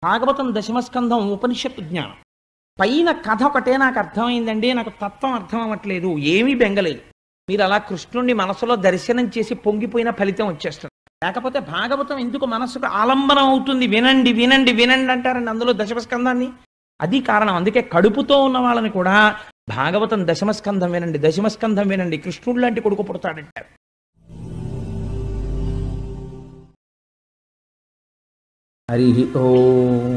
భాగవతం దశమస్కంధం ఉపనిషత్తు జ్ఞానం పైన కథ ఒకటే నాకు అర్థమైందండి నాకు తత్వం అర్థం అవ్వట్లేదు ఏమీ బెంగలేదు మీరు అలా కృష్ణుణ్ణి మనసులో దర్శనం చేసి పొంగిపోయిన ఫలితం వచ్చేస్తుంది లేకపోతే భాగవతం ఎందుకు మనసుకు ఆలంబనం అవుతుంది వినండి వినండి వినండి అంటారండి అందులో దశమస్కంధాన్ని అది కారణం అందుకే కడుపుతో ఉన్న వాళ్ళని కూడా భాగవతం దశమస్కంధం వినండి దశమస్కంధం వినండి కృష్ణుడు లాంటి కొడుకు పుడతాడంటారు హరి ఓం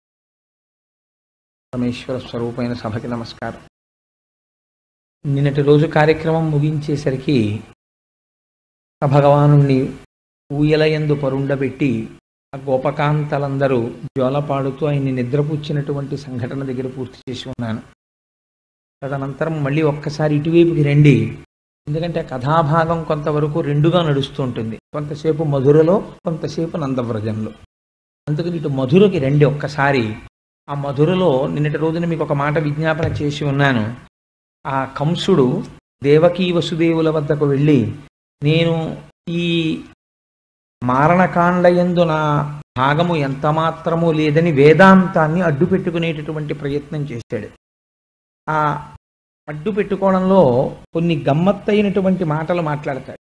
పరమేశ్వర స్వరూపమైన సభకి నమస్కారం నిన్నటి రోజు కార్యక్రమం ముగించేసరికి ఆ భగవానుణ్ణి ఊయలయందు పరుండబెట్టి ఆ గోపకాంతలందరూ జోలపాడుతూ ఆయన్ని నిద్రపుచ్చినటువంటి సంఘటన దగ్గర పూర్తి చేసి ఉన్నాను తదనంతరం మళ్ళీ ఒక్కసారి ఇటువైపుకి రండి ఎందుకంటే కథాభాగం కొంతవరకు రెండుగా నడుస్తూ ఉంటుంది కొంతసేపు మధురలో కొంతసేపు నందవ్రజంలో అందుకని ఇటు మధురకి రండి ఒక్కసారి ఆ మధురలో నిన్నటి రోజున మీకు ఒక మాట విజ్ఞాపన చేసి ఉన్నాను ఆ కంసుడు దేవకీ వసుదేవుల వద్దకు వెళ్ళి నేను ఈ మారణకాండయందు నా భాగము ఎంత మాత్రము లేదని వేదాంతాన్ని అడ్డు పెట్టుకునేటటువంటి ప్రయత్నం చేశాడు ఆ అడ్డు పెట్టుకోవడంలో కొన్ని గమ్మత్తైనటువంటి మాటలు మాట్లాడతాడు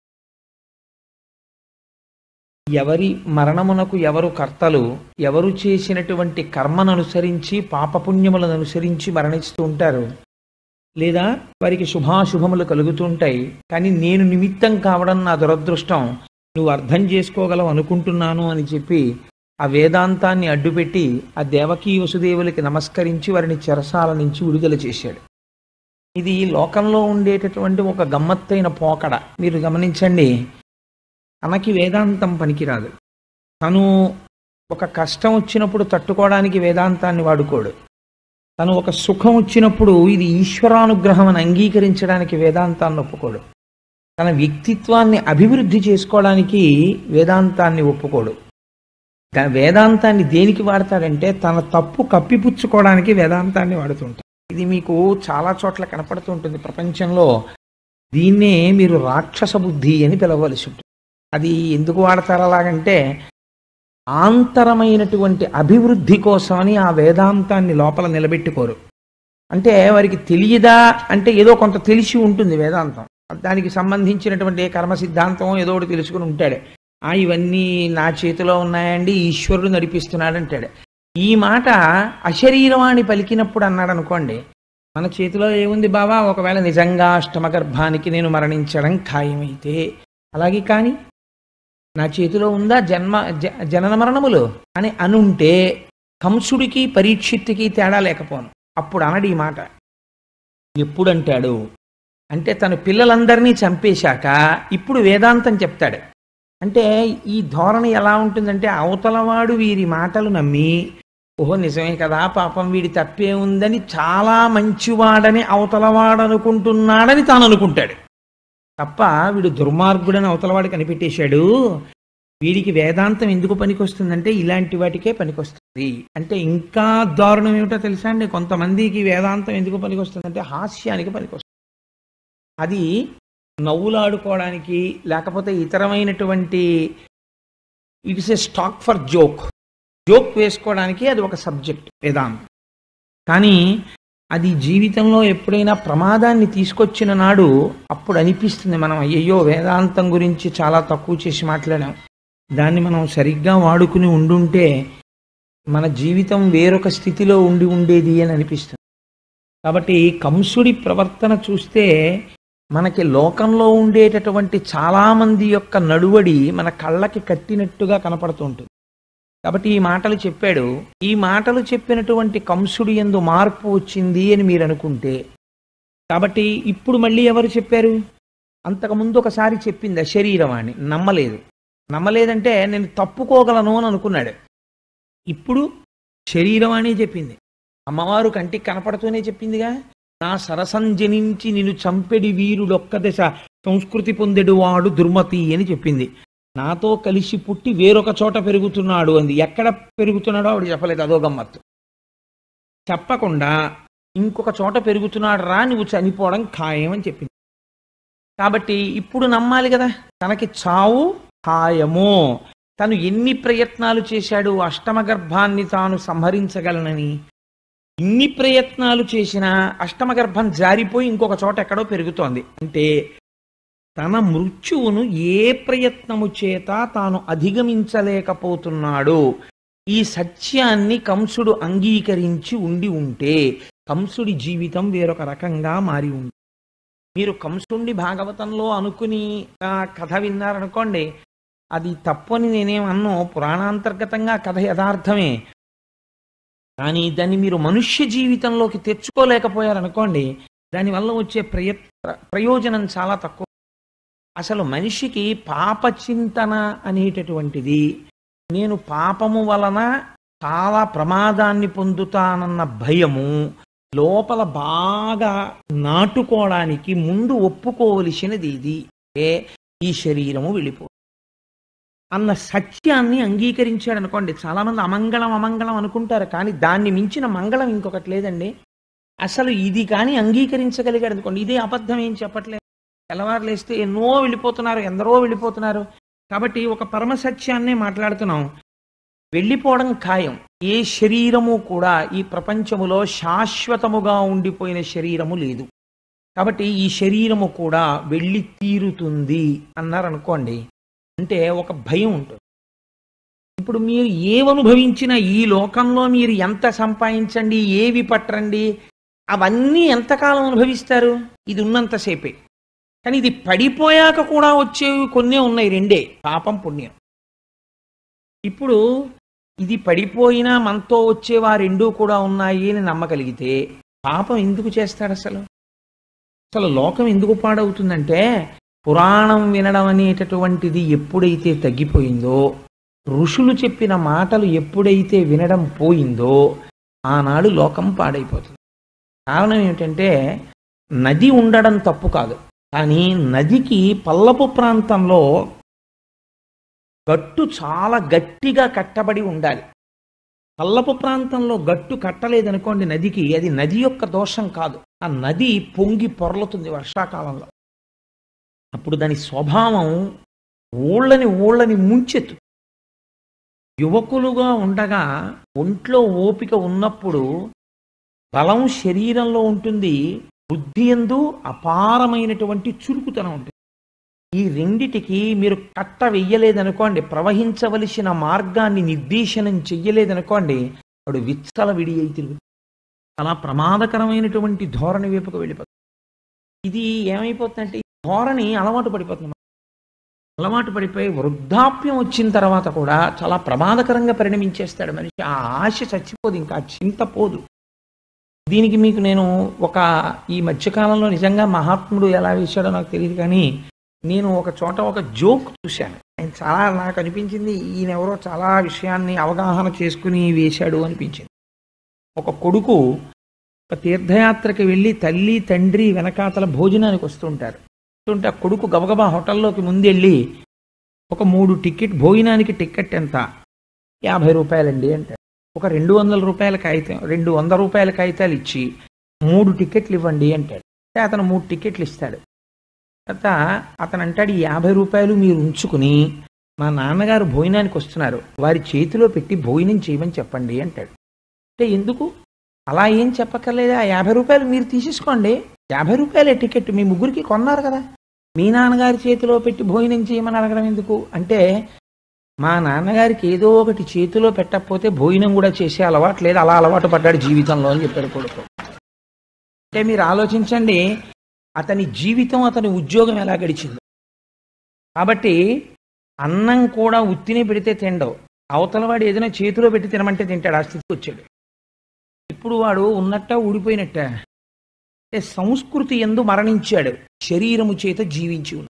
ఎవరి మరణమునకు ఎవరు కర్తలు ఎవరు చేసినటువంటి కర్మను అనుసరించి పాపపుణ్యములను అనుసరించి మరణిస్తూ ఉంటారు లేదా వారికి శుభాశుభములు కలుగుతుంటాయి కానీ నేను నిమిత్తం కావడం నా దురదృష్టం నువ్వు అర్థం చేసుకోగలవు అనుకుంటున్నాను అని చెప్పి ఆ వేదాంతాన్ని అడ్డుపెట్టి ఆ దేవకీ వసుదేవులకి నమస్కరించి వారిని చెరసాల నుంచి విడుదల చేశాడు ఇది లోకంలో ఉండేటటువంటి ఒక గమ్మత్తైన పోకడ మీరు గమనించండి తనకి వేదాంతం పనికిరాదు తను ఒక కష్టం వచ్చినప్పుడు తట్టుకోవడానికి వేదాంతాన్ని వాడుకోడు తను ఒక సుఖం వచ్చినప్పుడు ఇది ఈశ్వరానుగ్రహం అని అంగీకరించడానికి వేదాంతాన్ని ఒప్పుకోడు తన వ్యక్తిత్వాన్ని అభివృద్ధి చేసుకోవడానికి వేదాంతాన్ని ఒప్పుకోడు దా- వేదాంతాన్ని దేనికి వాడతాడంటే తన తప్పు కప్పిపుచ్చుకోవడానికి వేదాంతాన్ని వాడుతుంటాడు ఇది మీకు చాలా చోట్ల కనపడుతూ ఉంటుంది ప్రపంచంలో దీన్నే మీరు రాక్షస బుద్ధి అని పిలవలసి ఉంటుంది అది ఎందుకు వాడతారు అలాగంటే ఆంతరమైనటువంటి అభివృద్ధి కోసమని ఆ వేదాంతాన్ని లోపల నిలబెట్టుకోరు అంటే వారికి తెలియదా అంటే ఏదో కొంత తెలిసి ఉంటుంది వేదాంతం దానికి సంబంధించినటువంటి ఏ కర్మ సిద్ధాంతం ఏదో ఒకటి తెలుసుకుని ఉంటాడు ఆ ఇవన్నీ నా చేతిలో ఉన్నాయండి ఈశ్వరుడు నడిపిస్తున్నాడు అంటాడు ఈ మాట అశరీరవాణి పలికినప్పుడు అన్నాడు అనుకోండి మన చేతిలో ఏముంది బావా ఒకవేళ నిజంగా అష్టమ గర్భానికి నేను మరణించడం ఖాయమైతే అలాగే కానీ నా చేతిలో ఉందా జన్మ జ- జనన మరణములు అని అనుంటే కంసుడికి పరీక్షిత్తుకి తేడా లేకపోను అప్పుడు అనడు ఈ మాట ఎప్పుడు అంటాడు అంటే తన పిల్లలందరినీ చంపేశాక ఇప్పుడు వేదాంతం చెప్తాడు అంటే ఈ ధోరణి ఎలా ఉంటుందంటే అవతలవాడు వీరి మాటలు నమ్మి ఓహో నిజమే కదా పాపం వీడి తప్పే ఉందని చాలా మంచివాడని అవతలవాడు అనుకుంటున్నాడని తాను అనుకుంటాడు తప్ప వీడు దుర్మార్గుడని అవతలవాడు కనిపెట్టేశాడు వీడికి వేదాంతం ఎందుకు పనికొస్తుందంటే ఇలాంటి వాటికే పనికొస్తుంది అంటే ఇంకా దారుణం ఏమిటో తెలుసా అండి కొంతమందికి వేదాంతం ఎందుకు పనికొస్తుందంటే హాస్యానికి పనికొస్తుంది అది నవ్వులాడుకోవడానికి లేకపోతే ఇతరమైనటువంటి it's a stock for joke joke వేసుకోవడానికి అది ఒక సబ్జెక్ట్ వేదాంతం కానీ అది జీవితంలో ఎప్పుడైనా ప్రమాదాన్ని తీసుకొచ్చిన నాడు అప్పుడు అనిపిస్తుంది మనం అయ్యయ్యో వేదాంతం గురించి చాలా తక్కువ చేసి మాట్లాడాం దాన్ని మనం సరిగ్గా వాడుకుని ఉండుంటే మన జీవితం వేరొక స్థితిలో ఉండి ఉండేది అని అనిపిస్తుంది కాబట్టి కంసుడి ప్రవర్తన చూస్తే మనకి లోకంలో ఉండేటటువంటి చాలామంది యొక్క నడువడి మన కళ్ళకి కట్టినట్టుగా కనపడుతూ ఉంటుంది కాబట్టి ఈ మాటలు చెప్పాడు ఈ మాటలు చెప్పినటువంటి కంసుడి ఎందు మార్పు వచ్చింది అని మీరు అనుకుంటే కాబట్టి ఇప్పుడు మళ్ళీ ఎవరు చెప్పారు అంతకుముందు ఒకసారి చెప్పింది శరీరవాణి నమ్మలేదు నమ్మలేదంటే నేను తప్పుకోగలను అని అనుకున్నాడు ఇప్పుడు శరీరవాణి చెప్పింది అమ్మవారు కంటికి కనపడుతూనే చెప్పిందిగా నా సరసంజనించి నిన్ను చంపెడి వీరుడొక్క దశ సంస్కృతి పొందెడు వాడు దుర్మతి అని చెప్పింది నాతో కలిసి పుట్టి వేరొక చోట పెరుగుతున్నాడు అంది ఎక్కడ పెరుగుతున్నాడో ఆవిడ చెప్పలేదు అదో గమ్మత్తు చెప్పకుండా ఇంకొక చోట పెరుగుతున్నాడు రా నువ్వు చనిపోవడం ఖాయం అని చెప్పింది కాబట్టి ఇప్పుడు నమ్మాలి కదా తనకి చావు ఖాయము తను ఎన్ని ప్రయత్నాలు చేశాడు అష్టమ గర్భాన్ని తాను సంహరించగలనని ఇన్ని ప్రయత్నాలు చేసినా అష్టమ గర్భం జారిపోయి ఇంకొక చోట ఎక్కడో పెరుగుతోంది అంటే తన మృత్యువును ఏ ప్రయత్నము చేత తాను అధిగమించలేకపోతున్నాడు ఈ సత్యాన్ని కంసుడు అంగీకరించి ఉండి ఉంటే కంసుడి జీవితం వేరొక రకంగా మారి ఉంది మీరు కంసుండి భాగవతంలో అనుకుని ఆ కథ విన్నారనుకోండి అది తప్పు అని నేనేమన్ను పురాణాంతర్గతంగా కథ యథార్థమే కానీ దాన్ని మీరు మనుష్య జీవితంలోకి తెచ్చుకోలేకపోయారనుకోండి దానివల్ల వచ్చే ప్రయ ప్రయోజనం చాలా తక్కువ అసలు మనిషికి పాప చింతన అనేటటువంటిది నేను పాపము వలన చాలా ప్రమాదాన్ని పొందుతానన్న భయము లోపల బాగా నాటుకోవడానికి ముందు ఒప్పుకోవలసినది ఇది ఏ ఈ శరీరము వెళ్ళిపో అన్న సత్యాన్ని అంగీకరించాడు అనుకోండి చాలామంది అమంగళం అమంగళం అనుకుంటారు కానీ దాన్ని మించిన మంగళం ఇంకొకటి లేదండి అసలు ఇది కానీ అంగీకరించగలిగాడు అనుకోండి ఇదే అబద్ధం ఏం చెప్పట్లేదు తెల్లవారులేస్తే ఎన్నో వెళ్ళిపోతున్నారు ఎందరో వెళ్ళిపోతున్నారు కాబట్టి ఒక పరమ సత్యాన్నే మాట్లాడుతున్నాం వెళ్ళిపోవడం ఖాయం ఏ శరీరము కూడా ఈ ప్రపంచములో శాశ్వతముగా ఉండిపోయిన శరీరము లేదు కాబట్టి ఈ శరీరము కూడా వెళ్ళి తీరుతుంది అన్నారనుకోండి అంటే ఒక భయం ఉంటుంది ఇప్పుడు మీరు ఏవనుభవించినా ఈ లోకంలో మీరు ఎంత సంపాదించండి ఏవి పట్టరండి అవన్నీ ఎంతకాలం అనుభవిస్తారు ఇది ఉన్నంతసేపే కానీ ఇది పడిపోయాక కూడా వచ్చేవి కొన్నే ఉన్నాయి రెండే పాపం పుణ్యం ఇప్పుడు ఇది పడిపోయినా మనతో వచ్చేవా రెండూ కూడా ఉన్నాయి అని నమ్మగలిగితే పాపం ఎందుకు చేస్తాడు అసలు అసలు లోకం ఎందుకు పాడవుతుందంటే పురాణం వినడం అనేటటువంటిది ఎప్పుడైతే తగ్గిపోయిందో ఋషులు చెప్పిన మాటలు ఎప్పుడైతే వినడం పోయిందో ఆనాడు లోకం పాడైపోతుంది కారణం ఏమిటంటే నది ఉండడం తప్పు కాదు కానీ నదికి పల్లపు ప్రాంతంలో గట్టు చాలా గట్టిగా కట్టబడి ఉండాలి పల్లపు ప్రాంతంలో గట్టు కట్టలేదనుకోండి నదికి అది నది యొక్క దోషం కాదు ఆ నది పొంగి పొరలుతుంది వర్షాకాలంలో అప్పుడు దాని స్వభావం ఊళ్ళని ఊళ్ళని ముంచెత్తు యువకులుగా ఉండగా ఒంట్లో ఓపిక ఉన్నప్పుడు బలం శరీరంలో ఉంటుంది బుద్ధి ఎందు అపారమైనటువంటి చురుకుతనం ఉంటుంది ఈ రెండిటికి మీరు కట్ట వెయ్యలేదనుకోండి ప్రవహించవలసిన మార్గాన్ని నిర్దేశనం చెయ్యలేదనుకోండి వాడు విచ్చల విడి అయి తిరుగుతుంది చాలా ప్రమాదకరమైనటువంటి ధోరణి వైపుకు వెళ్ళిపోతుంది ఇది ఏమైపోతుందంటే ఈ ధోరణి అలవాటు పడిపోతుంది అలవాటు పడిపోయి వృద్ధాప్యం వచ్చిన తర్వాత కూడా చాలా ప్రమాదకరంగా పరిణమించేస్తాడు మనిషి ఆ ఆశ చచ్చిపోదు ఇంకా ఆ చింత పోదు దీనికి మీకు నేను ఒక ఈ మధ్యకాలంలో నిజంగా మహాత్ముడు ఎలా వేశాడో నాకు తెలియదు కానీ నేను ఒక చోట ఒక జోక్ చూశాను ఆయన చాలా నాకు అనిపించింది ఈయన ఎవరో చాలా విషయాన్ని అవగాహన చేసుకుని వేశాడు అనిపించింది ఒక కొడుకు ఒక తీర్థయాత్రకి వెళ్ళి తల్లి తండ్రి వెనకాతల భోజనానికి వస్తుంటారు వస్తుంటే ఆ కొడుకు గబగబా హోటల్లోకి ముందెళ్ళి ఒక మూడు టికెట్ భోజనానికి టికెట్ ఎంత యాభై రూపాయలండి అంటాడు ఒక రెండు వందల రూపాయల కాగితం రెండు వంద రూపాయల కాగితాలు ఇచ్చి మూడు టికెట్లు ఇవ్వండి అంటాడు అంటే అతను మూడు టికెట్లు ఇస్తాడు తర్వాత అతను అంటాడు ఈ యాభై రూపాయలు మీరు ఉంచుకుని మా నాన్నగారు భోజనానికి వస్తున్నారు వారి చేతిలో పెట్టి భోజనం చేయమని చెప్పండి అంటాడు అంటే ఎందుకు అలా ఏం చెప్పక్కర్లేదు ఆ యాభై రూపాయలు మీరు తీసేసుకోండి యాభై రూపాయలే టికెట్ మీ ముగ్గురికి కొన్నారు కదా మీ నాన్నగారి చేతిలో పెట్టి భోజనం చేయమని అడగడం ఎందుకు అంటే మా నాన్నగారికి ఏదో ఒకటి చేతిలో పెట్టకపోతే భోజనం కూడా చేసే అలవాటు లేదు అలా అలవాటు పడ్డాడు జీవితంలో అని చెప్పాడు కొడుకు అంటే మీరు ఆలోచించండి అతని జీవితం అతని ఉద్యోగం ఎలా గడిచింది కాబట్టి అన్నం కూడా ఉత్తినే పెడితే తినడవు అవతల వాడు ఏదైనా చేతిలో పెట్టి తినమంటే తింటాడు ఆ స్థితికి వచ్చాడు ఇప్పుడు వాడు ఉన్నట్ట ఊడిపోయినట్ట అంటే సంస్కృతి ఎందు మరణించాడు శరీరము చేత జీవించి ఉన్నాడు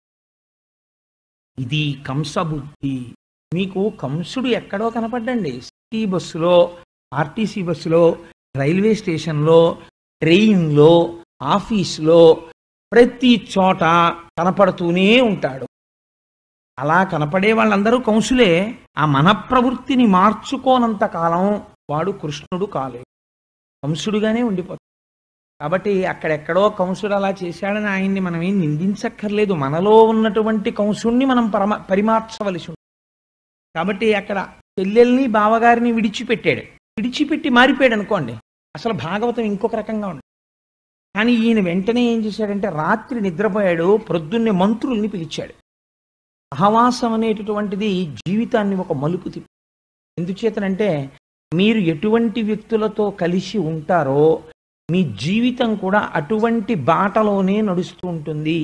ఇది కంస బుద్ధి మీకు కంసుడు ఎక్కడో కనపడ్డండి సిటీ బస్సులో ఆర్టీసీ బస్సులో రైల్వే స్టేషన్లో ట్రైన్లో ఆఫీసులో ప్రతి చోట కనపడుతూనే ఉంటాడు అలా కనపడే వాళ్ళందరూ కంసులే ఆ మన ప్రవృత్తిని మార్చుకోనంత కాలం వాడు కృష్ణుడు కాలేదు కంసుడుగానే ఉండిపోతాడు కాబట్టి అక్కడెక్కడో కంసుడు అలా చేశాడని ఆయన్ని మనం ఏం నిందించక్కర్లేదు మనలో ఉన్నటువంటి కంసుణ్ణి మనం పరమ పరిమార్చవలసి ఉంటుంది కాబట్టి అక్కడ చెల్లెల్ని బావగారిని విడిచిపెట్టాడు విడిచిపెట్టి మారిపోయాడు అనుకోండి అసలు భాగవతం ఇంకొక రకంగా ఉంది కానీ ఈయన వెంటనే ఏం చేశాడంటే రాత్రి నిద్రపోయాడు ప్రొద్దున్నే మంత్రుల్ని పిలిచాడు సహవాసం అనేటటువంటిది జీవితాన్ని ఒక మలుపు తిప్పి ఎందుచేతనంటే మీరు ఎటువంటి వ్యక్తులతో కలిసి ఉంటారో మీ జీవితం కూడా అటువంటి బాటలోనే నడుస్తూ ఉంటుంది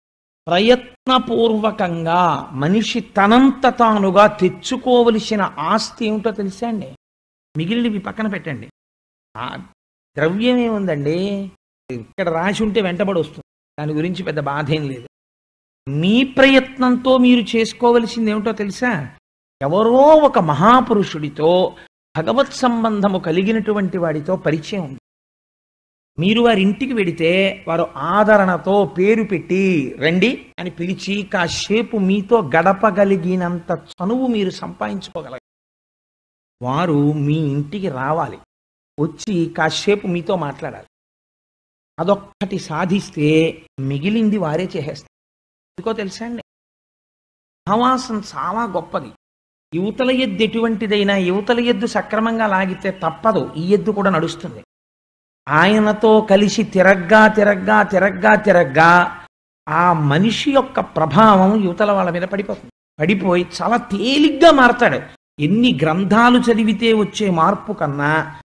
ప్రయత్నపూర్వకంగా మనిషి తనంత తానుగా తెచ్చుకోవలసిన ఆస్తి ఏమిటో తెలుసా అండి మిగిలినవి పక్కన పెట్టండి ఆ ద్రవ్యం ఏముందండి ఇక్కడ రాసి ఉంటే వెంటబడి వస్తుంది దాని గురించి పెద్ద బాధ ఏం లేదు మీ ప్రయత్నంతో మీరు చేసుకోవలసింది ఏమిటో తెలుసా ఎవరో ఒక మహాపురుషుడితో భగవత్ సంబంధము కలిగినటువంటి వాడితో పరిచయం ఉంది మీరు వారి ఇంటికి వెడితే వారు ఆదరణతో పేరు పెట్టి రండి అని పిలిచి కాసేపు మీతో గడపగలిగినంత చనువు మీరు సంపాదించుకోగలరు వారు మీ ఇంటికి రావాలి వచ్చి కాసేపు మీతో మాట్లాడాలి అదొక్కటి సాధిస్తే మిగిలింది వారే చేసేస్తారు ఎందుకో తెలుసా అండి సహవాసం చాలా గొప్పది యువతల ఎద్దు ఎటువంటిదైనా యువతల ఎద్దు సక్రమంగా లాగితే తప్పదు ఈ ఎద్దు కూడా నడుస్తుంది ఆయనతో కలిసి తిరగ్గా తిరగ్గా తిరగ్గా తిరగ్గా ఆ మనిషి యొక్క ప్రభావం యువతల వాళ్ళ మీద పడిపోతుంది పడిపోయి చాలా తేలిగ్గా మారతాడు ఎన్ని గ్రంథాలు చదివితే వచ్చే మార్పు కన్నా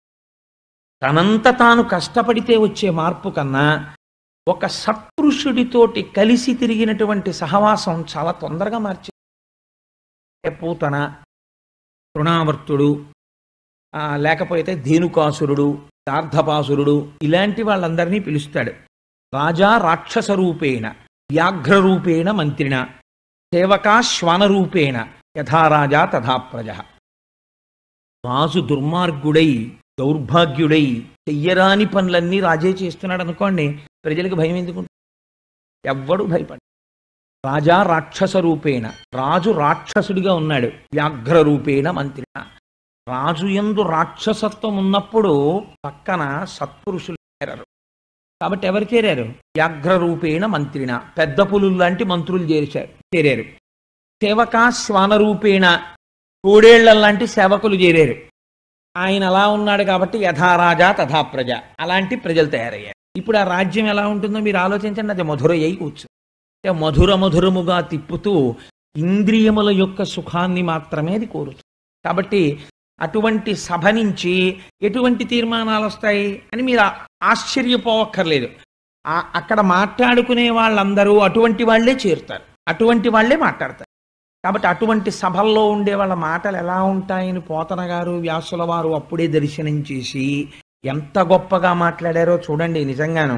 తనంత తాను కష్టపడితే వచ్చే మార్పు కన్నా ఒక సత్పురుషుడితోటి కలిసి తిరిగినటువంటి సహవాసం చాలా తొందరగా మార్చి పూతన తృణావర్తుడు ఆ, లేకపోతే ధేనుకాసురుడు దార్ధపాసురుడు ఇలాంటి వాళ్ళందరినీ పిలుస్తాడు రాజా రాక్షస రూపేణ వ్యాఘ్ర రూపేణ మంత్రిణ సేవకా శ్వానరూపేణ యథారాజా తథా ప్రజ రాజు దుర్మార్గుడై దౌర్భాగ్యుడై చెయ్యరాని పనులన్నీ రాజే చేస్తున్నాడు అనుకోండి ప్రజలకు భయం ఎందుకు ఎవ్వడు భయపడ రాజా రాక్షస రూపేణ రాజు రాక్షసుడిగా ఉన్నాడు వ్యాఘ్ర రూపేణ మంత్రిణ రాజు ఎందు రాక్షసత్వం ఉన్నప్పుడు పక్కన సత్పురుషులు చేరారు కాబట్టి ఎవరు చేరారు వ్యాఘ్ర రూపేణ మంత్రిన పెద్ద పులులు లాంటి మంత్రులు చేర్చారు చేరారు సేవకా శ్వాన రూపేణ తోడేళ్ల లాంటి సేవకులు చేరారు ఆయన అలా ఉన్నాడు కాబట్టి యథారాజా తథా ప్రజ అలాంటి ప్రజలు తయారయ్యారు ఇప్పుడు ఆ రాజ్యం ఎలా ఉంటుందో మీరు ఆలోచించండి అది మధురయ్యి కూర్చు అంటే మధుర మధురముగా తిప్పుతూ ఇంద్రియముల యొక్క సుఖాన్ని మాత్రమే అది కోరుతుంది కాబట్టి అటువంటి సభ నుంచి ఎటువంటి తీర్మానాలు వస్తాయి అని మీరు ఆ- ఆశ్చర్యపోవక్కర్లేదు ఆ- అక్కడ మాట్లాడుకునే వాళ్ళందరూ అటువంటి వాళ్ళే చేరుతారు అటువంటి వాళ్ళే మాట్లాడతారు కాబట్టి అటువంటి సభల్లో ఉండే వాళ్ళ మాటలు ఎలా ఉంటాయని పోతన గారు వ్యాసుల వారు అప్పుడే దర్శనం చేసి ఎంత గొప్పగా మాట్లాడారో చూడండి నిజంగాను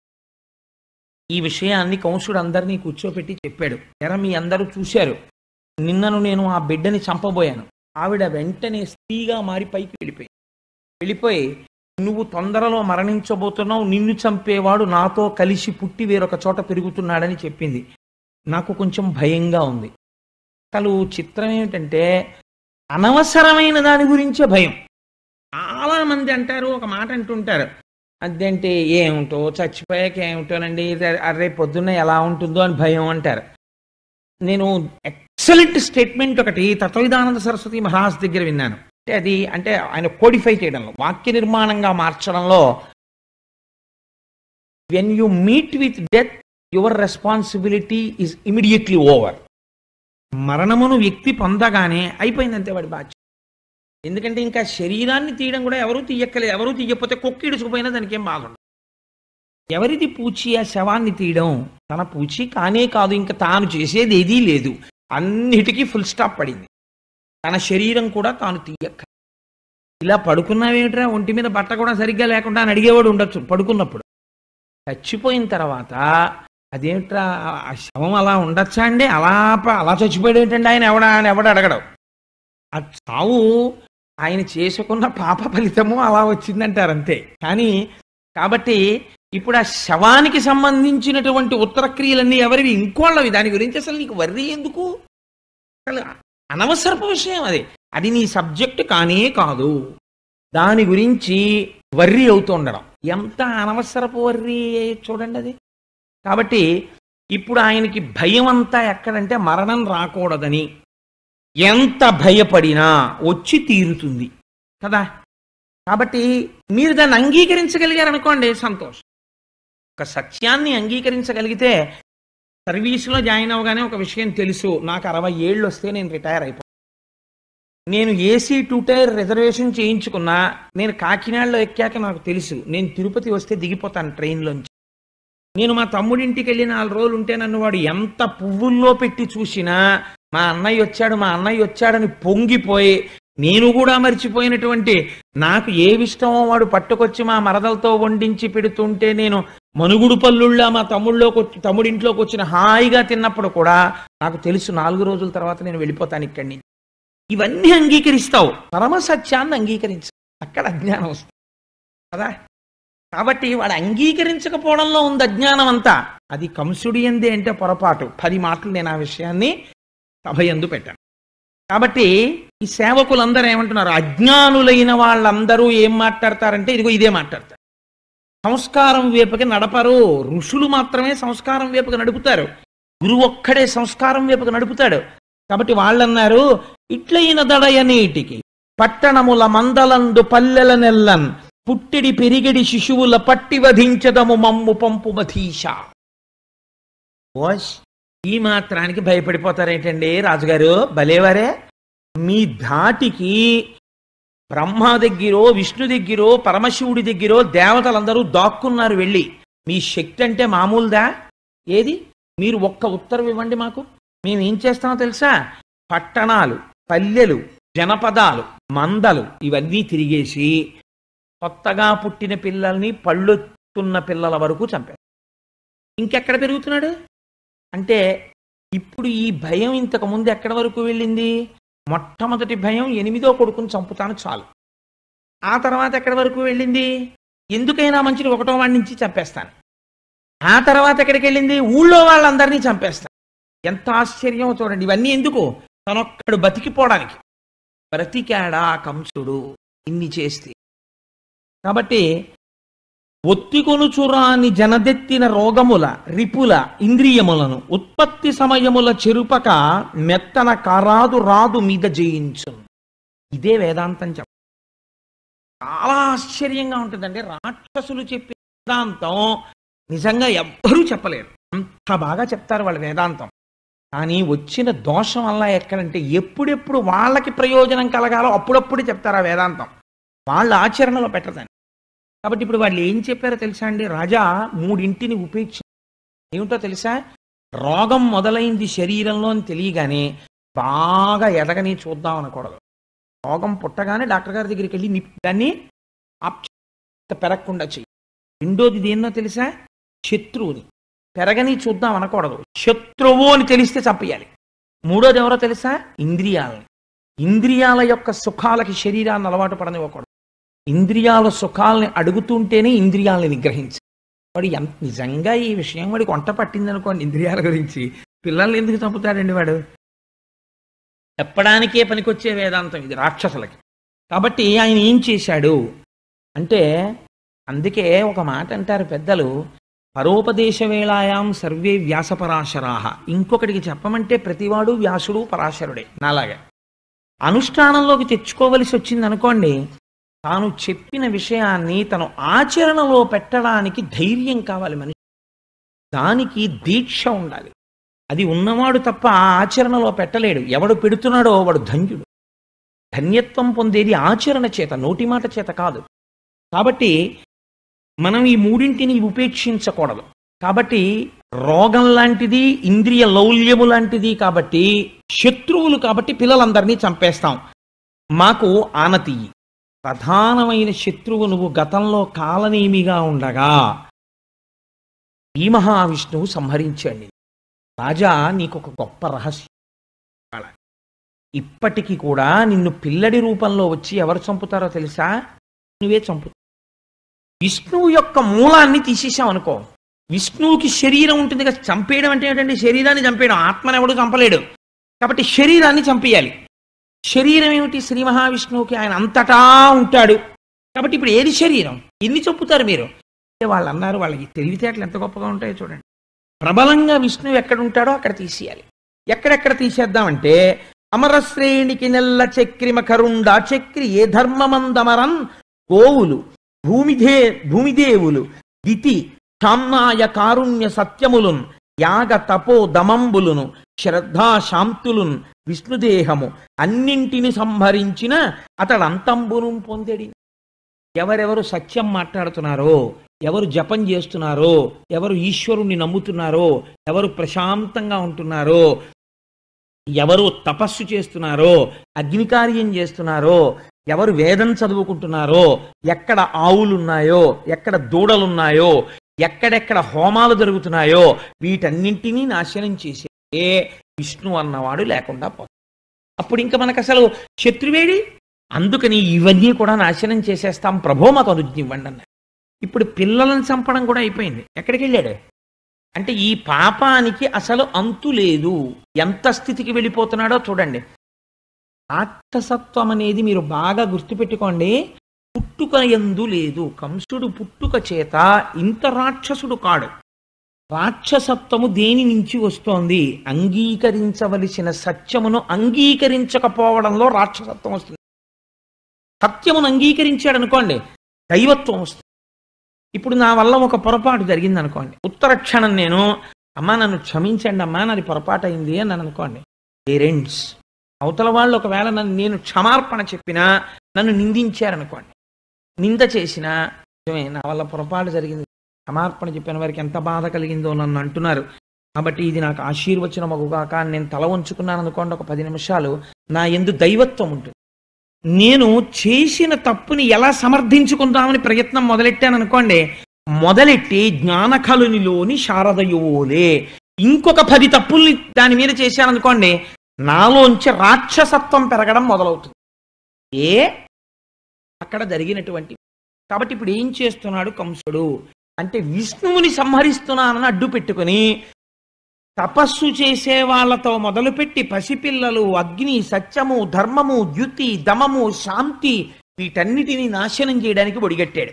ఈ విషయాన్ని కంసుడు అందరినీ కూర్చోపెట్టి చెప్పాడు ఎరా మీ అందరూ చూశారు నిన్నను నేను ఆ బిడ్డని చంపబోయాను ఆవిడ వెంటనే స్త్రీగా మారి పైకి వెళ్ళిపోయి వెళ్ళిపోయి నువ్వు తొందరలో మరణించబోతున్నావు నిన్ను చంపేవాడు నాతో కలిసి పుట్టి వేరొక చోట పెరుగుతున్నాడని చెప్పింది నాకు కొంచెం భయంగా ఉంది అసలు చిత్రం ఏమిటంటే అనవసరమైన దాని గురించే భయం చాలా మంది అంటారు ఒక మాట అంటుంటారు అదంటే ఏమిటో చచ్చిపోయాక ఏమిటోనండి అరే పొద్దున్న ఎలా ఉంటుందో అని భయం అంటారు నేను ఎక్సలెంట్ స్టేట్మెంట్ ఒకటి తత్వవిధానంద సరస్వతి మహారాజ్ దగ్గర విన్నాను అంటే అది అంటే ఆయన కోడిఫై చేయడంలో వాక్య నిర్మాణంగా మార్చడంలో when you meet with death your responsibility is immediately over మరణమును వ్యక్తి పొందగానే అయిపోయిందంతే వాడి బాధ్యత ఎందుకంటే ఇంకా శరీరాన్ని తీయడం కూడా ఎవరూ తీయక్కలేదు ఎవరూ తీయకపోతే కుక్క ఇడుచుకుపోయినా దానికి ఏం బాగుండదు ఎవరిది పూచి ఆ శవాన్ని తీయడం తన పూచి కానే కాదు ఇంకా తాను చేసేది ఏదీ లేదు అన్నిటికీ ఫుల్ స్టాప్ పడింది తన శరీరం కూడా తాను తీయక్క ఇలా పడుకున్నావేమిట్రా ఒంటి మీద బట్ట కూడా సరిగ్గా లేకుండా అని అడిగేవాడు ఉండొచ్చు పడుకున్నప్పుడు చచ్చిపోయిన తర్వాత అదేమిట్రా ఆ శవం అలా ఉండొచ్చా అండి అలా ప- అలా చచ్చిపోయాడు ఏంటండి ఆయన ఎవడా అని ఎవడు అడగడం ఆ చావు ఆయన చేసుకున్న పాప ఫలితము అలా వచ్చిందంటారు అంతే కానీ కాబట్టి ఇప్పుడు ఆ శవానికి సంబంధించినటువంటి ఉత్తర క్రియలన్నీ ఎవరివి ఇంకోళ్ళవి దాని గురించి అసలు నీకు వర్రీ ఎందుకు అసలు అనవసరపు విషయం అది అది నీ సబ్జెక్ట్ కానే కాదు దాని గురించి వర్రీ అవుతూ ఉండడం ఎంత అనవసరపు వర్రీ చూడండి అది కాబట్టి ఇప్పుడు ఆయనకి భయం అంతా ఎక్కడంటే మరణం రాకూడదని ఎంత భయపడినా వచ్చి తీరుతుంది కదా కాబట్టి మీరు దాన్ని అంగీకరించగలిగారనుకోండి సంతోషం ఒక సత్యాన్ని అంగీకరించగలిగితే సర్వీసులో జాయిన్ అవ్వగానే ఒక విషయం తెలుసు నాకు అరవై ఏళ్ళు వస్తే నేను రిటైర్ అయిపోతాను నేను ఏసీ టూ టైర్ రిజర్వేషన్ చేయించుకున్నా నేను కాకినాడలో ఎక్కాక నాకు తెలుసు నేను తిరుపతి వస్తే దిగిపోతాను ట్రైన్లోంచి నేను మా తమ్ముడింటికి వెళ్ళి నాలుగు రోజులు ఉంటే నన్ను వాడు ఎంత పువ్వుల్లో పెట్టి చూసినా మా అన్నయ్య వచ్చాడు మా అన్నయ్య వచ్చాడని పొంగిపోయి నేను కూడా మర్చిపోయినటువంటి నాకు ఏవిష్టమో వాడు పట్టుకొచ్చి మా మరదలతో వండించి పెడుతుంటే నేను మనుగుడు పల్లుళ్ళ మా తమ్ముళ్ళలోకి వచ్చి తమ్ముడింట్లోకి వచ్చిన హాయిగా తిన్నప్పుడు కూడా నాకు తెలుసు నాలుగు రోజుల తర్వాత నేను వెళ్ళిపోతాను ఇక్కడి నుంచి ఇవన్నీ అంగీకరిస్తావు పరమ సత్యాన్ని అంగీకరించు అక్కడ అజ్ఞానం వస్తుంది కదా కాబట్టి వాడు అంగీకరించకపోవడంలో ఉంది అజ్ఞానం అంతా అది కంసుడి ఎందే అంటే పొరపాటు పది మాటలు నేను ఆ విషయాన్ని సభ ఎందు పెట్టాను కాబట్టి ఈ సేవకులందరూ ఏమంటున్నారు అజ్ఞానులైన వాళ్ళందరూ ఏం మాట్లాడతారంటే ఇదిగో ఇదే మాట్లాడతారు సంస్కారం వైపుకి నడపరు ఋషులు మాత్రమే సంస్కారం వైపుకి నడుపుతారు గురువు ఒక్కడే సంస్కారం వైపుకి నడుపుతాడు కాబట్టి వాళ్ళన్నారు ఇట్లయిన దడయ నీటికి పట్టణముల మందలందు పల్లెల నెల్లన్ పుట్టిడి పెరిగిడి శిశువుల పట్టి వధించదము మమ్ము పంపు మధీష ఓష్ ఈ మాత్రానికి భయపడిపోతారేంటండి రాజుగారు భలేవారే మీ ధాటికి బ్రహ్మ దగ్గరో విష్ణు దగ్గరో పరమశివుడి దగ్గరో దేవతలందరూ దాక్కున్నారు వెళ్ళి మీ శక్తి అంటే మామూలుదా ఏది మీరు ఒక్క ఉత్తరం ఇవ్వండి మాకు మేము ఏం చేస్తామో తెలుసా పట్టణాలు పల్లెలు జనపదాలు మందలు ఇవన్నీ తిరిగేసి కొత్తగా పుట్టిన పిల్లల్ని పళ్ళొత్తున్న పిల్లల వరకు చంపారు ఇంకెక్కడ పెరుగుతున్నాడు అంటే ఇప్పుడు ఈ భయం ఇంతకు ముందు ఎక్కడ వరకు వెళ్ళింది మొట్టమొదటి భయం ఎనిమిదో కొడుకుని చంపుతాను చాలు ఆ తర్వాత ఎక్కడి వరకు వెళ్ళింది ఎందుకైనా మంచిది ఒకటో వాడి నుంచి చంపేస్తాను ఆ తర్వాత ఎక్కడికి వెళ్ళింది ఊళ్ళో వాళ్ళందరినీ చంపేస్తాను ఎంత ఆశ్చర్యం చూడండి ఇవన్నీ ఎందుకు తనొక్కడు బతికిపోవడానికి బ్రతికాడా కంసుడు ఇన్ని చేస్తే కాబట్టి ఒత్తికొనుచురాని జనదెత్తిన రోగముల రిపుల ఇంద్రియములను ఉత్పత్తి సమయముల చెరుపక మెత్తన కారాదు రాదు మీద జయించు ఇదే వేదాంతం చెప్ప చాలా ఆశ్చర్యంగా ఉంటుందండి రాక్షసులు చెప్పే వేదాంతం నిజంగా ఎవ్వరూ చెప్పలేరు అంత బాగా చెప్తారు వాళ్ళ వేదాంతం కానీ వచ్చిన దోషం వల్ల ఎక్కడంటే ఎప్పుడెప్పుడు వాళ్ళకి ప్రయోజనం కలగాలో అప్పుడప్పుడు చెప్తారు ఆ వేదాంతం వాళ్ళ ఆచరణలో పెట్టదని కాబట్టి ఇప్పుడు వాళ్ళు ఏం చెప్పారో తెలుసా అండి రాజా మూడింటిని ఉపేక్ష ఏమిటో తెలుసా రోగం మొదలైంది శరీరంలో అని తెలియగానే బాగా ఎదగని చూద్దాం అనకూడదు రోగం పుట్టగానే డాక్టర్ గారి దగ్గరికి వెళ్ళి నిప్ దాన్ని ఆప్ చే- పెరగకుండా చెయ్యి రెండోది దేన్నో తెలుసా శత్రువుని పెరగని చూద్దాం అనకూడదు శత్రువు అని తెలిస్తే చంపేయాలి మూడోది ఎవరో తెలుసా ఇంద్రియాలని ఇంద్రియాల యొక్క సుఖాలకి శరీరాన్ని అలవాటు పడనివ్వకూడదు ఇంద్రియాల సుఖాలని అడుగుతుంటేనే ఇంద్రియాలని నిగ్రహించాలి వాడు ఎంత నిజంగా ఈ విషయం వాడికి వంట పట్టింది అనుకోండి ఇంద్రియాల గురించి పిల్లల్ని ఎందుకు చంపుతాడండి వాడు చెప్పడానికే పనికొచ్చే వేదాంతం ఇది రాక్షసులకి కాబట్టి ఆయన ఏం చేశాడు అంటే అందుకే ఒక మాట అంటారు పెద్దలు పరోపదేశ వేళాయాం సర్వే వ్యాసపరాశరాహ ఇంకొకటికి చెప్పమంటే ప్రతివాడు వ్యాసుడు పరాశరుడే నాలాగా అనుష్ఠానంలోకి తెచ్చుకోవలసి వచ్చింది అనుకోండి తాను చెప్పిన విషయాన్ని తను ఆచరణలో పెట్టడానికి ధైర్యం కావాలి మనిషి దానికి దీక్ష ఉండాలి అది ఉన్నవాడు తప్ప ఆ ఆచరణలో పెట్టలేడు ఎవడు పెడుతున్నాడో వాడు ధన్యుడు ధన్యత్వం పొందేది ఆచరణ చేత నోటి మాట చేత కాదు కాబట్టి మనం ఈ మూడింటిని ఉపేక్షించకూడదు కాబట్టి రోగం లాంటిది ఇంద్రియ లౌల్యము లాంటిది కాబట్టి శత్రువులు కాబట్టి పిల్లలందరినీ చంపేస్తాం మాకు ఆనతి ప్రధానమైన శత్రువు నువ్వు గతంలో కాలనేమిగా ఉండగా ఈ మహావిష్ణువు సంహరించండి రాజా నీకు ఒక గొప్ప రహస్యం చెప్పాలి. ఇప్పటికీ కూడా నిన్ను పిల్లడి రూపంలో వచ్చి ఎవరు చంపుతారో తెలుసా నువ్వే చంపు విష్ణువు యొక్క మూలాన్ని తీసేసాం అనుకో విష్ణువుకి శరీరం ఉంటుంది కదా చంపేయడం అంటే ఏంటంటే శరీరాన్ని చంపేయడం ఆత్మను ఎవడు చంపలేడు కాబట్టి శరీరాన్ని చంపేయాలి శరీరం ఏమిటి శ్రీ మహావిష్ణువుకి ఆయన అంతటా ఉంటాడు కాబట్టి ఇప్పుడు ఏది శరీరం ఎన్ని చంపుతారు మీరు అంటే వాళ్ళు అన్నారు వాళ్ళకి తెలివితేటలు ఎంత గొప్పగా ఉంటాయో చూడండి ప్రబలంగా విష్ణువు ఎక్కడ ఉంటాడో అక్కడ తీసేయాలి ఎక్కడెక్కడ తీసేద్దామంటే అమరశ్రేణికి నెల్ల చక్రిమ కరుండ చక్రి ఏ ధర్మమందమరన్ గోవులు భూమిదే భూమిదేవులు దితి శామ్నాయ కారుణ్య సత్యములున్ యాగ తపో దమంబులును శ్రద్ధా శాంతులున్ విష్ణుదేహము అన్నింటిని సంహరించిన అతడంతంబును పొందెడి ఎవరెవరు సత్యం మాట్లాడుతున్నారో ఎవరు జపం చేస్తున్నారో ఎవరు ఈశ్వరుణ్ణి నమ్ముతున్నారో ఎవరు ప్రశాంతంగా ఉంటున్నారో ఎవరు తపస్సు చేస్తున్నారో అగ్నికార్యం చేస్తున్నారో ఎవరు వేదం చదువుకుంటున్నారో ఎక్కడ ఆవులున్నాయో ఎక్కడ దూడలున్నాయో ఎక్కడెక్కడ హోమాలు జరుగుతున్నాయో వీటన్నింటినీ నాశనం చేసే విష్ణు అన్నవాడు లేకుండా పోతాడు అప్పుడు ఇంకా మనకు అసలు శత్రువేడి అందుకని ఇవన్నీ కూడా నాశనం చేసేస్తాం ప్రభో మాకు అనుజ్ఞ ఇవ్వండి అన్నారు ఇప్పుడు పిల్లలను చంపడం కూడా అయిపోయింది ఎక్కడికి వెళ్ళాడు అంటే ఈ పాపానికి అసలు అంతు లేదు ఎంత స్థితికి వెళ్ళిపోతున్నాడో చూడండి రాక్షసత్వం అనేది మీరు బాగా గుర్తుపెట్టుకోండి పుట్టుక ఎందు లేదు కంసుడు పుట్టుక చేత ఇంత రాక్షసుడు కాడు రాక్షసత్వము దేని నుంచి వస్తోంది అంగీకరించవలసిన సత్యమును అంగీకరించకపోవడంలో రాక్షసత్వం వస్తుంది సత్యమును అంగీకరించాడు అనుకోండి దైవత్వం వస్తుంది ఇప్పుడు నా వల్ల ఒక పొరపాటు జరిగింది అనుకోండి ఉత్తర క్షణం నేను అమ్మా నన్ను క్షమించండి అమ్మా నాది పొరపాటు అయింది అని నన్ను అనుకోండి పేరెంట్స్ అవతల వాళ్ళు ఒకవేళ నన్ను నేను క్షమార్పణ చెప్పినా నన్ను నిందించారనుకోండి నింద చేసినా నిజమే నా వల్ల పొరపాటు జరిగింది క్షమార్పణ చెప్పిన వారికి ఎంత బాధ కలిగిందో నన్ను అంటున్నారు కాబట్టి ఇది నాకు ఆశీర్వచనం మగుగాక అని నేను తల ఉంచుకున్నాను అనుకోండి ఒక పది నిమిషాలు నా ఎందు దైవత్వం ఉంటుంది నేను చేసిన తప్పుని ఎలా సమర్థించుకుందామని ప్రయత్నం మొదలెట్టాను అనుకోండి మొదలెట్టి జ్ఞానకలునిలోని శారదయోలే ఇంకొక పది తప్పుల్ని దాని మీద చేశాను అనుకోండి నాలోంచి రాక్షసత్వం పెరగడం మొదలవుతుంది ఏ అక్కడ జరిగినటువంటి కాబట్టి ఇప్పుడు ఏం చేస్తున్నాడు కంసుడు అంటే విష్ణువుని సంహరిస్తున్నానని అడ్డు పెట్టుకుని తపస్సు చేసే వాళ్ళతో మొదలుపెట్టి పసిపిల్లలు అగ్ని సత్యము ధర్మము ద్యుతి దమము శాంతి వీటన్నిటిని నాశనం చేయడానికి ఒడిగట్టాడు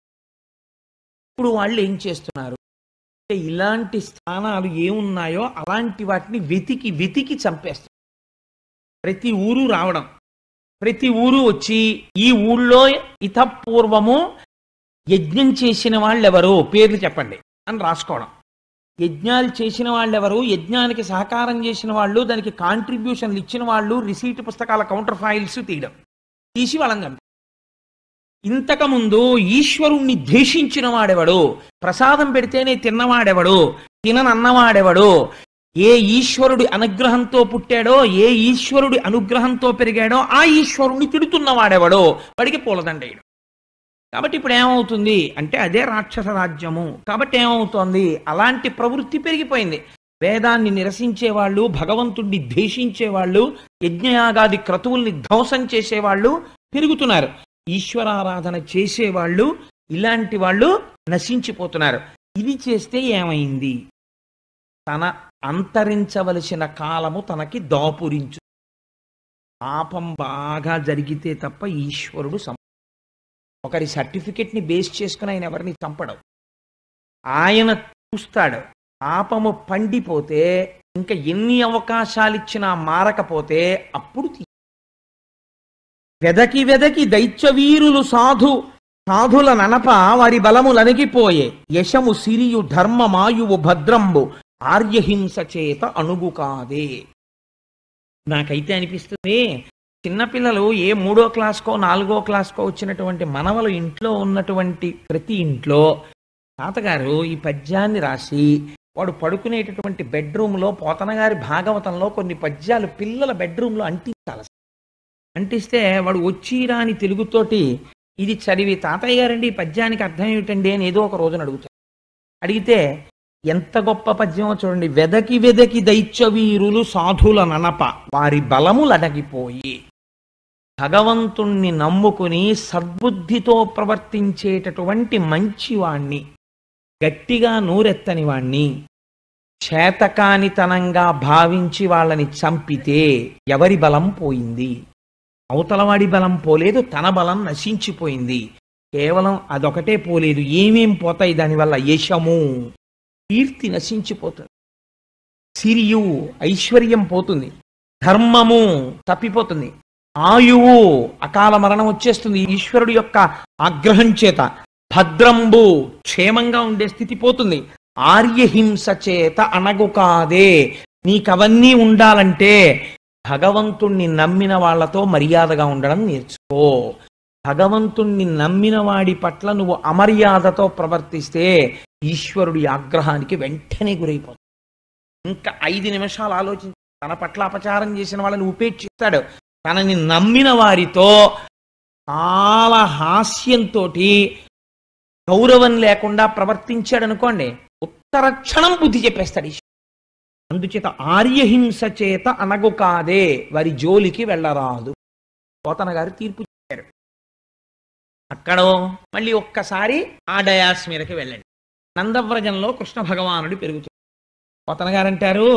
ఇప్పుడు వాళ్ళు ఏం చేస్తున్నారు అంటే ఇలాంటి స్థానాలు ఏమున్నాయో అలాంటి వాటిని వెతికి వెతికి చంపేస్తారు ప్రతి ఊరు రావడం ప్రతి ఊరు వచ్చి ఈ ఊళ్ళో ఇతపూర్వము యజ్ఞం చేసిన వాళ్ళెవరు పేర్లు చెప్పండి అని రాసుకోవడం యజ్ఞాలు చేసిన వాళ్ళెవరు యజ్ఞానికి సహకారం చేసిన వాళ్ళు దానికి కాంట్రిబ్యూషన్లు ఇచ్చిన వాళ్ళు రిసీట్ పుస్తకాల కౌంటర్ ఫైల్స్ తీయడం తీసి వాళ్ళని చంపారు. ఇంతకుముందు ఈశ్వరుణ్ణి ద్వేషించిన వాడెవడు ప్రసాదం పెడితేనే తిన్నవాడెవడు తిననన్నవాడెవడు ఏ ఈశ్వరుడి అనుగ్రహంతో పుట్టాడో ఏ ఈశ్వరుడి అనుగ్రహంతో పెరిగాడో ఆ ఈశ్వరుణ్ణి తిడుతున్నవాడెవడో వాడికి పూలదండేయడు కాబట్టి ఇప్పుడు ఏమవుతుంది అంటే అదే రాక్షస రాజ్యము కాబట్టి ఏమవుతోంది అలాంటి ప్రవృత్తి పెరిగిపోయింది వేదాన్ని నిరసించే వాళ్ళు భగవంతుణ్ణి ద్వేషించే వాళ్ళు యజ్ఞయాగాది క్రతువుల్ని ధ్వంసం చేసేవాళ్ళు పెరుగుతున్నారు ఈశ్వరారాధన చేసేవాళ్ళు ఇలాంటి వాళ్ళు నశించిపోతున్నారు ఇది చేస్తే ఏమైంది తన అంతరించవలసిన కాలము తనకి దాపురించు పాపం బాగా జరిగితే తప్ప ఈశ్వరుడు సం ఒకరి సర్టిఫికెట్ని బేస్ చేసుకుని ఆయన ఎవరిని చంపడం ఆయన చూస్తాడు పాపము పండిపోతే ఇంకా ఎన్ని అవకాశాలు ఇచ్చినా మారకపోతే అప్పుడు తీ- వెదకి వెదకి దైత్యవీరులు సాధు సాధుల ననప వారి బలములనిగిపోయే యశము సిరియు ధర్మమాయువు భద్రంబు ఆర్యహింస చేత అణుగు కాదే నాకైతే అనిపిస్తుంది చిన్నపిల్లలు ఏ మూడో క్లాస్కో నాలుగో క్లాస్కో వచ్చినటువంటి మనవలు ఇంట్లో ఉన్నటువంటి ప్రతి ఇంట్లో తాతగారు ఈ పద్యాన్ని రాసి వాడు పడుకునేటటువంటి బెడ్రూమ్లో పోతనగారి భాగవతంలో కొన్ని పద్యాలు పిల్లల బెడ్రూమ్లో అంటించాలి అంటిస్తే వాడు వచ్చి రాని తెలుగుతోటి ఇది చదివి తాతయ్య గారండి ఈ పద్యానికి అర్థం ఏమిటండి అని ఏదో ఒక రోజున అడుగుతాడు అడిగితే ఎంత గొప్ప పద్యమో చూడండి వెదకి వెదకి దైత్యవీరులు సాధుల ననప వారి బలములడగిపోయి భగవంతుణ్ణి నమ్ముకుని సద్బుద్ధితో ప్రవర్తించేటటువంటి మంచివాణ్ణి గట్టిగా నూరెత్తని వాణ్ణి చేతకానితనంగా భావించి వాళ్ళని చంపితే ఎవరి బలం పోయింది అవతలవాడి బలం పోలేదు తన బలం నశించిపోయింది కేవలం అదొకటే పోలేదు ఏమేం పోతాయి దానివల్ల యశము కీర్తి నశించిపోతుంది సిరియు ఐశ్వర్యం పోతుంది ధర్మము తప్పిపోతుంది ఆయువు అకాల మరణం వచ్చేస్తుంది ఈశ్వరుడు యొక్క ఆగ్రహం చేత భద్రంబు క్షేమంగా ఉండే స్థితి పోతుంది ఆర్యహింస చేత అణగు కాదే నీకవన్నీ ఉండాలంటే భగవంతుణ్ణి నమ్మిన వాళ్ళతో మర్యాదగా ఉండడం నేర్చుకో భగవంతుణ్ణి నమ్మిన వాడి పట్ల నువ్వు అమర్యాదతో ప్రవర్తిస్తే ఈశ్వరుడి ఆగ్రహానికి వెంటనే గురైపోతావు ఇంకా ఐదు నిమిషాలు ఆలోచించి తన పట్ల అపచారం చేసిన వాళ్ళని ఉపేక్షిస్తాడు తనని నమ్మిన వారితో చాలా హాస్యంతో గౌరవం లేకుండా ప్రవర్తించాడు అనుకోండి ఉత్తర క్షణం బుద్ధి చెప్పేస్తాడు ఈశ్వరుడు. అందుచేత ఆర్యహింస చేత అనగు కాదే వారి జోలికి వెళ్ళరాదు పోతన గారు తీర్పు చెప్పారు అక్కడ మళ్ళీ ఒక్కసారి ఆ డయాస్ మీదకి వెళ్ళండి నందవ్రజంలో కృష్ణ భగవానుడు పెరుగుతాడు పోతన గారు అంటారు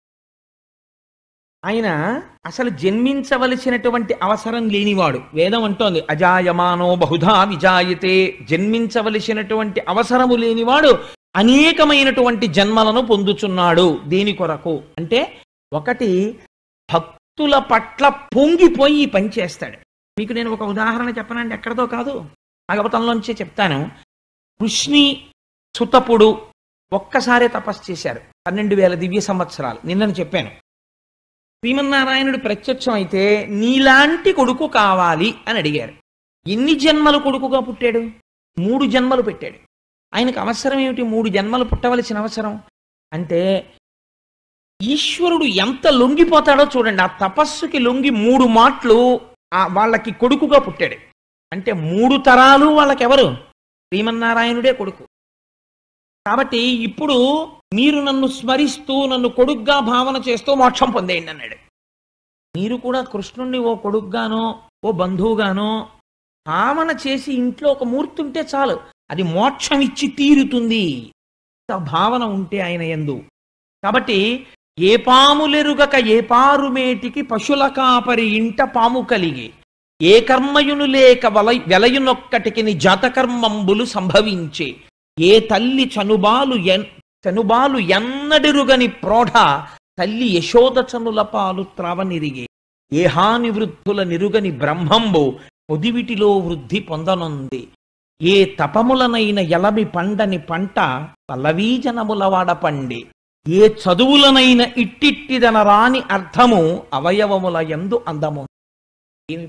ఆయన అసలు జన్మించవలసినటువంటి అవసరం లేనివాడు వేదం అంటోంది అజాయమానో బహుధా విజాయతే జన్మించవలసినటువంటి అవసరము లేనివాడు అనేకమైనటువంటి జన్మలను పొందుచున్నాడు దేని కొరకు అంటే ఒకటి భక్తుల పట్ల పొంగిపోయి ఈ పని చేస్తాడు మీకు నేను ఒక ఉదాహరణ చెప్పనండి ఎక్కడతో కాదు భాగవతంలోంచే చెప్తాను కృష్ణి సుతపుడు ఒక్కసారే తపస్సు చేశారు పన్నెండు వేల దివ్య సంవత్సరాలు నిన్నను చెప్పాను శ్రీమన్నారాయణుడు ప్రత్యక్షం అయితే నీలాంటి కొడుకు కావాలి అని అడిగారు ఎన్ని జన్మలు కొడుకుగా పుట్టాడు మూడు జన్మలు పెట్టాడు ఆయనకు అవసరం ఏమిటి మూడు జన్మలు పుట్టవలసిన అవసరం అంటే ఈశ్వరుడు ఎంత లొంగిపోతాడో చూడండి ఆ తపస్సుకి లొంగి మూడు మాటలు ఆ వాళ్ళకి కొడుకుగా పుట్టాడు అంటే మూడు తరాలు వాళ్ళకెవరు శ్రీమన్నారాయణుడే కొడుకు కాబట్టి ఇప్పుడు మీరు నన్ను స్మరిస్తూ నన్ను కొడుగ్గా భావన చేస్తూ మోక్షం పొందేయండి అన్నాడు మీరు కూడా కృష్ణుణ్ణి ఓ కొడుగ్గానో ఓ బంధువుగానో భావన చేసి ఇంట్లో ఒక మూర్తి ఉంటే చాలు అది మోక్షం ఇచ్చి తీరుతుంది ఆ భావన ఉంటే ఆయన ఎందు కాబట్టి ఏ పాములెరుగక ఏ పారుమేటికి పశుల కాపరి ఇంట పాము కలిగి ఏ కర్మయును లేక వల వెలయునొక్కటికి జాతకర్మంబులు సంభవించే ఏ తల్లి చనుబాలు ఎన్ చనుబాలు ఎన్నడెరుగని ప్రోఢ తల్లి యశోద చనుల పాలు త్రావనిరిగే ఏ హాని వృద్ధుల నిరుగని బ్రహ్మంబు పొదివిటిలో వృద్ధి పొందనుంది ఏ తపములనైన ఎలమి పండని పంట పల్లవీజనముల వాడ పండి ఏ చదువులనైన ఇట్టిట్టిదన రాని అర్థము అవయవముల ఎందు అందము ఏమి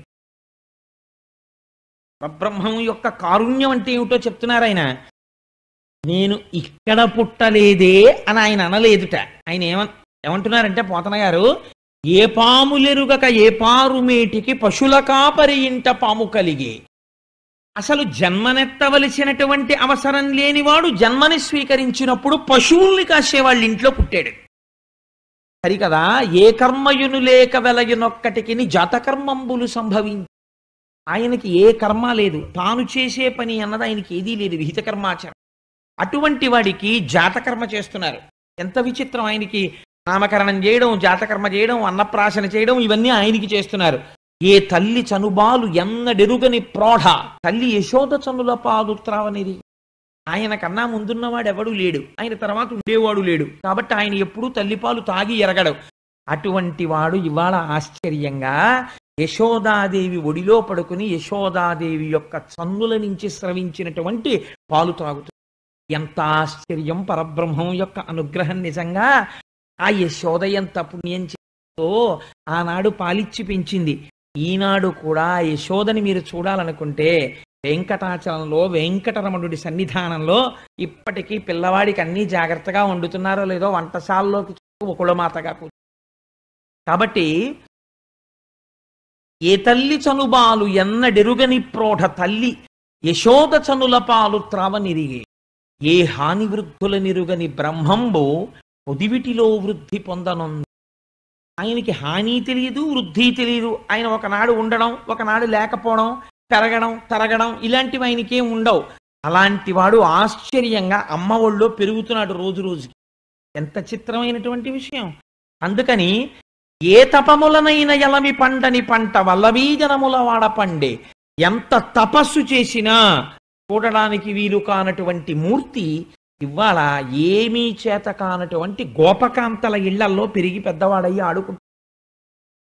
పరబ్రహ్మం యొక్క కారుణ్యం అంటే ఏమిటో చెప్తున్నారు ఆయన నేను ఇక్కడ పుట్టలేదే అని ఆయన అనలేదుట ఆయన ఏమ ఏమంటున్నారంటే పోతన గారు ఏ పాములెరుగక ఏ పారుమేటికి పశుల కాపరి ఇంట పాము కలిగే అసలు జన్మనెత్తవలసినటువంటి అవసరం లేనివాడు జన్మని స్వీకరించినప్పుడు పశువుల్ని కాసే వాళ్ళ ఇంట్లో పుట్టాడు సరికదా ఏ కర్మయును లేక వెలయునొక్కటికి జాతకర్మంబులు సంభవించి ఆయనకి ఏ కర్మ లేదు తాను చేసే పని అన్నది ఆయనకి ఏదీ లేదు విహిత కర్మాచరణ అటువంటి వాడికి జాతకర్మ చేస్తున్నారు ఎంత విచిత్రం ఆయనకి నామకరణం చేయడం జాతకర్మ చేయడం అన్నప్రాశన చేయడం ఇవన్నీ ఆయనకి చేస్తున్నారు ఏ తల్లి చనుబాలు ఎన్నడెరుగని ప్రోఢ తల్లి యశోద చనుల పాలు త్రావనిది ఆయన కన్నా ముందున్నవాడు ఎవడు లేడు ఆయన తర్వాత ఉండేవాడు లేడు కాబట్టి ఆయన ఎప్పుడూ తల్లిపాలు తాగి ఎరగడు అటువంటి వాడు ఇవాళ ఆశ్చర్యంగా యశోదాదేవి ఒడిలో పడుకుని యశోదాదేవి యొక్క చన్నుల నుంచి స్రవించినటువంటి పాలు తాగుతుంది ఎంత ఆశ్చర్యం పరబ్రహ్మం యొక్క అనుగ్రహం నిజంగా ఆ యశోద ఎంత పుణ్యం చేతో ఆనాడు పాలిచ్చి పెంచింది ఈనాడు కూడా యశోదని మీరు చూడాలనుకుంటే వెంకటాచలంలో వెంకటరమణుడి సన్నిధానంలో ఇప్పటికీ పిల్లవాడికి అన్ని జాగ్రత్తగా వండుతున్నారో లేదో వంటశాలలోకి ఒకళమాతగా కూర్చు కాబట్టి ఏ తల్లి చనుబాలు ఎన్నడెరుగని ప్రోఢ తల్లి యశోద చనుల పాలు త్రావనిరిగే ఏ హాని వృద్ధుల నిరుగని బ్రహ్మంబు పొదివిటిలో వృద్ధి పొందనుంది ఆయనకి హాని తెలియదు వృద్ధి తెలియదు ఆయన ఒకనాడు ఉండడం ఒకనాడు లేకపోవడం పెరగడం తరగడం ఇలాంటివి ఆయనకేం ఉండవు అలాంటి వాడు ఆశ్చర్యంగా అమ్మ ఒళ్ళో పెరుగుతున్నాడు రోజు రోజుకి ఎంత చిత్రమైనటువంటి విషయం అందుకని ఏ తపములనైన ఎలమి పండని పంట వల్లవీజనముల వాడ పండే ఎంత తపస్సు చేసినా చూడడానికి వీలు కానటువంటి మూర్తి ఇవాళ ఏమీ చేత కానటువంటి గోపకాంతల ఇళ్లల్లో పెరిగి పెద్దవాడయ్యి ఆడుకుంటు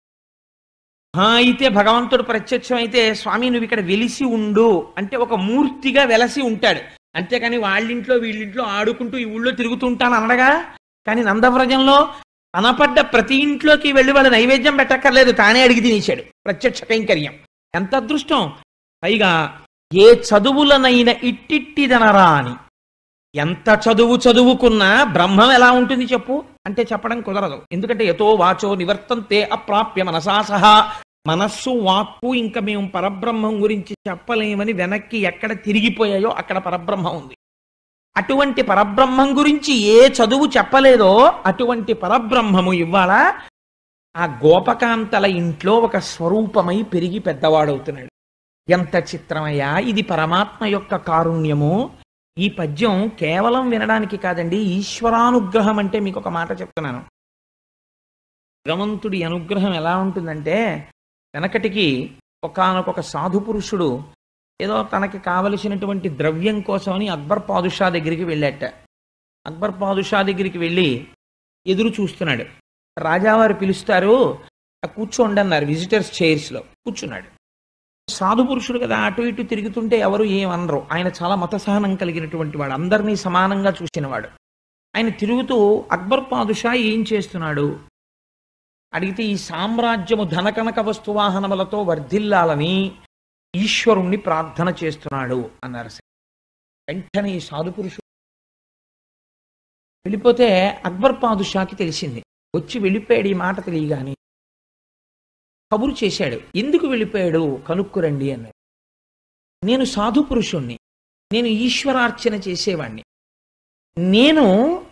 ఆ అయితే భగవంతుడు ప్రత్యక్షం అయితే స్వామి నువ్వు ఇక్కడ వెలిసి ఉండు అంటే ఒక మూర్తిగా వెలసి ఉంటాడు అంతేకాని వాళ్ళింట్లో వీళ్ళింట్లో ఆడుకుంటూ ఈ ఊళ్ళో తిరుగుతుంటాను అనడగా కానీ నందవ్రజంలో కనపడ్డ ప్రతి ఇంట్లోకి వెళ్ళి వాళ్ళు నైవేద్యం పెట్టక్కర్లేదు తానే అడిగి తినేశాడు ప్రత్యక్ష కైంకర్యం ఎంత అదృష్టం పైగా ఏ చదువులనైన ఇట్టిట్టిదనరా అని ఎంత చదువు చదువుకున్నా బ్రహ్మం ఎలా ఉంటుంది చెప్పు అంటే చెప్పడం కుదరదు ఎందుకంటే ఎతో వాచో నివర్తంతే అప్రాప్య మనసా సహా మనస్సు వాక్కు ఇంకా మేము పరబ్రహ్మం గురించి చెప్పలేమని వెనక్కి ఎక్కడ తిరిగిపోయాయో అక్కడ పరబ్రహ్మం ఉంది అటువంటి పరబ్రహ్మం గురించి ఏ చదువు చెప్పలేదో అటువంటి పరబ్రహ్మము ఇవాళ ఆ గోపకాంతల ఇంట్లో ఒక స్వరూపమై పెరిగి పెద్దవాడవుతున్నాడు ఎంత చిత్రమయ్యా ఇది పరమాత్మ యొక్క కారుణ్యము ఈ పద్యం కేవలం వినడానికి కాదండి ఈశ్వరానుగ్రహం అంటే మీకు ఒక మాట చెప్తున్నాను భగవంతుడి అనుగ్రహం ఎలా ఉంటుందంటే వెనకటికి ఒకానొక సాధు పురుషుడు ఏదో తనకి కావలసినటువంటి ద్రవ్యం కోసమని అక్బర్ పాదుషా దగ్గరికి వెళ్ళాట అక్బర్ పాదుషా దగ్గరికి వెళ్ళి ఎదురు చూస్తున్నాడు రాజావారు పిలుస్తారు "ఆ కూర్చోండి అన్నారు విజిటర్స్ చైర్స్లో కూర్చున్నాడు సాధు పురుషుడు కదా అటు ఇటు తిరుగుతుంటే ఎవరు ఏమనరు ఆయన చాలా మత సహనం కలిగినటువంటి వాడు అందరినీ సమానంగా చూసినవాడు ఆయన తిరుగుతూ అక్బర్ పాదుషా ఏం చేస్తున్నాడు అడిగితే ఈ సామ్రాజ్యము ధనకనక వస్తువాహనములతో వర్ధిల్లాలని ఈశ్వరుణ్ణి ప్రార్థన చేస్తున్నాడు అన్నారు వెంటనే ఈ సాధు పురుషుడు వెళ్ళిపోతే అక్బర్ పాదుషాకి తెలిసింది వచ్చి వెళ్ళిపోయాడు ఈ మాట తెలియగాని కబురు చేశాడు ఎందుకు వెళ్ళిపోయాడు కనుక్కురండి అన్నాడు నేను సాధు పురుషుణ్ణి నేను ఈశ్వరార్చన చేసేవాణ్ణి నేను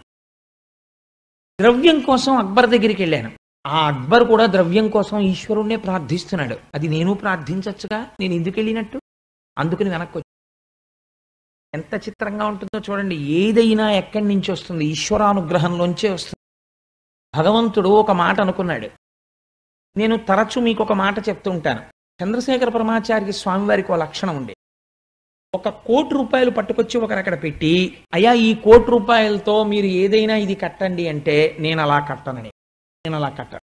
ద్రవ్యం కోసం అక్బర్ దగ్గరికి వెళ్ళాను ఆ అక్బర్ కూడా ద్రవ్యం కోసం ఈశ్వరుణ్ణే ప్రార్థిస్తున్నాడు అది నేను ప్రార్థించచ్చుగా నేను ఎందుకు వెళ్ళినట్టు అందుకని వెనక్కి వచ్చి ఎంత చిత్రంగా ఉంటుందో చూడండి ఏదైనా ఎక్కడి నుంచి వస్తుంది ఈశ్వరానుగ్రహంలోంచే వస్తుంది భగవంతుడు ఒక మాట అనుకున్నాడు నేను తరచు మీకు ఒక మాట చెప్తుంటాను చంద్రశేఖర పరమాచార్య స్వామి వారికి ఒక లక్షణం ఉండే ఒక కోటి రూపాయలు పట్టుకొచ్చి ఒకరు అక్కడ పెట్టి అయ్యా ఈ కోటి రూపాయలతో మీరు ఏదైనా ఇది కట్టండి అంటే నేను అలా కట్టనని నేను అలా కట్టను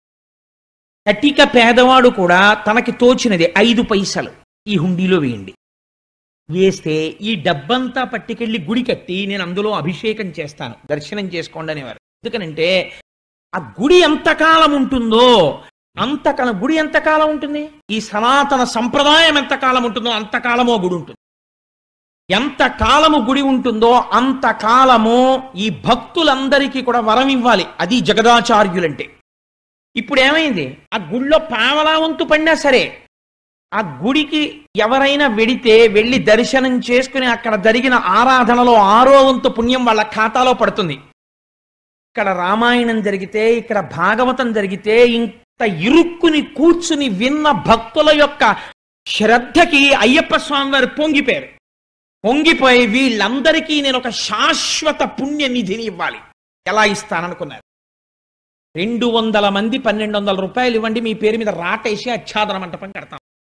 కటిక పేదవాడు కూడా తనకి తోచినది ఐదు పైసలు ఈ హుండీలో వేయండి వేస్తే ఈ డబ్బంతా పట్టుకెళ్ళి గుడి కట్టి నేను అందులో అభిషేకం చేస్తాను దర్శనం చేసుకోండి అనేవారు ఎందుకనంటే ఆ గుడి ఎంతకాలం ఉంటుందో అంతకాలం గుడి ఎంతకాలం ఉంటుంది ఈ సనాతన సంప్రదాయం ఎంతకాలం ఉంటుందో అంతకాలమో గుడి ఉంటుంది ఎంత కాలము గుడి ఉంటుందో అంత కాలము ఈ భక్తులందరికీ కూడా వరం ఇవ్వాలి అది జగదాచార్యులంటే ఇప్పుడు ఏమైంది ఆ గుడిలో పావలా వంతు పడినా సరే ఆ గుడికి ఎవరైనా వెడితే వెళ్ళి దర్శనం చేసుకుని అక్కడ జరిగిన ఆరాధనలో ఆరో వంతు పుణ్యం వాళ్ళ ఖాతాలో పడుతుంది ఇక్కడ రామాయణం జరిగితే ఇక్కడ భాగవతం జరిగితే ఇంత ఇరుక్కుని కూర్చుని విన్న భక్తుల యొక్క శ్రద్ధకి అయ్యప్ప స్వామి వారు పొంగిపోయారు పొంగిపోయి వీళ్ళందరికీ నేను ఒక శాశ్వత పుణ్య నిధిని ఇవ్వాలి ఎలా ఇస్తాననుకున్నారు రెండు వందల మంది పన్నెండు వందల రూపాయలు ఇవ్వండి మీ పేరు మీద రాటేసి ఆచ్ఛాదన మంటపం కడతాం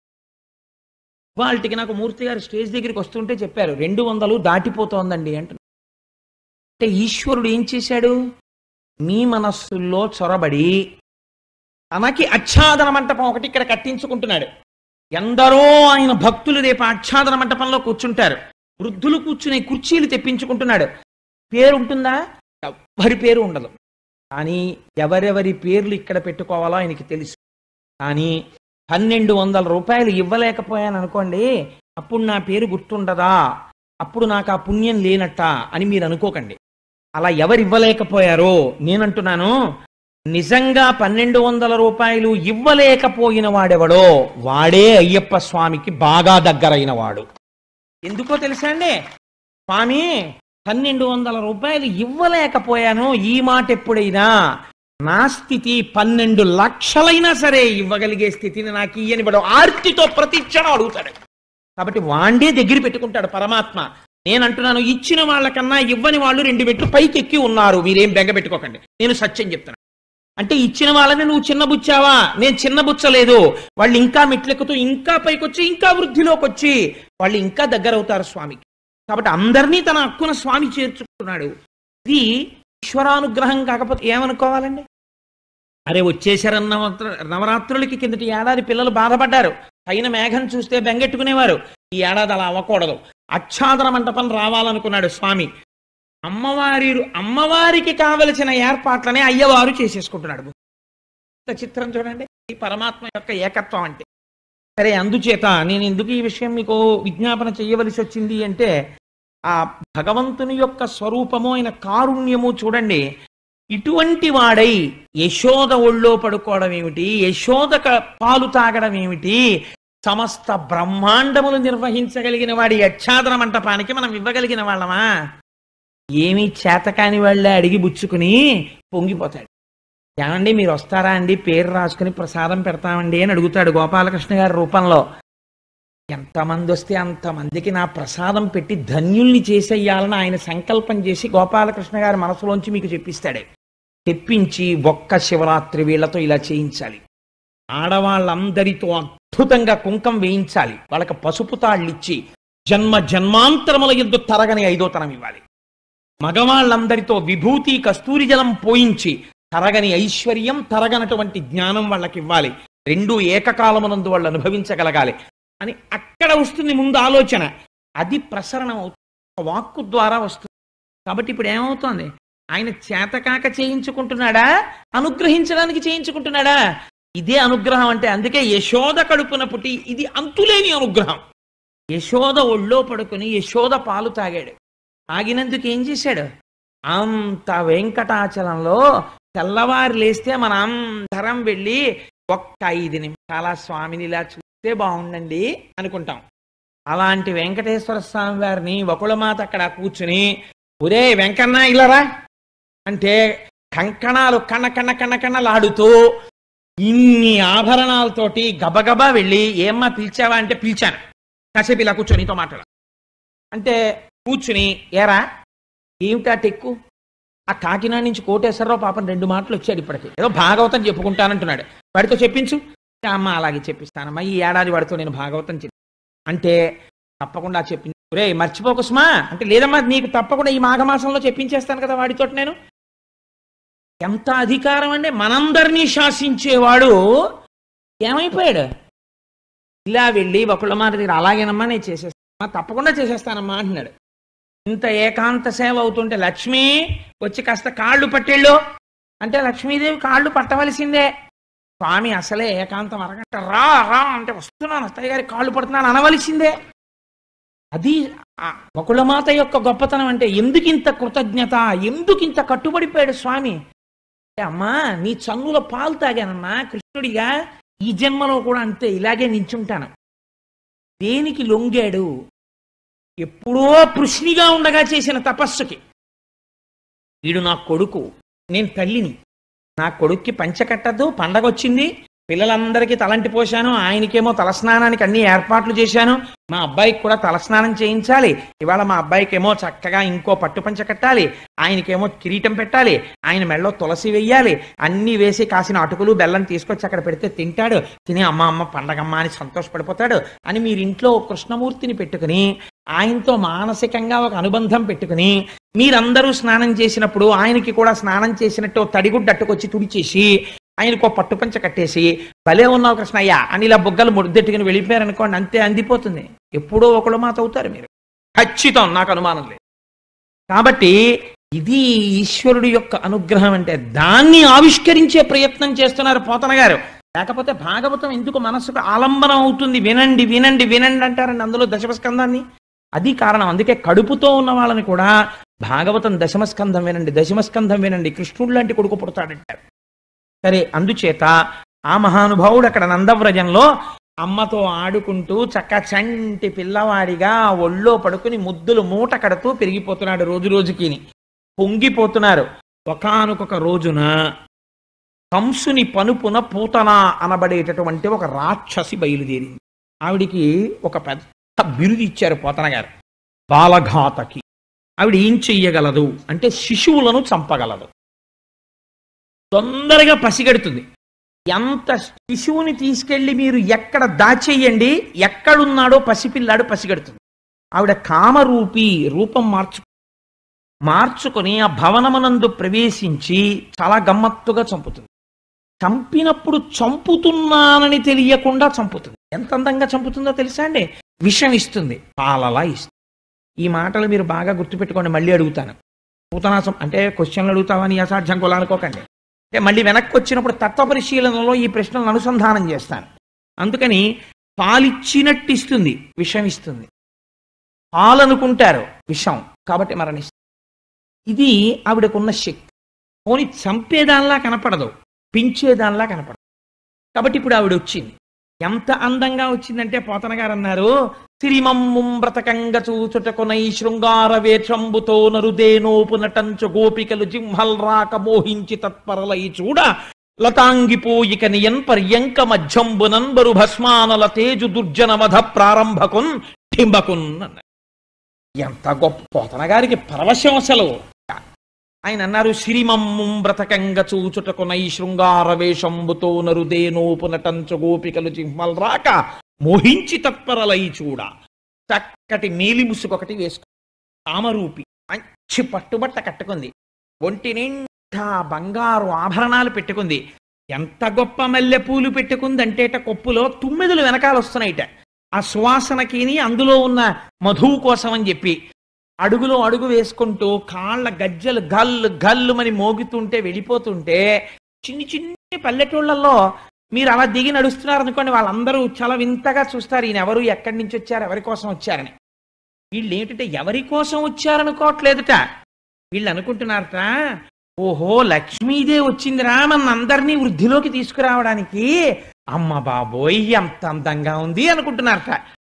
వాళ్ళకి నాకు మూర్తి గారు స్టేజ్ దగ్గరికి వస్తుంటే చెప్పారు రెండు వందలు దాటిపోతోందండి అంటున్నారు అంటే ఈశ్వరుడు ఏం చేశాడు మీ మనస్సుల్లో చొరబడి తనకి ఆచ్ఛాదన మంటపం ఒకటి ఇక్కడ కట్టించుకుంటున్నాడు ఎందరో ఆయన భక్తులు రేపు ఆచ్ఛాదన మంటపంలో కూర్చుంటారు వృద్ధులు కూర్చునే కుర్చీలు తెప్పించుకుంటున్నాడు పేరు ఉంటుందా ఎవరి పేరు ఉండదు కానీ ఎవరెవరి పేర్లు ఇక్కడ పెట్టుకోవాలో ఆయనకి తెలుసు కానీ పన్నెండు వందల రూపాయలు ఇవ్వలేకపోయాను అనుకోండి అప్పుడు నా పేరు గుర్తుండదా అప్పుడు నాకు ఆ పుణ్యం లేనట్ట అని మీరు అనుకోకండి అలా ఎవరు ఇవ్వలేకపోయారో నేనంటున్నాను నిజంగా పన్నెండు వందల రూపాయలు ఇవ్వలేకపోయిన వాడెవడో వాడే అయ్యప్ప స్వామికి బాగా దగ్గరైన వాడు ఎందుకో తెలుసా అండి స్వామి పన్నెండు వందల రూపాయలు ఇవ్వలేకపోయాను ఈ మాట ఎప్పుడైనా నా స్థితి పన్నెండు లక్షలైనా సరే ఇవ్వగలిగే స్థితిని నాకు ఇయ్యని వాడు ఆర్తితో ప్రతి క్షణం అడుగుతాడు కాబట్టి వాండే దగ్గర పెట్టుకుంటాడు పరమాత్మ నేను అంటున్నాను ఇచ్చిన వాళ్ళకన్నా ఇవ్వని వాళ్ళు రెండు మెట్లు పైకి ఎక్కి ఉన్నారు మీరేం బెంగ పెట్టుకోకండి నేను సత్యం చెప్తున్నాను అంటే ఇచ్చిన వాళ్ళని నువ్వు చిన్నబుచ్చావా నేను చిన్నబుచ్చలేదు వాళ్ళు ఇంకా మెట్లెక్కుతూ ఇంకా పైకొచ్చి ఇంకా వృద్ధిలోకి వచ్చి వాళ్ళు ఇంకా దగ్గర అవుతారు స్వామికి కాబట్టి అందరినీ తన హక్కున స్వామి చేర్చుకుంటున్నాడు ఇది ఈశ్వరానుగ్రహం కాకపోతే ఏమనుకోవాలండి అరే వచ్చేసారన్న నవరాత్ర- నవరాత్రులకి కిందటి ఏడాది పిల్లలు బాధపడ్డారు పైన మేఘం చూస్తే బెంగెట్టుకునేవారు ఈ ఏడాది అలా అవ్వకూడదు అక్షాదన మంటపం రావాలనుకున్నాడు స్వామి అమ్మవారి అమ్మవారికి కావలసిన ఏర్పాట్లనే అయ్యవారు చేసేసుకుంటున్నాడు ఎంత చిత్రం చూడండి ఈ పరమాత్మ యొక్క ఏకత్వం అంటే సరే అందుచేత నేను ఎందుకు ఈ విషయం మీకు విజ్ఞాపన చేయవలసి వచ్చింది అంటే ఆ భగవంతుని యొక్క స్వరూపము ఆయన కారుణ్యము చూడండి ఇటువంటి వాడై యశోద ఒళ్ళో పడుకోవడం ఏమిటి యశోద క- పాలు తాగడం ఏమిటి సమస్త బ్రహ్మాండములు నిర్వహించగలిగిన వాడి యక్షాదన మంటపానికి మనం ఇవ్వగలిగిన వాళ్ళమా ఏమీ చేతకాని వాళ్ళే అడిగి బుచ్చుకుని పొంగిపోతాడు ఏమండి మీరు వస్తారా అండి పేరు రాసుకుని ప్రసాదం పెడతామండి అని అడుగుతాడు గోపాలకృష్ణ గారి రూపంలో ఎంతమంది వస్తే అంతమందికి నా ప్రసాదం పెట్టి ధన్యుల్ని చేసేయాలని ఆయన సంకల్పం చేసి గోపాలకృష్ణ గారి మనసులోంచి మీకు చెప్పిస్తాడే తెప్పించి ఒక్క శివరాత్రి వీళ్లతో ఇలా చేయించాలి ఆడవాళ్ళందరితో అద్భుతంగా కుంకం వేయించాలి వాళ్ళకి పసుపు తాళ్ళిచ్చి జన్మ జన్మాంతరముల ఎందు తరగని ఐదోతనం ఇవ్వాలి మగవాళ్ళందరితో విభూతి కస్తూరి జలం పోయించి తరగని ఐశ్వర్యం తరగనటువంటి జ్ఞానం వాళ్ళకి ఇవ్వాలి రెండు ఏకకాలమునందు వాళ్ళు అనుభవించగలగాలి అని అక్కడ వస్తుంది ముందు ఆలోచన అది ప్రసరణం అవుతుంది వాక్కు ద్వారా వస్తుంది కాబట్టి ఇప్పుడు ఏమవుతోంది ఆయన చేతకాక చేయించుకుంటున్నాడా అనుగ్రహించడానికి చేయించుకుంటున్నాడా ఇదే అనుగ్రహం అంటే అందుకే యశోద కడుపున పుట్టి ఇది అంతులేని అనుగ్రహం యశోద ఒళ్ళో పడుకుని యశోద పాలు తాగాడు తాగినందుకు ఏం చేశాడు అంత వెంకటాచలంలో తెల్లవారు లేస్తే మనం అందరం వెళ్ళి ఒక్క ఐదు నిమిషాల స్వామిని ఇలా చూస్తే బాగుండండి అనుకుంటాం అలాంటి వెంకటేశ్వర స్వామి వారిని వకుళమాత అక్కడ కూర్చుని ఒరే వెంకన్న ఇల్లరా అంటే కంకణాలు కన్న కన్న కన్న కన్నలాడుతూ ఇన్ని ఆభరణాలతోటి గబగబా వెళ్ళి ఏమ్మా పిలిచావా అంటే పిలిచాను కాసేపు ఇలా కూర్చొని నీతో మాట్లాడ అంటే కూర్చుని ఏరా ఏమిటా టెక్కు ఆ కాకినాడ నుంచి కోటేశ్వరరావు పాపం రెండు మాటలు వచ్చాడు ఇప్పటికి ఏదో భాగవతం చెప్పుకుంటానంటున్నాడు వాడితో చెప్పించు అమ్మ అలాగే చెప్పిస్తానమ్మా ఈ ఏడాది వాడితో నేను భాగవతం చెప్పి అంటే తప్పకుండా చెప్పించు రే మర్చిపోకు సుమా అంటే లేదమ్మా నీకు తప్పకుండా ఈ మాఘమాసంలో చెప్పించేస్తాను కదా వాడితో నేను ఎంత అధికారం అంటే మనందరినీ శాసించేవాడు ఏమైపోయాడు ఇలా వెళ్ళి ఒకళ్ళ మాట దగ్గర అలాగేనమ్మా నేను చేసేస్తానమ్మా తప్పకుండా చేసేస్తానమ్మా అంటున్నాడు ఇంత ఏకాంత సేవ అవుతుంటే లక్ష్మి వచ్చి కాస్త కాళ్ళు పట్టేళ్ళు అంటే లక్ష్మీదేవి కాళ్ళు పట్టవలసిందే స్వామి అసలే ఏకాంతం అరగంట రా రా అంటే వస్తున్నాను అత్తయ్య గారి కాళ్ళు పడుతున్నాను అనవలసిందే అది ఆ వకుళమాత యొక్క గొప్పతనం అంటే ఎందుకింత కృతజ్ఞత ఎందుకింత కట్టుబడిపోయాడు స్వామి అంటే అమ్మా నీ చన్నుల పాలు తాగానమ్మా కృష్ణుడిగా ఈ జన్మలో కూడా అంతే ఇలాగే నించుంటాను దేనికి లొంగాడు ఎప్పుడో పృష్ణిగా ఉండగా చేసిన తపస్సుకి వీడు నా కొడుకు నేను తల్లిని నా కొడుక్కి పంచ కట్టద్దు పండగ వచ్చింది పిల్లలందరికీ తలంటి పోశాను ఆయనకేమో తలస్నానానికి అన్ని ఏర్పాట్లు చేశాను మా అబ్బాయికి కూడా తలస్నానం చేయించాలి ఇవాళ మా అబ్బాయికేమో చక్కగా ఇంకో పట్టు పంచ కట్టాలి ఆయనకేమో కిరీటం పెట్టాలి ఆయన మెళ్ళలో తులసి వెయ్యాలి అన్ని వేసి కాసిన అటుకులు బెల్లం తీసుకొచ్చి అక్కడ పెడితే తింటాడు తిని అమ్మ అమ్మ పండగమ్మ అని సంతోషపడిపోతాడు అని మీరు ఇంట్లో ఓ కృష్ణమూర్తిని పెట్టుకుని ఆయనతో మానసికంగా ఒక అనుబంధం పెట్టుకుని మీరందరూ స్నానం చేసినప్పుడు ఆయనకి కూడా స్నానం చేసినట్టు ఓ తడిగుడ్డ అట్టుకొచ్చి తుడిచేసి ఆయనకు పట్టుపంచ కట్టేసి భలే ఉన్నావు కృష్ణయ్య అని ఇలా బుగ్గలు ముద్దెట్టుకుని వెళ్ళిపోయారనుకోండి అంతే అందిపోతుంది ఎప్పుడో ఒకళ్ళు మాత అవుతారు మీరు ఖచ్చితం నాకు అనుమానం లేదు కాబట్టి ఇది ఈశ్వరుడి యొక్క అనుగ్రహం అంటే దాన్ని ఆవిష్కరించే ప్రయత్నం చేస్తున్నారు పోతన గారు లేకపోతే భాగవతం ఎందుకు మనసుకు ఆలంబనం అవుతుంది వినండి వినండి వినండి అంటారండి అందులో దశమస్కందాన్ని అది కారణం అందుకే కడుపుతో ఉన్న వాళ్ళని కూడా భాగవతం దశమస్కంధం వినండి దశమస్కంధం వినండి కృష్ణుడు లాంటి కొడుకు పుడతాడంటారు సరే అందుచేత ఆ మహానుభావుడు అక్కడ నందవ్రజంలో అమ్మతో ఆడుకుంటూ చక్క చంటి పిల్లవాడిగా ఒళ్ళో పడుకుని ముద్దులు మూట కడుతూ పెరిగిపోతున్నాడు రోజు రోజుకిని పొంగిపోతున్నారు ఒకానొక రోజున కంసుని పనుపున పూతన అనబడేటటువంటి ఒక రాక్షసి బయలుదేరింది ఆవిడికి ఒక పెద్ద బిరుదు ఇచ్చారు పోతన గారు బాలఘాతకి ఆవిడ ఏం చెయ్యగలదు అంటే శిశువులను చంపగలదు తొందరగా పసిగడుతుంది ఎంత శిశువుని తీసుకెళ్లి మీరు ఎక్కడ దాచేయండి ఎక్కడున్నాడో పసిపిల్లాడు పసిగడుతుంది ఆవిడ కామరూపి రూపం మార్చు మార్చుకొని ఆ భవనమునందు ప్రవేశించి చాలా గమ్మత్తుగా చంపుతుంది చంపినప్పుడు చంపుతున్నానని తెలియకుండా చంపుతుంది ఎంత అందంగా చంపుతుందో తెలుసా అండి విషం ఇస్తుంది పాలలా ఇస్తుంది ఈ మాటలు మీరు బాగా గుర్తుపెట్టుకోండి మళ్ళీ అడుగుతాను పూతనాసం అంటే క్వశ్చన్లు అడుగుతామని అసాధ్యం కొలానుకోకండి అంటే మళ్ళీ వెనక్కి వచ్చినప్పుడు తత్వ పరిశీలనలో ఈ ప్రశ్నలను అనుసంధానం చేస్తాను అందుకని పాలిచ్చినట్టు ఇస్తుంది విషం ఇస్తుంది పాలనుకుంటారు విషం కాబట్టి మరణిస్తుంది ఇది ఆవిడకున్న శక్తి పోని చంపేదానిలా కనపడదు పించేదానిలా కనపడదు కాబట్టి ఇప్పుడు ఆవిడ వచ్చింది ఎంత అందంగా వచ్చిందంటే పోతన గారు అన్నారు సిరిమమ్ముం బ్రతకంగ చూచుటకునై శృంగార వేషంబుతో నరుదేనోపు నటంచు గోపికలు జింహల్ రాక మోహించి తత్పరలై చూడ లతాంగిపోయిక నియన్ పర్యంక మధ్యంబునన్ బరు భస్మానల తేజు దుర్జనవధ ప్రారంభకున్ ఠింబకున్ అన్నారు ఎంత గొప్ప పోతన గారికి పరవశం అసలు ఆయన అన్నారు సిరిమమ్ముం బ్రతకంగ చూచుటకునై శృంగార వేషంబుతో నరుదేనోపు నటంచు గోపికలు జింహల్ రాక మోహించి తత్పరలై చూడ చక్కటి మేలి ముసుగొకటి వేసుకుంది కామరూపి మంచి పట్టుబట్ట కట్టుకుంది ఒంటి నిండా బంగారు ఆభరణాలు పెట్టుకుంది ఎంత గొప్ప మల్లెపూలు పెట్టుకుందంటేట కొప్పులో తుమ్మెదలు వెనకాల వస్తున్నాయిట ఆ సువాసనకిని అందులో ఉన్న మధువు కోసం అని చెప్పి అడుగులో అడుగు వేసుకుంటూ కాళ్ళ గజ్జలు గల్లు గల్లుమని మోగుతుంటే వెళ్ళిపోతుంటే చిన్ని చిన్ని పల్లెటూళ్ళల్లో మీరు అలా దిగి నడుస్తున్నారు అనుకోండి వాళ్ళందరూ చాలా వింతగా చూస్తారు ఈయన ఎవరు ఎక్కడి నుంచి వచ్చారు ఎవరి కోసం వచ్చారని వీళ్ళు ఏంటంటే ఎవరి కోసం వచ్చారనుకోవట్లేదుట వీళ్ళు అనుకుంటున్నారట ఓహో లక్ష్మీదే వచ్చిందిరా మన అందరినీ వృద్ధిలోకి తీసుకురావడానికి అమ్మ బాబోయ్ ఎంత అందంగా ఉంది అనుకుంటున్నారట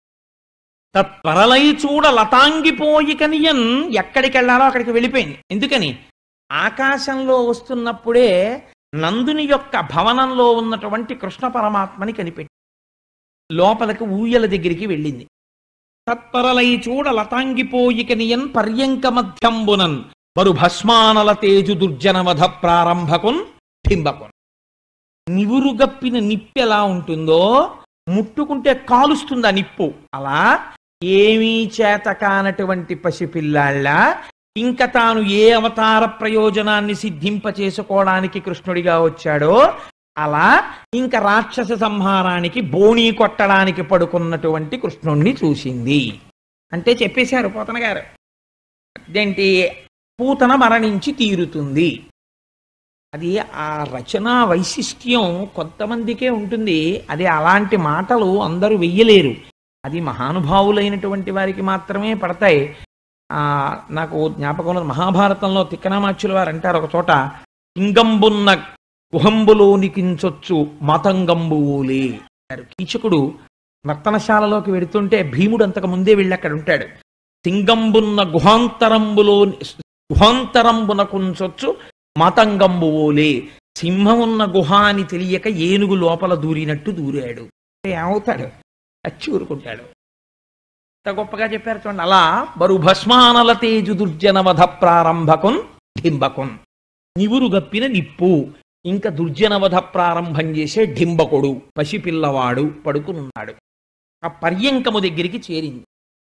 తత్పరలై చూడ లతాంగిపోయి కనియన్ ఎక్కడికి వెళ్ళాలో అక్కడికి వెళ్ళిపోయింది ఎందుకని ఆకాశంలో వస్తున్నప్పుడే నందుని యొక్క భవనంలో ఉన్నటువంటి కృష్ణ పరమాత్మని కనిపెట్టి లోపలికి ఊయల దగ్గరికి వెళ్ళింది తత్పరలై చూడ లతాంగిపోయిక నియన్ పర్యంక మధ్యంబునన్ వరు భస్మానల తేజు దుర్జనవధ ప్రారంభకున్ ఠింబకున్ నివురుగప్పిన నిప్పు ఎలా ఉంటుందో ముట్టుకుంటే కాలుస్తుంది ఆ నిప్పు అలా ఏమీ చేత కానటువంటి పసిపిల్లాళ్ళ ఇంకా తాను ఏ అవతార ప్రయోజనాన్ని సిద్ధింప చేసుకోవడానికి కృష్ణుడిగా వచ్చాడో అలా ఇంకా రాక్షస సంహారానికి బోణీ కొట్టడానికి పడుకున్నటువంటి కృష్ణుణ్ణి చూసింది అంటే చెప్పేశారు పోతన గారు అదేంటి పూతన మరణించి తీరుతుంది అది ఆ రచనా వైశిష్ట్యం కొంతమందికే ఉంటుంది అది అలాంటి మాటలు అందరూ వెయ్యలేరు అది మహానుభావులైనటువంటి వారికి మాత్రమే పడతాయి ఆ నాకు జ్ఞాపకం ఉన్నది మహాభారతంలో తిక్కనామాచ్యుల వారు అంటారు ఒక చోట సింగంబున్న గుహంబులోనికించొచ్చు మతంగంబువులే అంటారు. కీచకుడు నర్తనశాలలోకి వెడుతుంటే భీముడు అంతకు ముందే వెళ్ళి అక్కడ ఉంటాడు సింగంబున్న గుహాంతరంబులో గుహాంతరంబున కుంచొచ్చు మతంగంబువులే సింహం ఉన్న గుహ అని తెలియక ఏనుగు లోపల దూరినట్టు దూరాడు అంటే ఏమవుతాడు చచ్చి ఊరుకుంటాడు ఎంత గొప్పగా చెప్పారు చూడండి అలా బరు భస్మానల తేజు దుర్జనవధ ప్రారంభకున్ ఢింబకున్ నివురు గప్పిన నిప్పు ఇంకా దుర్జనవధ ప్రారంభం చేసే ఢింబకుడు పసిపిల్లవాడు పడుకునున్నాడు ఆ పర్యంకము దగ్గరికి చేరింది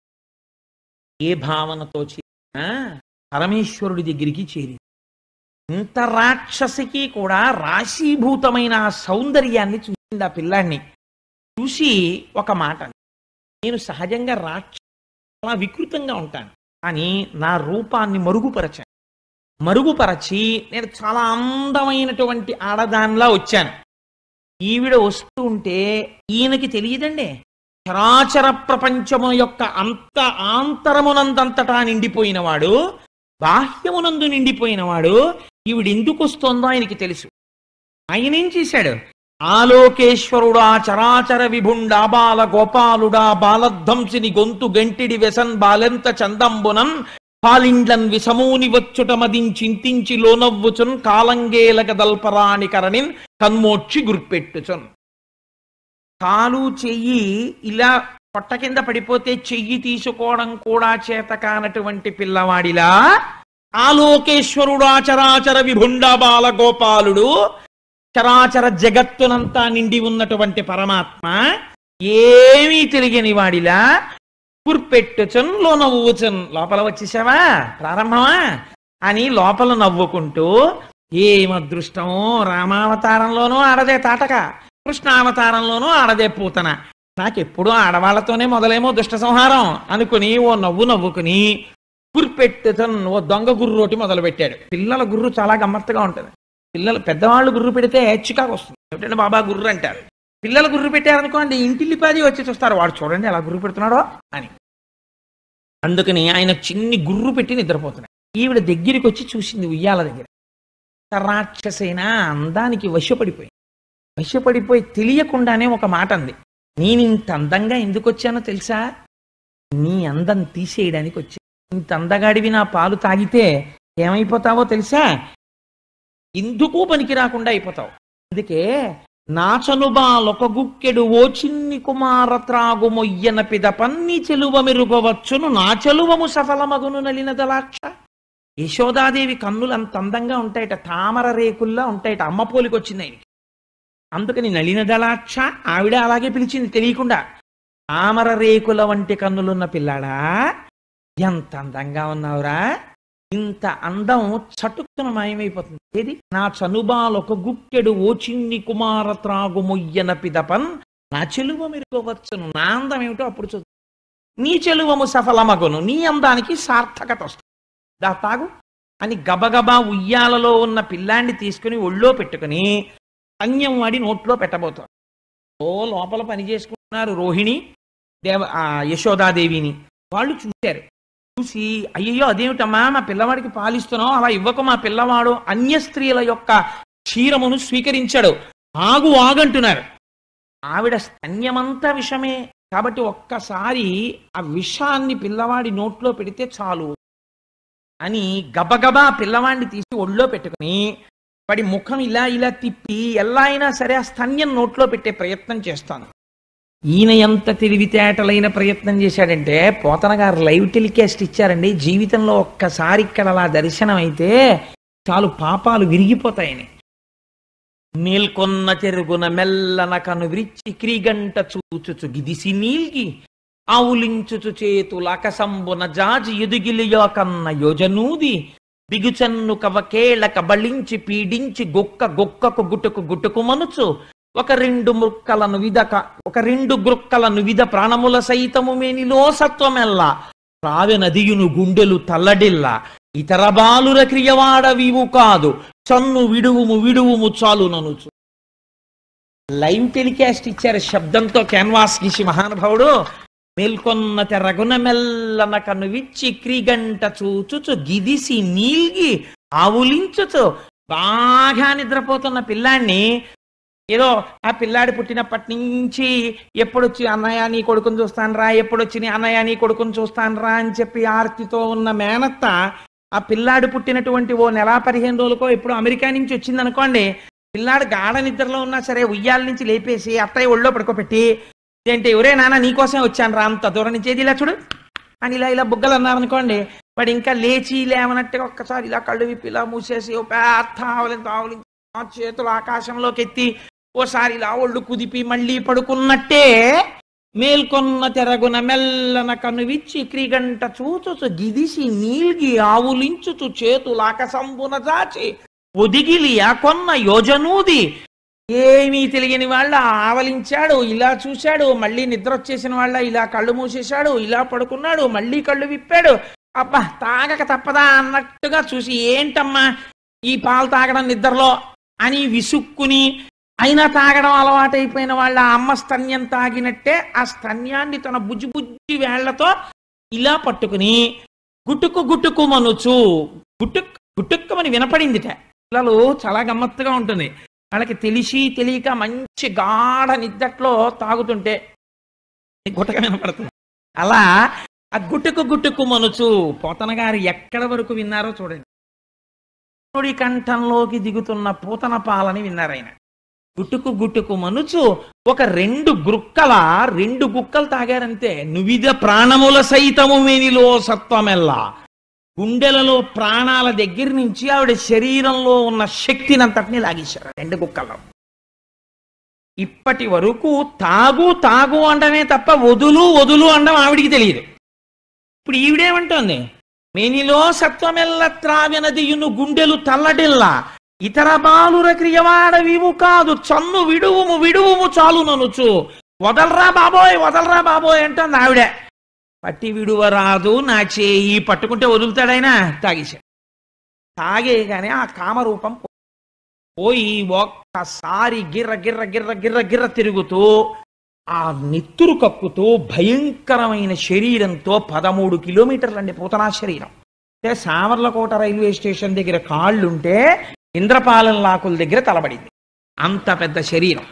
ఏ భావనతో చేరినా పరమేశ్వరుడి దగ్గరికి చేరింది ఇంత రాక్షసికి కూడా రాశీభూతమైన ఆ సౌందర్యాన్ని చూసింది ఆ పిల్లాన్ని చూసి ఒక మాట అంది. నేను సహజంగా రాక్ష చాలా వికృతంగా ఉంటాను కానీ నా రూపాన్ని మరుగుపరచాను మరుగుపరచి నేను చాలా అందమైనటువంటి ఆడదానిలా వచ్చాను ఈవిడ వస్తూ ఉంటే ఈయనకి తెలియదండి చరాచర ప్రపంచము యొక్క అంత ఆంతరమునందంతటా నిండిపోయినవాడు బాహ్యమునందు నిండిపోయినవాడు ఈవిడ ఎందుకు వస్తోందో ఆయనకి తెలుసు ఆయన ఏం చేశాడు ఆలోకేశ్వరుడా చరాచర విభుండా బాల గోపాలుడా బాలధ్వంసిని గొంతు గంటిడి వెసన్ బాలెంత చందంబునన్ పాలిండ్లన్ విసమూని వచ్చుట మదించింతించి లోనవ్వుచున్ కాలంగేలక దల్పరాని కరణిన్ కన్మోక్షి గుర్పెట్టుచున్ కాలు చెయ్యి ఇలా పొట్ట కింద పడిపోతే చెయ్యి తీసుకోవడం కూడా చేత కానటువంటి పిల్లవాడిలా ఆలోకేశ్వరుడా చరాచర విభుండా బాల గోపాలుడు చరాచర జగత్తునంతా నిండి ఉన్నటువంటి పరమాత్మ ఏమీ తెలియని వాడిలా కుర్పెట్టుచన్ లో నవ్వుచున్ లోపల వచ్చేసావా ప్రారంభమా అని లోపల నవ్వుకుంటూ ఏం అదృష్టమో రామావతారంలోనూ ఆడదే తాటక కృష్ణావతారంలోనూ ఆడదే పూతన నాకెప్పుడూ ఆడవాళ్లతోనే మొదలేమో దుష్ట సంహారం అనుకుని ఓ నవ్వు నవ్వుకుని గుర్రెట్టెతన్ ఓ దొంగ గుర్రు రోటి మొదలు పెట్టాడు పిల్లల గుర్రు చాలా గమ్మత్తుగా ఉంటుంది పిల్లలు పెద్దవాళ్ళు గుర్రు పెడితే చికాకు వస్తుంది ఏమిటంటే బాబా గుర్రు అంటారు పిల్లలు గుర్రు పెట్టారనుకోండి ఇంటిల్లిపాది వచ్చి చూస్తారు వాడు చూడండి ఎలా గుర్రు పెడుతున్నాడో అని అందుకని ఆయన చిన్ని గుర్రు పెట్టి నిద్రపోతున్నాడు ఈవిడ దగ్గరికి వచ్చి చూసింది ఉయ్యాల దగ్గర రాక్షసైన అందానికి వశపడిపోయి వశపడిపోయి తెలియకుండానే ఒక మాట అంది నేను ఇంత అందంగా ఎందుకు వచ్చానో తెలుసా నీ అందం తీసేయడానికి వచ్చా ఇంత అందగాడివి నా పాలు తాగితే ఏమైపోతావో తెలుసా ఎందుకు పనికి రాకుండా అయిపోతావు అందుకే నాచనుబాలొక గుక్కెడు ఓ చిన్ని కుమార త్రాగు మొయ్యన పిద పన్ని చెలువ మెరుగవచ్చును నా చెలువము సఫలమగును నలిన దలాక్ష యశోదాదేవి కన్నులు అంత అందంగా ఉంటాయట తామర రేకుల్లా ఉంటాయట అమ్మ పోలికి వచ్చింది ఆయనకి అందుకని నలిన దళాక్ష ఆవిడ అలాగే పిలిచింది తెలియకుండా తామర రేకుల వంటి కన్నులున్న పిల్లాడా ఎంత అందంగా ఉన్నావురా ఇంత అందం చటుక్కున మాయమైపోతుంది ఏది నా చనుబాలొక గుక్కెడు ఓ చిన్ని కుమార త్రాగు మొయ్యన పిదపన్ నా చెలువ మెరుగవచ్చును నా అందం ఏమిటో అప్పుడు చూ నీ చెలువము సఫలమగును నీ అందానికి సార్థకత వస్తుంది దా తాగు అని గబగబా ఉయ్యాలలో ఉన్న పిల్లాన్ని తీసుకుని ఒళ్ళో పెట్టుకుని అన్యం వాడి నోట్లో పెట్టబోతారు ఓ లోపల పని చేసుకుంటున్నారు రోహిణి దేవ ఆ యశోదాదేవిని వాళ్ళు చూశారు చూసి అయ్యయ్యో అదేమిటమ్మా మా పిల్లవాడికి పాలిస్తున్నావు అలా ఇవ్వకు మా పిల్లవాడు అన్య స్త్రీల యొక్క క్షీరమును స్వీకరించాడు ఆగు ఆగంటున్నారు ఆవిడ స్తన్యమంతా విషమే కాబట్టి ఒక్కసారి ఆ విషాన్ని పిల్లవాడి నోట్లో పెడితే చాలు అని గబగబా పిల్లవాడిని తీసి ఒళ్ళో పెట్టుకుని వాడి ముఖం ఇలా ఇలా తిప్పి ఎలా అయినా సరే ఆ స్తన్యం నోట్లో పెట్టే ప్రయత్నం చేస్తాను ఈయన ఎంత తెలివితేటలైన ప్రయత్నం చేశాడంటే పోతన గారు లైవ్ టెలికాస్ట్ ఇచ్చారండి జీవితంలో ఒక్కసారి ఇక్కడ అలా దర్శనం అయితే చాలు పాపాలు విరిగిపోతాయని మేల్కొన్న చెరుగున మెల్లన కను విరిచి క్రీగంట చూచుచు గిదిసి నీల్గి ఆవులించుచు చేతుల అకసంబున జాజి ఎదుగిలియో కన్న యోజనూది బిగుచన్ను కవకేళ కబళించి పీడించి గొక్క గొక్కకు గుట్టుకు గుట్టుకు మనుచు ఒక రెండు మృక్కలను విధక ఒక రెండు గృక్కలను విధ ప్రాణముల సైతము మేనిలో సత్వమెల్ల రావె నదియును గుండెలు తల్లడిల్ల ఇతర బాలుర క్రియవాడవివు కాదు చన్ను విడువుము విడువుము చాలు ననుచు లైవ్ టెలికాస్ట్ ఇచ్చారు శబ్దంతో క్యాన్వాస్ గీసి మహానుభావుడు మేల్కొన్న తెరగున మెల్లన కను విచ్చి క్రీగంట చూచుచు గిదిసి నీల్గి ఆవులించుచు బాగా నిద్రపోతున్న పిల్లాన్ని ఏదో ఆ పిల్లాడి పుట్టినప్పటి నుంచి ఎప్పుడొచ్చి అన్నయ్య నీ కొడుకుని చూస్తాను రా ఎప్పుడొచ్చి నీ అన్నయ్య నీ కొడుకుని చూస్తాను రా అని చెప్పి ఆర్తితో ఉన్న మేనత్త ఆ పిల్లాడు పుట్టినటువంటి ఓ నెల పదిహేను రోజులకో ఎప్పుడు అమెరికా నుంచి వచ్చింది అనుకోండి పిల్లాడు గాఢ నిద్రలో ఉన్నా సరే ఉయ్యాల నుంచి లేపేసి అత్తయ్య ఒళ్ళో పడుకోబెట్టి ఏంటి ఒరే నాన్న నీకోసం వచ్చాను రా అంత దూరం నుంచి ఏది ఇలా చూడు అని ఇలా ఇలా బుగ్గలు అన్నారనుకోండి వాడు ఇంకా లేచి లేవనట్టుగా ఒక్కసారి ఇలా కళ్ళు విప్పి ఇలా మూసేసి ఓ పెద్ద ఆవలింత ఆవలించి ఆ చేతులు ఆకాశంలోకి ఎత్తి ఓసారి ఇలా ఒళ్ళు కుదిపి మళ్ళీ పడుకున్నట్టే మేల్కొన్న తెరగున మెల్లన కనువిచ్చి క్రిగంట చూచుచు గిదిసి నీల్గి ఆవులించుచు చేతులాకసంబున జాచి ఒదిగిలి ఆ కొన్న యోజనూది ఏమీ తెలియని వాళ్ళ ఆవలించాడు ఇలా చూశాడు మళ్ళీ నిద్ర వచ్చేసిన వాళ్ళ ఇలా కళ్ళు మూసేశాడు ఇలా పడుకున్నాడు మళ్ళీ కళ్ళు విప్పాడు అబ్బా తాగక తప్పదా అన్నట్టుగా చూసి ఏంటమ్మా ఈ పాలు తాగడం నిద్రలో అని విసుక్కుని అయినా తాగడం అలవాటైపోయిన వాళ్ళ అమ్మ స్తన్యం తాగినట్టే ఆ స్తన్యాన్ని తన బుజ్జి బుజ్జి వేళ్లతో ఇలా పట్టుకుని గుట్టుకు గుట్టుకు మనుచు గుట్టుక్ గుట్టుక్కమని వినపడిందిట పిల్లలు చాలా గమ్మత్తుగా ఉంటుంది వాళ్ళకి తెలిసి తెలియక మంచి గాఢ నిద్దట్లో తాగుతుంటే గుట్టక వినపడుతుంది అలా ఆ గుట్టుకు గుట్టుకు మనుచు పోతన గారు ఎక్కడ వరకు విన్నారో చూడండి కృష్ణుడి కంఠంలోకి దిగుతున్న పూతన పాలని విన్నారు ఆయన గుట్టుకు గుట్టుకు మనుచు ఒక రెండు గుక్కల రెండు గుక్కలు తాగారంతే నువిధ ప్రాణముల సైతము మేనిలో సత్వమెల్లా గుండెలలో ప్రాణాల దగ్గర నుంచి ఆవిడ శరీరంలో ఉన్న శక్తినంతటిని లాగేశారు రెండు గుక్కల్లో ఇప్పటి వరకు తాగు తాగు అండమే తప్ప వదులు వదులు అండం ఆవిడికి తెలియదు ఇప్పుడు ఈవిడేమంటోంది మేనిలో సత్వమెల్ల త్రావినదియును గుండెలు తల్లడిల్లా ఇతర బాలుర క్రియవాడవివు కాదు చన్ను విడువుము విడువుము చాలు ననుచు వదలరా బాబోయ్ వదలరా బాబోయ్ అంటుంది ఆవిడ పట్టి విడువరాదు నా చేయి పట్టుకుంటే వదులుతాడైనా తాగేశాడు తాగేయగానే ఆ కామరూపం పో- పోయి ఒక్కసారి గిర్ర గిర్ర గిర్ర గిర్ర గిర్ర తిరుగుతూ ఆ నెత్తురు కక్కుతూ భయంకరమైన శరీరంతో పదమూడు కిలోమీటర్లండి పూతనా శరీరం అంటే సామర్లకోట రైల్వే స్టేషన్ దగ్గర కాళ్ళుంటే ఇంద్రపాలెం లాకుల దగ్గర తలబడింది అంత పెద్ద శరీరం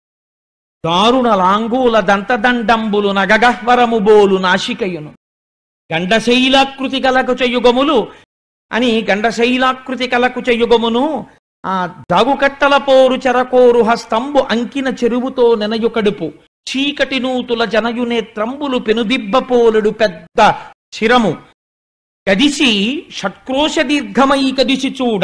దారుణ లాంగూల దంతదండంబులు నగగహ్వరము బోలు నాశికయును గండశైలాకృతి కలకు చెయుగములు అని గండశైలాకృతి కలకు చెయుగమును ఆ దాగుకట్టల పోరు చెరకోరు హస్తంబు అంకిన చెరువుతో నెనయు కడుపు చీకటి నూతుల జనయునే త్రంబులు పెనుదిబ్బ పోలుడు పెద్ద శిరము కదిసి షట్క్రోశ దీర్ఘమై కదిసి చూడ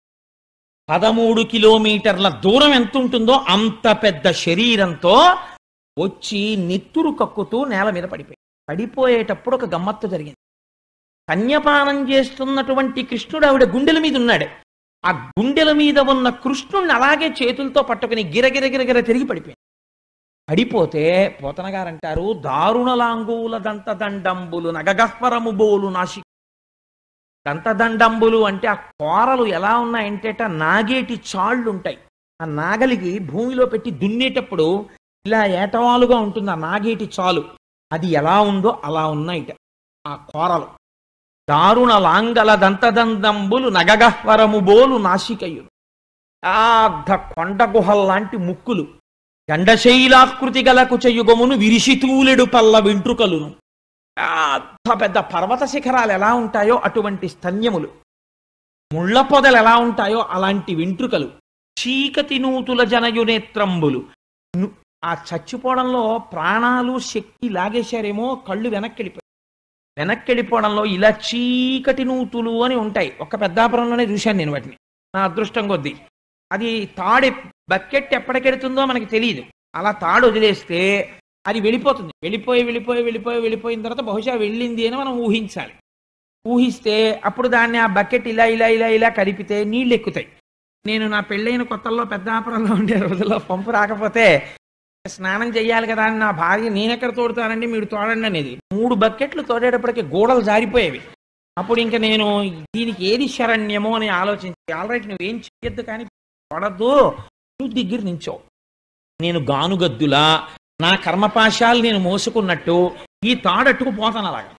పదమూడు కిలోమీటర్ల దూరం ఎంత ఉంటుందో అంత పెద్ద శరీరంతో వచ్చి నెత్తురు కక్కుతూ నేల మీద పడిపోయి పడిపోయేటప్పుడు ఒక గమ్మత్తు జరిగింది కన్యపానం చేస్తున్నటువంటి కృష్ణుడు ఆవిడ గుండెల మీద ఉన్నాడు ఆ గుండెల మీద ఉన్న కృష్ణుడిని అలాగే చేతులతో పట్టుకుని గిరగిర గిరగిర తిరిగి పడిపోయింది పడిపోతే పోతన గారు అంటారు దారుణలాంగుల దంతదండంబులు నగగహ్వరము బోలు నాశి దంతదండంబులు అంటే ఆ కోరలు ఎలా ఉన్నాయంటేట నాగేటి చాళ్ళు ఉంటాయి ఆ నాగలికి భూమిలో పెట్టి దున్నేటప్పుడు ఇలా ఏటవాలుగా ఉంటుంది ఆ నాగేటి చాలు అది ఎలా ఉందో అలా ఉన్నాయిట ఆ కోరలు దారుణ లాంగల దంతదందంబులు నగగహ్వరము బోలు నాసికయులు పెద్ద కొండ గుహల్లాంటి ముక్కులు గండశైలాకృతి గలకు చెయ్యుగమును విరిసితూలెడు పల్ల వెంట్రుకలును పెద్ద పెద్ద పర్వత శిఖరాలు ఎలా ఉంటాయో అటువంటి స్తన్యములు ముళ్ళ పొదలు ఎలా ఉంటాయో అలాంటి వెంట్రుకలు చీకటి నూతుల జనయునేత్రంబులు ను- ఆ చచ్చిపోవడంలో ప్రాణాలు శక్తి లాగేశారేమో కళ్ళు వెనక్కి వెళ్ళిపోయాయి వెనక్కి వెళ్ళిపోవడంలో ఇలా చీకటి నూతులు అని ఉంటాయి ఒక పెద్దాపురంలోనే చూశాను నేను వాటిని నా అదృష్టం కొద్దీ అది తాడు బకెట్ ఎప్పటికెడుతుందో మనకి తెలియదు అలా తాడు వదిలేస్తే అది వెళ్ళిపోతుంది వెళ్ళిపోయి వెళ్ళిపోయి వెళ్ళిపోయి వెళ్ళిపోయిన తర్వాత బహుశా వెళ్ళింది అని మనం ఊహించాలి ఊహిస్తే అప్పుడు దాన్ని ఆ బకెట్ ఇలా ఇలా ఇలా ఇలా కదిపితే నీళ్లు ఎక్కుతాయి నేను నా పెళ్ళైన కొత్తల్లో పెద్దాపురంలో ఉండే రోజుల్లో పంపు రాకపోతే స్నానం చెయ్యాలి కదా అని నా భార్య నేనెక్కడ తోడుతానండి మీరు తోడండి అనేది మూడు బకెట్లు తోడేటప్పటికి గోడలు జారిపోయేవి అప్పుడు ఇంకా నేను దీనికి ఏది శరణ్యమో అని ఆలోచించి ఆల్రైట్ నువ్వేం చెయ్యొద్దు కానీ తోడద్దు నువ్వు దగ్గర నించో నేను గానుగద్దులా నా కర్మపాశాలు నేను మోసుకున్నట్టు ఈ తాడట్టుకు పోతాను అలాగా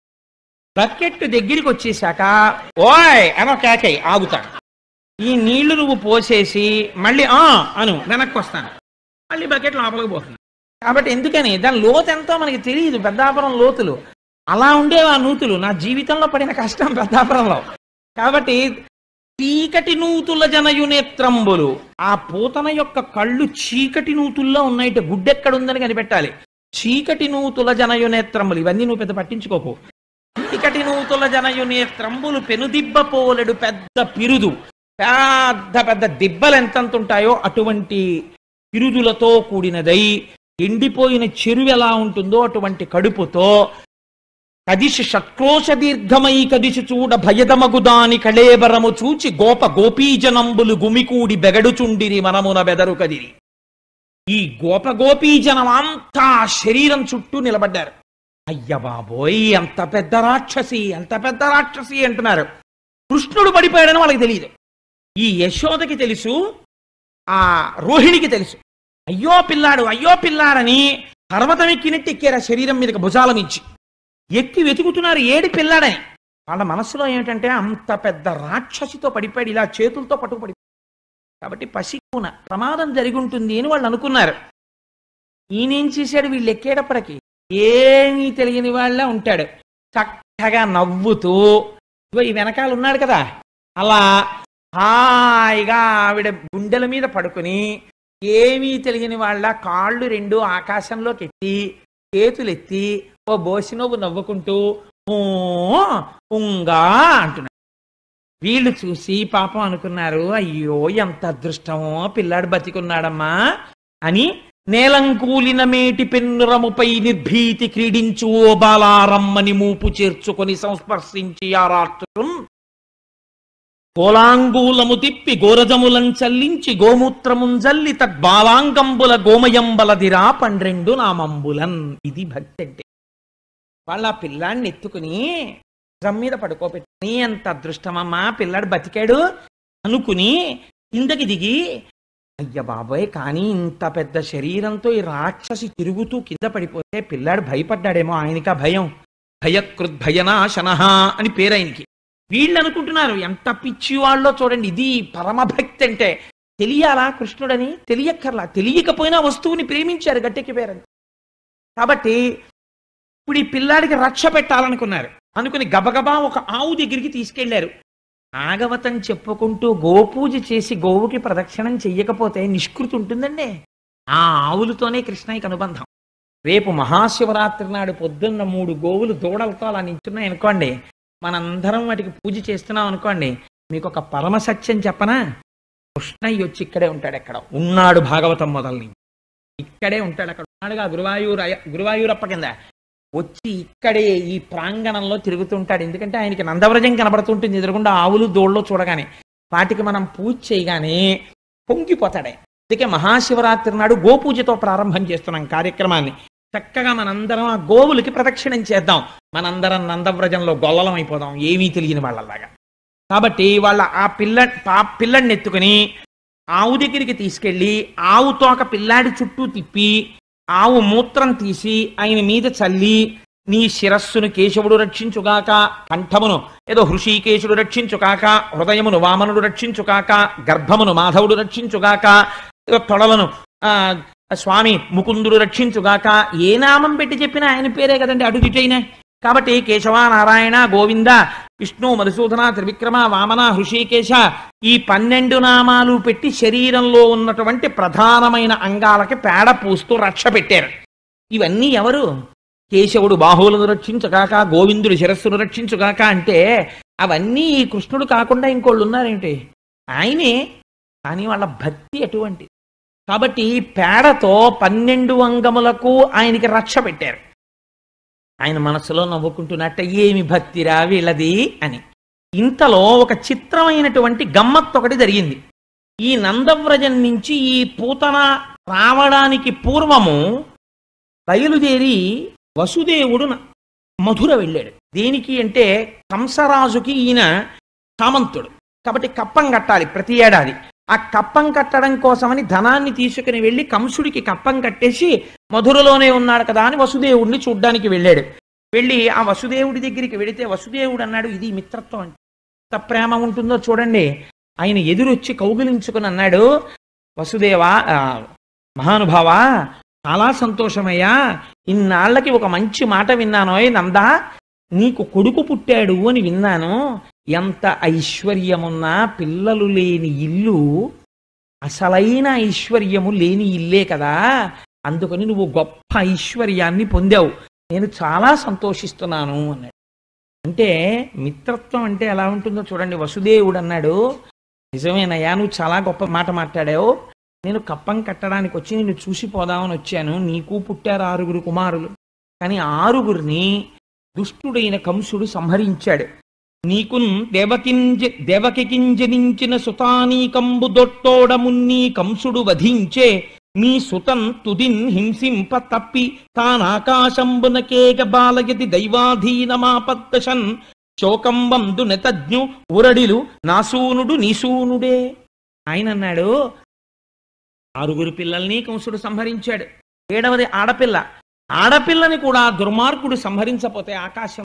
బకెట్ దగ్గరికి వచ్చేసాక ఓయ్ అనో కేకై ఆగుతాడు ఈ నీళ్లు నువ్వు పోసేసి మళ్ళీ ఆ అను వెనక్కి వస్తాను మళ్ళీ బకెట్ లోపలికి పోతుంది కాబట్టి ఎందుకని దాని లోతు ఎంతో మనకి తెలియదు పెద్దాపురం లోతులు అలా ఉండేవి ఆ నూతులు నా జీవితంలో పడిన కష్టం పెద్దాపురంలో కాబట్టి చీకటి నూతుల జనయునేత్రంబులు ఆ పూతన యొక్క కళ్ళు చీకటి నూతుల్లో ఉన్నాయిట గుడ్డెక్కడుందని కనిపెట్టాలి చీకటి నూతుల జనయునేత్రంబులు ఇవన్నీ నువ్వు పెద్ద పట్టించుకోకు చీకటి నూతుల జనయునేత్రంబులు పెనుదిబ్బ పోలెడు పెద్ద పిరుదు పెద్ద పెద్ద దిబ్బలు ఎంతంత ఉంటాయో అటువంటి పిరుదులతో కూడినదై ఎండిపోయిన చెరువు ఎలా ఉంటుందో అటువంటి కడుపుతో కదిసి షట్క్రోశ దీర్ఘమై కదిసి చూడ భయదమగు దాని కళేబరము చూచి గోప గోపీజనంబులు గుమికూడి బెగడుచుండిరి మనమున బెదరు కదిరి ఈ గోప గోపీజనం అంతా శరీరం చుట్టూ నిలబడ్డారు అయ్య బాబోయ్ ఎంత పెద్ద రాక్షసి ఎంత పెద్ద రాక్షసి అంటున్నారు కృష్ణుడు పడిపోయాడని వాళ్ళకి తెలియదు ఈ యశోదకి తెలుసు ఆ రోహిణికి తెలుసు అయ్యో పిల్లాడు అయ్యో పిల్లాడని పర్వతం ఎక్కినట్టు ఎక్కారు ఆ శరీరం మీదకి భుజాలం ఇచ్చి ఎక్కి వెతుకుతున్నారు ఏడి పిల్లాడని వాళ్ళ మనసులో ఏమిటంటే అంత పెద్ద రాక్షసితో పడిపోయాడు ఇలా చేతులతో పట్టుకుపడి కాబట్టి పసికూన ప్రమాదం జరిగి ఉంటుంది అని వాళ్ళు అనుకున్నారు ఈయనేం చేశాడు వీళ్ళు ఎక్కేటప్పటికి ఏమీ తెలియని వాళ్ళ ఉంటాడు చక్కగా నవ్వుతూ ఇగో ఈ వెనకాల ఉన్నాడు కదా అలా హాయిగా ఆవిడ గుండెల మీద పడుకుని ఏమీ తెలియని వాళ్ళ కాళ్ళు రెండు ఆకాశంలోకి ఎత్తి చేతులు ఎత్తి ఓ బోసినోబు నవ్వుకుంటూ "ఊ, ఉంగా అంటున్నాడు వీళ్ళు చూసి పాపం అనుకున్నారు అయ్యో ఎంత అదృష్టమో పిల్లాడు బతికున్నాడమ్మా అని నేలంకూలిన మేటి పెన్నురముపై నిర్భీతి క్రీడించు ఓ బాలారమ్మని మూపు చేర్చుకొని సంస్పర్శించి ఆరాత్రం కోలాంగూలము తిప్పి గోరజములం చల్లించి గోమూత్రముం జల్లి తద్బాలాంగంబుల గోమయంబలదిరా పండ్రెండు నామంబులన్ ఇది భక్తి అంటే వాళ్ళ ఆ పిల్లాడిని ఎత్తుకుని భుజం మీద పడుకోబెట్టి ఎంత అదృష్టమమ్మా పిల్లాడు బతికాడు అనుకుని కిందకి దిగి అయ్య బాబోయ్ కానీ ఇంత పెద్ద శరీరంతో ఈ రాక్షసి తిరుగుతూ కింద పడిపోతే పిల్లాడు భయపడ్డాడేమో ఆయనకా భయం భయకృద్భయనాశన అని పేరు ఆయనకి వీళ్ళు అనుకుంటున్నారు ఎంత పిచ్చి వాళ్ళో చూడండి ఇది పరమభక్తి అంటే తెలియాలా కృష్ణుడని తెలియక్కర్లా తెలియకపోయినా వస్తువుని ప్రేమించారు గట్టెక్కి పేరంత కాబట్టి ఇప్పుడు ఈ పిల్లాడికి రక్ష పెట్టాలనుకున్నారు అనుకుని గబగబా ఒక ఆవు దగ్గరికి తీసుకెళ్లారు ఆగవతం చెప్పుకుంటూ గోపూజ చేసి గోవుకి ప్రదక్షిణం చెయ్యకపోతే నిష్కృతి ఉంటుందండి ఆ ఆవులతోనే కృష్ణయ్యకి అనుబంధం రేపు మహాశివరాత్రి నాడు పొద్దున్న మూడు గోవులు దూడలతో అలా నించున్నాయి అనుకోండి మనందరం వాటికి పూజ చేస్తున్నాం అనుకోండి మీకు ఒక పరమ సత్యం చెప్పనా కృష్ణయ్య వచ్చి ఇక్కడే ఉంటాడు ఎక్కడ ఉన్నాడు భాగవతం మొదలని ఇక్కడే ఉంటాడు అక్కడ ఉన్నాడుగా గురువాయూరు అయ్య- గురువాయూరప్ప కింద వచ్చి ఇక్కడే ఈ ప్రాంగణంలో తిరుగుతుంటాడు ఎందుకంటే ఆయనకి నందవ్రజం కనబడుతుంటుంది ఎదురుగుండా ఆవులు దోళ్ళు చూడగానే వాటికి మనం పూజ చేయగానే పొంగిపోతాడే అందుకే మహాశివరాత్రి నాడు గోపూజతో ప్రారంభం చేస్తున్నాం కార్యక్రమాన్ని చక్కగా మనందరం ఆ గోవులకి ప్రదక్షిణం చేద్దాం మనందరం నందవ్రజంలో గొల్లలం అయిపోదాం ఏమీ తెలియని వాళ్ళలాగా కాబట్టి వాళ్ళ ఆ పిల్ల పా పిల్లడిని ఎత్తుకుని ఆవు దగ్గరికి తీసుకెళ్ళి ఆవు తోక పిల్లాడి చుట్టూ తిప్పి ఆవు మూత్రం తీసి ఆయన మీద చల్లి నీ శిరస్సును కేశవుడు రక్షించుగాక కంఠమును ఏదో హృషికేశుడు రక్షించుగాక హృదయమును వామనుడు రక్షించుగాక గర్భమును మాధవుడు రక్షించుగాక ఏదో తొడలను ఆ స్వామి ముకుందుడు రక్షించుగాక ఏ నామం పెట్టి చెప్పినా ఆయన పేరే కదండి అటు ఇటైనా కాబట్టి కేశవ నారాయణ గోవింద విష్ణు మధుసూదన త్రివిక్రమ వామన హృషికేశ ఈ పన్నెండు నామాలు పెట్టి శరీరంలో ఉన్నటువంటి ప్రధానమైన అంగాలకి పేడ పూస్తూ రక్ష పెట్టారు ఇవన్నీ ఎవరు కేశవుడు బాహువులను రక్షించుగాక గోవిందుడు శిరస్సును రక్షించుగాక అంటే అవన్నీ ఈ కృష్ణుడు కాకుండా ఇంకోళ్ళు ఉన్నారేంటి ఆయనే కానీ వాళ్ళ భక్తి అటువంటి కాబట్టి పేడతో పన్నెండు అంగములకు ఆయనకి రక్ష పెట్టారు ఆయన మనసులో నవ్వుకుంటున్నట్ట ఏమి భక్తిరా వీళ్ళది అని ఇంతలో ఒక చిత్రమైనటువంటి గమ్మత్తు ఒకటి జరిగింది ఈ నందవ్రజం నుంచి ఈ పూతన రావడానికి పూర్వము బయలుదేరి వసుదేవుడు న- మధుర వెళ్ళాడు దేనికి అంటే కంసరాజుకి ఈయన సామంతుడు కాబట్టి కప్పం కట్టాలి ప్రతి ఏడాది ఆ కప్పం కట్టడం కోసమని ధనాన్ని తీసుకుని వెళ్ళి కంసుడికి కప్పం కట్టేసి మధురలోనే ఉన్నాడు కదా అని వసుదేవుడిని చూడ్డానికి వెళ్ళాడు వెళ్ళి ఆ వసుదేవుడి దగ్గరికి వెళితే వసుదేవుడు అన్నాడు ఇది మిత్రత్వం అంటే ఎంత ప్రేమ ఉంటుందో చూడండి ఆయన ఎదురొచ్చి కౌగిలించుకుని అన్నాడు వసుదేవా ఆ, మహానుభావా చాలా సంతోషమయ్యా ఇన్నాళ్ళకి ఒక మంచి మాట విన్నానోయ్ నందా నీకు కొడుకు పుట్టాడు అని విన్నాను ఎంత ఐశ్వర్యమున్నా పిల్లలు లేని ఇల్లు అసలైన ఐశ్వర్యము లేని ఇల్లే కదా అందుకని నువ్వు గొప్ప ఐశ్వర్యాన్ని పొందావు నేను చాలా సంతోషిస్తున్నాను అన్నాడు అంటే మిత్రత్వం అంటే ఎలా ఉంటుందో చూడండి వసుదేవుడు అన్నాడు నిజమేనయ్యా నువ్వు చాలా గొప్ప మాట మాట్లాడావు నేను కప్పం కట్టడానికి వచ్చి నిన్ను చూసిపోదామని వచ్చాను నీకు పుట్టారు ఆరుగురు కుమారులు కానీ ఆరుగురిని దుష్టుడైన కంసుడు సంహరించాడు నీకున్ దేవకింజ దేవకికింజనించిన సుతానీకంబు దొట్టోడమున్నీ కంసుడు వధించే మీ సుతం తుదిన్ హింసింప తప్పి తానాకాశంబునకేగ బాలయతి దైవాధీనమాపద్దశన్ శోకంబందు నెతజ్ఞు ఉరడిలు నాసూనుడు నీసూనుడే ఆయన అన్నాడు ఆరుగురు పిల్లల్ని కంసుడు సంహరించాడు ఏడవది ఆడపిల్ల ఆడపిల్లని కూడా దుర్మార్గుడు సంహరించపోతే ఆకాశం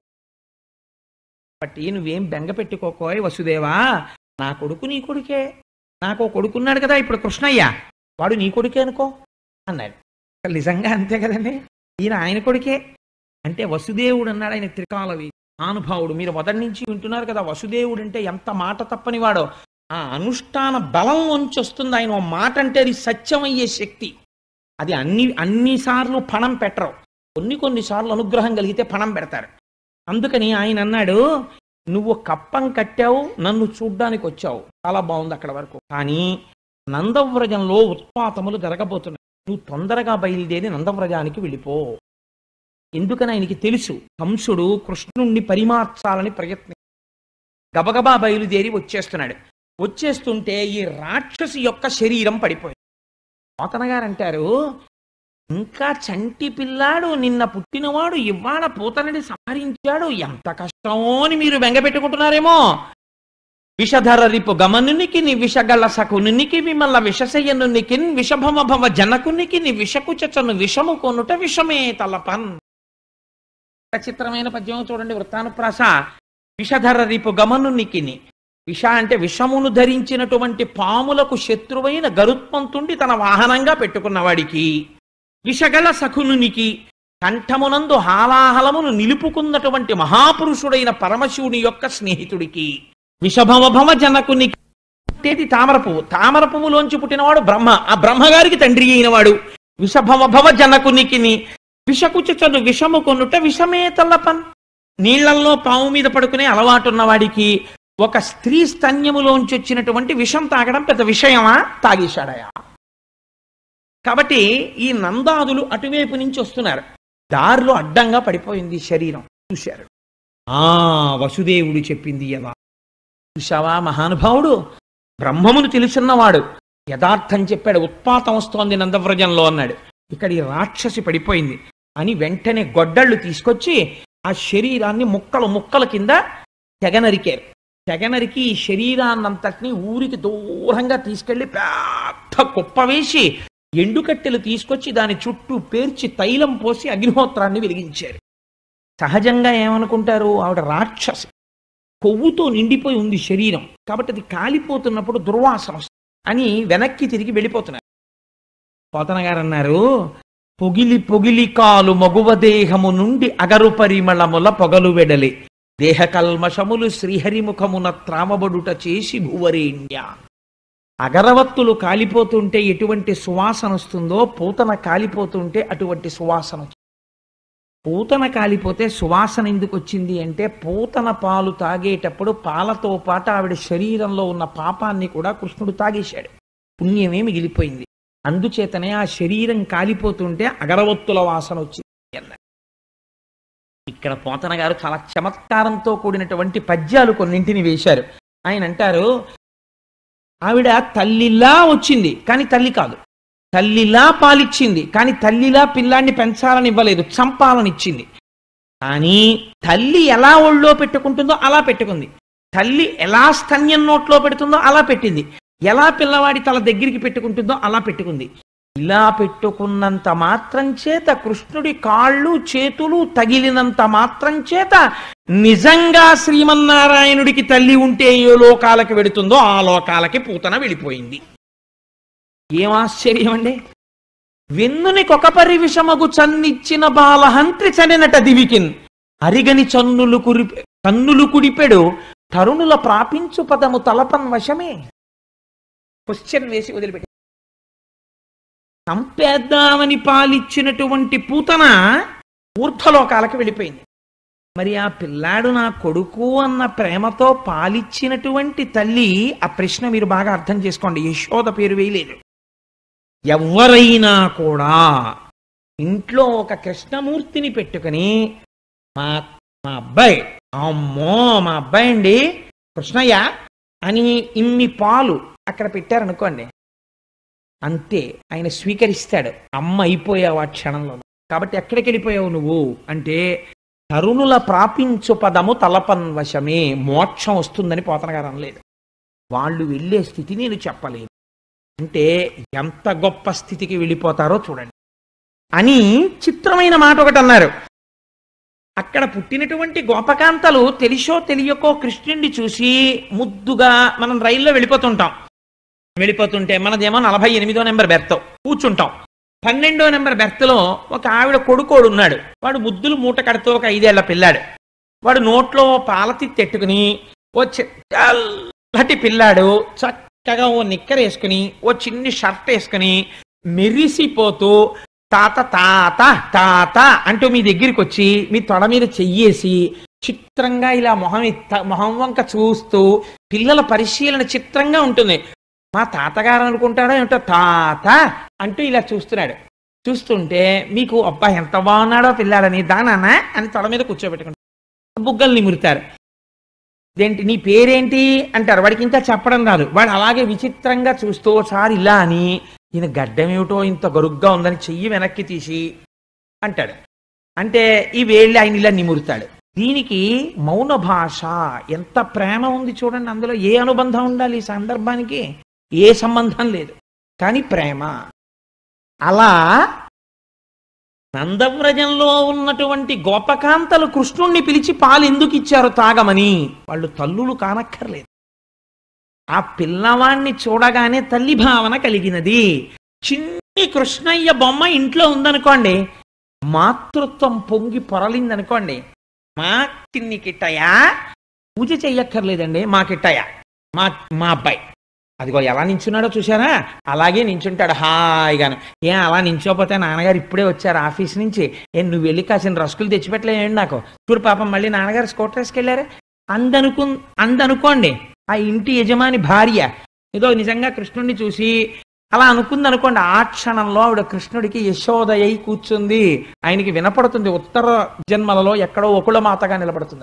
బట్టి నువ్వేం బెంగ పెట్టుకోకోయ్ వసుదేవా నా కొడుకు నీ కొడుకే నాకు ఓ కొడుకున్నాడు కదా ఇప్పుడు కృష్ణయ్య వాడు నీ కొడుకే అనుకో అన్నాడు అసలు నిజంగా అంతే కదండి ఈయన ఆయన కొడుకే అంటే వసుదేవుడు అన్నాడు ఆయన త్రికాలవి మహానుభావుడు మీరు మొదటి నుంచి వింటున్నారు కదా వసుదేవుడు అంటే ఎంత మాట తప్పని వాడో ఆ అనుష్ఠాన బలం నుంచి వస్తుంది ఆయన ఓ మాట అంటే అది సత్యమయ్యే శక్తి అది అన్ని అన్నిసార్లు పణం పెట్టరు కొన్ని కొన్ని సార్లు అనుగ్రహం కలిగితే పణం పెడతారు అందుకని ఆయన అన్నాడు నువ్వు కప్పం కట్టావు నన్ను చూడ్డానికి వచ్చావు చాలా బాగుంది అక్కడ వరకు కానీ నందవ్రజంలో ఉత్పాతములు జరగబోతున్నాయి నువ్వు తొందరగా బయలుదేరి నందవ్రజానికి వెళ్ళిపో ఎందుకని ఆయనకి తెలుసు కంసుడు కృష్ణుణ్ణి పరిమార్చాలని ప్రయత్నం గబగబా బయలుదేరి వచ్చేస్తున్నాడు వచ్చేస్తుంటే ఈ రాక్షసి యొక్క శరీరం పడిపోయింది పోతన గారు అంటారు ఇంకా చంటి పిల్లాడు నిన్న పుట్టినవాడు ఇవాళ పూతనని సంహరించాడు ఎంత కష్టమో అని మీరు బెంగపెట్టుకుంటున్నారేమో విషధర రిపు గమనునికి ని విషగల సకునికి విమల విషశయనునికి విషభమ భవ జనకునికి ని విషకుచను విషము కొనుట విషమే తలపన్ చిత్రమైన పద్యం చూడండి వృత్తానుప్రాస విషధర రిపు గమనునికిని విష అంటే విషమును ధరించినటువంటి పాములకు శత్రువైన గరుత్మంతుండి తన వాహనంగా పెట్టుకున్నవాడికి విషగల సఖునునికి కంఠమునందు హాలాహలమును నిలుపుకున్నటువంటి మహాపురుషుడైన పరమశివుని యొక్క స్నేహితుడికి విషభవభవ జనకునికి పుట్టేది తామర పువ్వు తామర పువ్వులోంచి పుట్టినవాడు బ్రహ్మ ఆ బ్రహ్మగారికి తండ్రి అయినవాడు విషభవభవ జనకునికిని విషకుచను విషము కొనుట విషమే తల్లపన్ నీళ్లల్లో పాము మీద పడుకునే అలవాటు ఉన్నవాడికి ఒక స్త్రీ స్తన్యములోంచి వచ్చినటువంటి విషం తాగడం పెద్ద విషయమా తాగేశాడయా కాబట్టి ఈ నందాదులు అటువైపు నుంచి వస్తున్నారు దారిలో అడ్డంగా పడిపోయింది శరీరం చూశారు ఆ వసుదేవుడు చెప్పింది యథా చూశావా మహానుభావుడు బ్రహ్మమును తెలుసున్నవాడు యథార్థం చెప్పాడు ఉత్పాతం వస్తోంది నందవ్రజంలో అన్నాడు ఇక్కడ ఈ రాక్షసి పడిపోయింది అని వెంటనే గొడ్డళ్ళు తీసుకొచ్చి ఆ శరీరాన్ని ముక్కలు ముక్కల కింద తెగనరికారు తెగనరికి ఈ శరీరాన్నంతటిని ఊరికి దూరంగా తీసుకెళ్లి పెద్ద కుప్ప వేసి ఎండుకట్టెలు తీసుకొచ్చి దాని చుట్టూ పేర్చి తైలం పోసి అగ్నిహోత్రాన్ని వెలిగించారు సహజంగా ఏమనుకుంటారు ఆవిడ రాక్షసి కొవ్వుతో నిండిపోయి ఉంది శరీరం కాబట్టి అది కాలిపోతున్నప్పుడు దుర్వాసన వస్తుంది అని వెనక్కి తిరిగి వెళ్ళిపోతున్నారు పోతన గారు అన్నారు పొగిలి పొగిలి కాలు మగువ దేహము నుండి అగరు పరిమళముల పొగలు వెడలి దేహ కల్మషములు శ్రీహరిముఖమున త్రామబడుట చేసి భువరేణ్య అగరవత్తులు కాలిపోతుంటే ఎటువంటి సువాసన వస్తుందో పూతన కాలిపోతుంటే అటువంటి సువాసన వచ్చింది పూతన కాలిపోతే సువాసన ఎందుకు వచ్చింది అంటే పూతన పాలు తాగేటప్పుడు పాలతో పాటు ఆవిడ శరీరంలో ఉన్న పాపాన్ని కూడా కృష్ణుడు తాగేశాడు పుణ్యమే మిగిలిపోయింది అందుచేతనే ఆ శరీరం కాలిపోతుంటే అగరవత్తుల వాసన వచ్చింది అన్నారు ఇక్కడ పోతన గారు చాలా చమత్కారంతో కూడినటువంటి పద్యాలు కొన్నింటిని వేశారు ఆయన అంటారు ఆవిడ తల్లిలా వచ్చింది కానీ తల్లి కాదు తల్లిలా పాలిచ్చింది కానీ తల్లిలా పిల్లాన్ని పెంచాలని ఇవ్వలేదు చంపాలని ఇచ్చింది కానీ తల్లి ఎలా ఒళ్ళో పెట్టుకుంటుందో అలా పెట్టుకుంది తల్లి ఎలా స్తన్యం నోట్లో పెడుతుందో అలా పెట్టింది ఎలా పిల్లవాడి తల దగ్గరికి పెట్టుకుంటుందో అలా పెట్టుకుంది ఇలా పెట్టుకున్నంత మాత్రం చేత కృష్ణుడి కాళ్ళు చేతులు తగిలినంత మాత్రం చేత నిజంగా శ్రీమన్నారాయణుడికి తల్లి ఉంటే ఏ లోకాలకి వెడుతుందో ఆ లోకాలకి పూతన వెళ్ళిపోయింది ఏం ఆశ్చర్యం అండి వెన్నునికొక పరివిషమగు చన్నిచ్చిన బాలహంత్రి చనినట దివికిన్ అరిగని చన్నులు కురి కన్నులు కుడిపెడు తరుణుల ప్రాపించు పదము తలపన్ వశమే క్వశ్చన్ వేసి వదిలిపెట్టి చంపేద్దామని పాలిచ్చినటువంటి పూతన ఊర్ధ్వలోకాలకు వెళ్ళిపోయింది మరి ఆ పిల్లాడు నా కొడుకు అన్న ప్రేమతో పాలిచ్చినటువంటి తల్లి ఆ ప్రశ్న మీరు బాగా అర్థం చేసుకోండి యశోద పేరు వేయలేదు ఎవరైనా కూడా ఇంట్లో ఒక కృష్ణమూర్తిని పెట్టుకుని మా మా అబ్బాయి అమ్మో మా అబ్బాయి అండి కృష్ణయ్య అని ఇన్ని పాలు అక్కడ పెట్టారనుకోండి అంతే ఆయన స్వీకరిస్తాడు అమ్మ అయిపోయావు ఆ క్షణంలో కాబట్టి ఎక్కడికి వెళ్ళిపోయావు నువ్వు అంటే తరుణుల ప్రాపించు పదము తలపన్ వశమే మోక్షం వస్తుందని పోతన గారు అనలేదు వాళ్ళు వెళ్ళే స్థితి నేను చెప్పలేదు అంటే ఎంత గొప్ప స్థితికి వెళ్ళిపోతారో చూడండి అని చిత్రమైన మాట ఒకటి అన్నారు అక్కడ పుట్టినటువంటి గోపకాంతలు తెలిసో తెలియకో కృష్ణుడిని చూసి ముద్దుగా మనం రైల్లో వెళ్ళిపోతుంటాం వెళ్ళిపోతుంటే మనదేమో నలభై ఎనిమిదో నెంబర్ బెర్త్ కూర్చుంటాం పన్నెండో నెంబర్ బెర్త్లో ఒక ఆవిడ కొడుకోడు ఉన్నాడు వాడు ముద్దులు మూట కడుతూ ఒక ఐదేళ్ల పిల్లాడు వాడు నోట్లో పాలతి తెట్టుకుని ఓ చల్లటి పిల్లాడు చక్కగా ఓ నిక్కర్ వేసుకుని ఓ చిన్ని షర్ట్ వేసుకుని మెరిసిపోతూ తాత తాత తాత అంటూ మీ దగ్గరికి వచ్చి మీ తొడ మీద చెయ్యేసి చిత్రంగా ఇలా మొహం ఎత్త- మొహం వంక చూస్తూ పిల్లల పరిశీలన చిత్రంగా ఉంటుంది మా తాతగారు అనుకుంటాడో ఏమిటో తాత అంటూ ఇలా చూస్తున్నాడు చూస్తుంటే మీకు అబ్బా ఎంత బాగున్నాడో పిల్లాడని దానానా అని తొడ మీద కూర్చోబెట్టుకుంటారు బుగ్గలు నిమురుతారు దేంటి నీ పేరేంటి అంటారు వాడికి ఇంకా చెప్పడం రాదు వాడు అలాగే విచిత్రంగా చూస్తూ ఒకసారి ఇలా అని ఈయన గడ్డం ఏమిటో ఇంత గరుగ్గా ఉందని చెయ్యి వెనక్కి తీసి అంటాడు అంటే ఈ వేళ్ళి ఆయన ఇలా నిమురుతాడు దీనికి మౌన భాష ఎంత ప్రేమ ఉంది చూడండి అందులో ఏ అనుబంధం ఉండాలి ఈ సందర్భానికి ఏ సంబంధం లేదు కానీ ప్రేమ అలా నందవ్రజంలో ఉన్నటువంటి గోపకాంతలు కృష్ణుణ్ణి పిలిచి పాలు ఎందుకు ఇచ్చారు తాగమని వాళ్ళు తల్లులు కానక్కర్లేదు ఆ పిల్లవాణ్ణి చూడగానే తల్లి భావన కలిగినది చిన్ని కృష్ణయ్య బొమ్మ ఇంట్లో ఉందనుకోండి మాతృత్వం పొంగి పొరలిందనుకోండి మా చిన్ని కిట్టయ్య పూజ చెయ్యక్కర్లేదండి మా కిట్టయ్య మా మా అబ్బాయి అదిగో ఎలా నించున్నాడో చూసారా అలాగే నించుంటాడు హాయిగాను ఏం అలా నించోపోతే నాన్నగారు ఇప్పుడే వచ్చారు ఆఫీస్ నుంచి ఏ నువ్వు వెళ్ళి కాసిన రస్కులు తెచ్చిపెట్టలేండి నాకు చూడు పాపం మళ్ళీ నాన్నగారు స్కూటర్ వేసుకెళ్ళారు అందనుకు అందనుకోండి ఆ ఇంటి యజమాని భార్య ఏదో నిజంగా కృష్ణుడిని చూసి అలా అనుకుంది అనుకోండి ఆ క్షణంలో ఆవిడ కృష్ణుడికి యశోదయ్యి కూర్చుంది ఆయనకి వినపడుతుంది ఉత్తర జన్మలలో ఎక్కడో ఒకళ్ళ మాతగా నిలబడుతుంది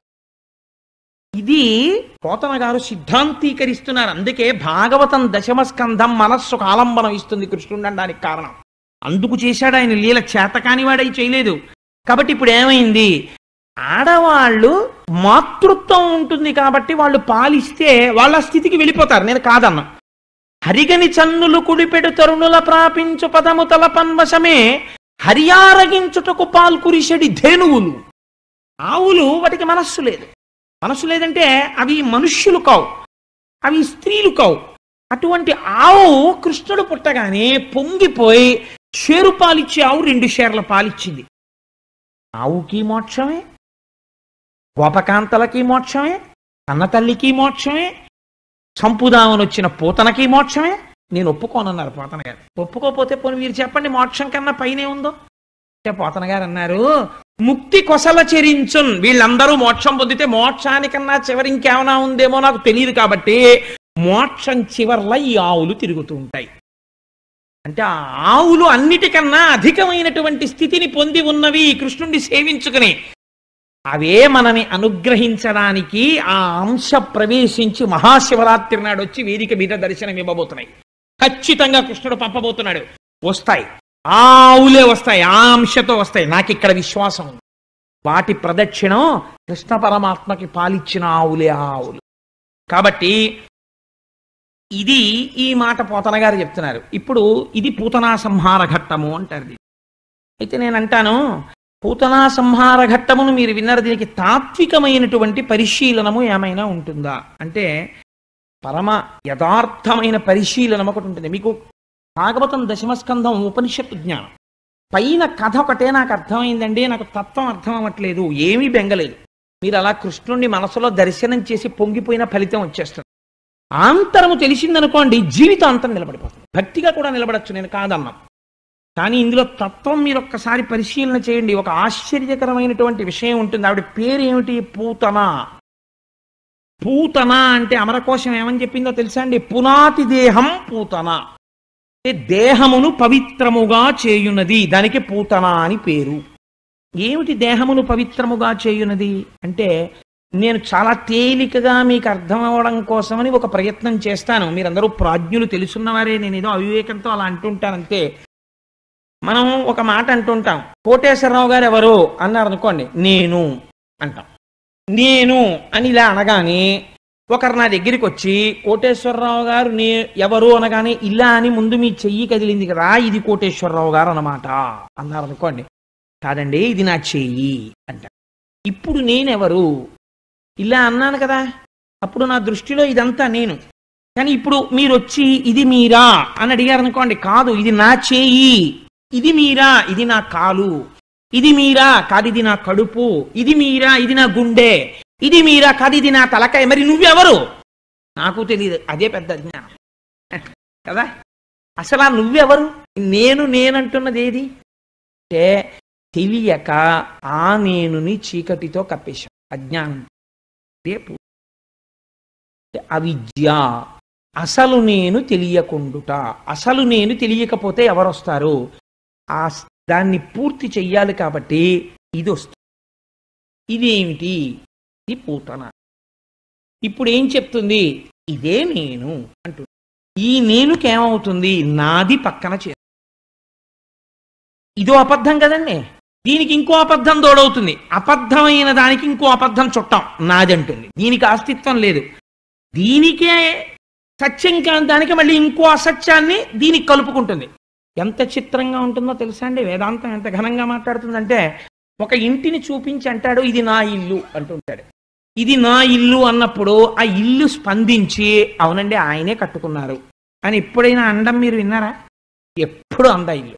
ఇది పోతన గారు సిద్ధాంతీకరిస్తున్నారు అందుకే భాగవతం దశమ స్కంధం మనస్సుకు ఆలంబనం ఇస్తుంది కృష్ణుడు అనడానికి కారణం అందుకు చేశాడు ఆయన లీల చేతకాని వాడై చేయలేదు కాబట్టి ఇప్పుడు ఏమైంది ఆడవాళ్ళు మాతృత్వం ఉంటుంది కాబట్టి వాళ్ళు పాలిస్తే వాళ్ళ స్థితికి వెళ్ళిపోతారు నేను కాదన్నా హరిగని చన్నులు కుడిపెడు తరుణుల ప్రాపించు పదము తలపన్వశమే హరియారగించుటకు పాల్కురిషడి ధేనువులు ఆవులు వాటికి మనస్సు లేదు మనస్సు లేదంటే అవి మనుష్యులు కావు అవి స్త్రీలు కావు అటువంటి ఆవు కృష్ణుడు పుట్టగానే పొంగిపోయి షేరు పాలిచ్చే ఆవు రెండు షేర్ల పాలిచ్చింది ఆవుకి మోక్షమే గోపకాంతలకి మోక్షమే అన్నతల్లికి మోక్షమే చంపుదామని వచ్చిన పూతనకి మోక్షమే నేను ఒప్పుకోనన్నారు పోతన గారు ఒప్పుకోపోతే పోనీ మీరు చెప్పండి మోక్షం కన్నా పైనే ఉందో అంటే పోతన గారు అన్నారు ముక్తి కొసల చెరించున్ వీళ్ళందరూ మోక్షం పొందితే మోక్షానికన్నా చివరి ఇంకేమైనా ఉందేమో నాకు తెలియదు కాబట్టి మోక్షం చివర్ల ఈ ఆవులు తిరుగుతూ ఉంటాయి అంటే ఆ ఆవులు అన్నిటికన్నా అధికమైనటువంటి స్థితిని పొంది ఉన్నవి కృష్ణుణ్ణి సేవించుకుని అవే మనని అనుగ్రహించడానికి ఆ అంశ ప్రవేశించి మహాశివరాత్రి నాడు వచ్చి వేదిక మీద దర్శనం ఇవ్వబోతున్నాయి ఖచ్చితంగా కృష్ణుడు పంపబోతున్నాడు వస్తాయి ఆ ఆవులే వస్తాయి ఆ అంశతో వస్తాయి నాకు ఇక్కడ విశ్వాసం ఉంది వాటి ప్రదక్షిణం కృష్ణ పరమాత్మకి పాలిచ్చిన ఆవులే ఆ ఆవులు కాబట్టి ఇది ఈ మాట పోతన గారు చెప్తున్నారు ఇప్పుడు ఇది పూతనా సంహార ఘట్టము అంటారు దీన్ని. అయితే నేను అంటాను పూతనా సంహార ఘట్టమును మీరు విన్నారు దీనికి తాత్వికమైనటువంటి పరిశీలనము ఏమైనా ఉంటుందా అంటే పరమ యథార్థమైన పరిశీలనం ఒకటి ఉంటుంది మీకు భాగవతం దశమస్కంధం ఉపనిషత్తు జ్ఞానం పైన కథ ఒకటే నాకు అర్థమైందండి నాకు తత్వం అర్థం అవ్వట్లేదు ఏమీ బెంగలేదు మీరు అలా కృష్ణుణ్ణి మనసులో దర్శనం చేసి పొంగిపోయిన ఫలితం వచ్చేస్తుంది ఆంతరము తెలిసిందనుకోండి జీవితాంతం నిలబడిపోతుంది భక్తిగా కూడా నిలబడచ్చు నేను కాదన్నా కానీ ఇందులో తత్వం మీరు ఒక్కసారి పరిశీలన చేయండి ఒక ఆశ్చర్యకరమైనటువంటి విషయం ఉంటుంది ఆవిడ పేరు ఏమిటి పూతన పూతన అంటే అమరకోశం ఏమని చెప్పిందో తెలుసా అండి పునాతి దేహం పూతన అంటే దేహమును పవిత్రముగా చేయున్నది దానికి పూతన అని పేరు ఏమిటి దేహమును పవిత్రముగా చేయున్నది అంటే నేను చాలా తేలికగా మీకు అర్థం అవ్వడం కోసమని ఒక ప్రయత్నం చేస్తాను మీరందరూ ప్రాజ్ఞులు తెలుసున్నవారే నేను ఏదో అవివేకంతో అలా అంటుంటానంతే మనం ఒక మాట అంటుంటాం కోటేశ్వరరావు గారు ఎవరు అన్నారు అనుకోండి నేను అంటాం నేను అని ఇలా అనగానే ఒకరు నా దగ్గరికి వచ్చి కోటేశ్వరరావు గారు నే ఎవరు అనగానే ఇలా అని ముందు మీ చెయ్యి కదిలింది కదా ఇది కోటేశ్వరరావు గారు అన్నమాట అన్నారు అనుకోండి కాదండి ఇది నా చెయ్యి అంట ఇప్పుడు నేనెవరు ఇలా అన్నాను కదా అప్పుడు నా దృష్టిలో ఇదంతా నేను కానీ ఇప్పుడు మీరు వచ్చి ఇది మీరా అని అడిగారు అనుకోండి కాదు ఇది నా చేయి ఇది మీరా ఇది నా కాలు ఇది మీరా కాదు ఇది నా కడుపు ఇది మీరా ఇది నా గుండె ఇది మీరా కాదు ఇది నా తలకాయ మరి నువ్వెవరు నాకు తెలియదు అదే పెద్ద జ్ఞానం కదా అసలు ఆ నువ్వెవరు నేను నేనంటున్నది ఏది అంటే తెలియక ఆ నేనుని చీకటితో కప్పేశాం అజ్ఞానం ఇదే పూ- అవిద్య అసలు నేను తెలియకుండుట అసలు నేను తెలియకపోతే ఎవరు వస్తారు ఆ స్- దాన్ని పూర్తి చెయ్యాలి కాబట్టి ఇది వస్తుంది ఇదేమిటి ఇది పూతన ఇప్పుడు ఏం చెప్తుంది ఇదే నేను అంటుంది ఈ నేనుకి ఏమవుతుంది నాది పక్కన చే ఇదో అబద్ధం కదండి దీనికి ఇంకో అబద్ధం తోడవుతుంది అబద్ధమైన దానికి ఇంకో అబద్ధం చుట్టాం నాది అంటుంది దీనికి అస్తిత్వం లేదు దీనికే సత్యం కాని దానికి మళ్ళీ ఇంకో అసత్యాన్ని దీనికి కలుపుకుంటుంది ఎంత చిత్రంగా ఉంటుందో తెలుసా అండి వేదాంతం ఎంత ఘనంగా మాట్లాడుతుందంటే ఒక ఇంటిని చూపించి అంటాడు ఇది నా ఇల్లు అంటుంటాడు ఇది నా ఇల్లు అన్నప్పుడు ఆ ఇల్లు స్పందించి అవునండి ఆయనే కట్టుకున్నారు అని ఎప్పుడైనా అండం మీరు విన్నారా ఎప్పుడు అంద ఇల్లు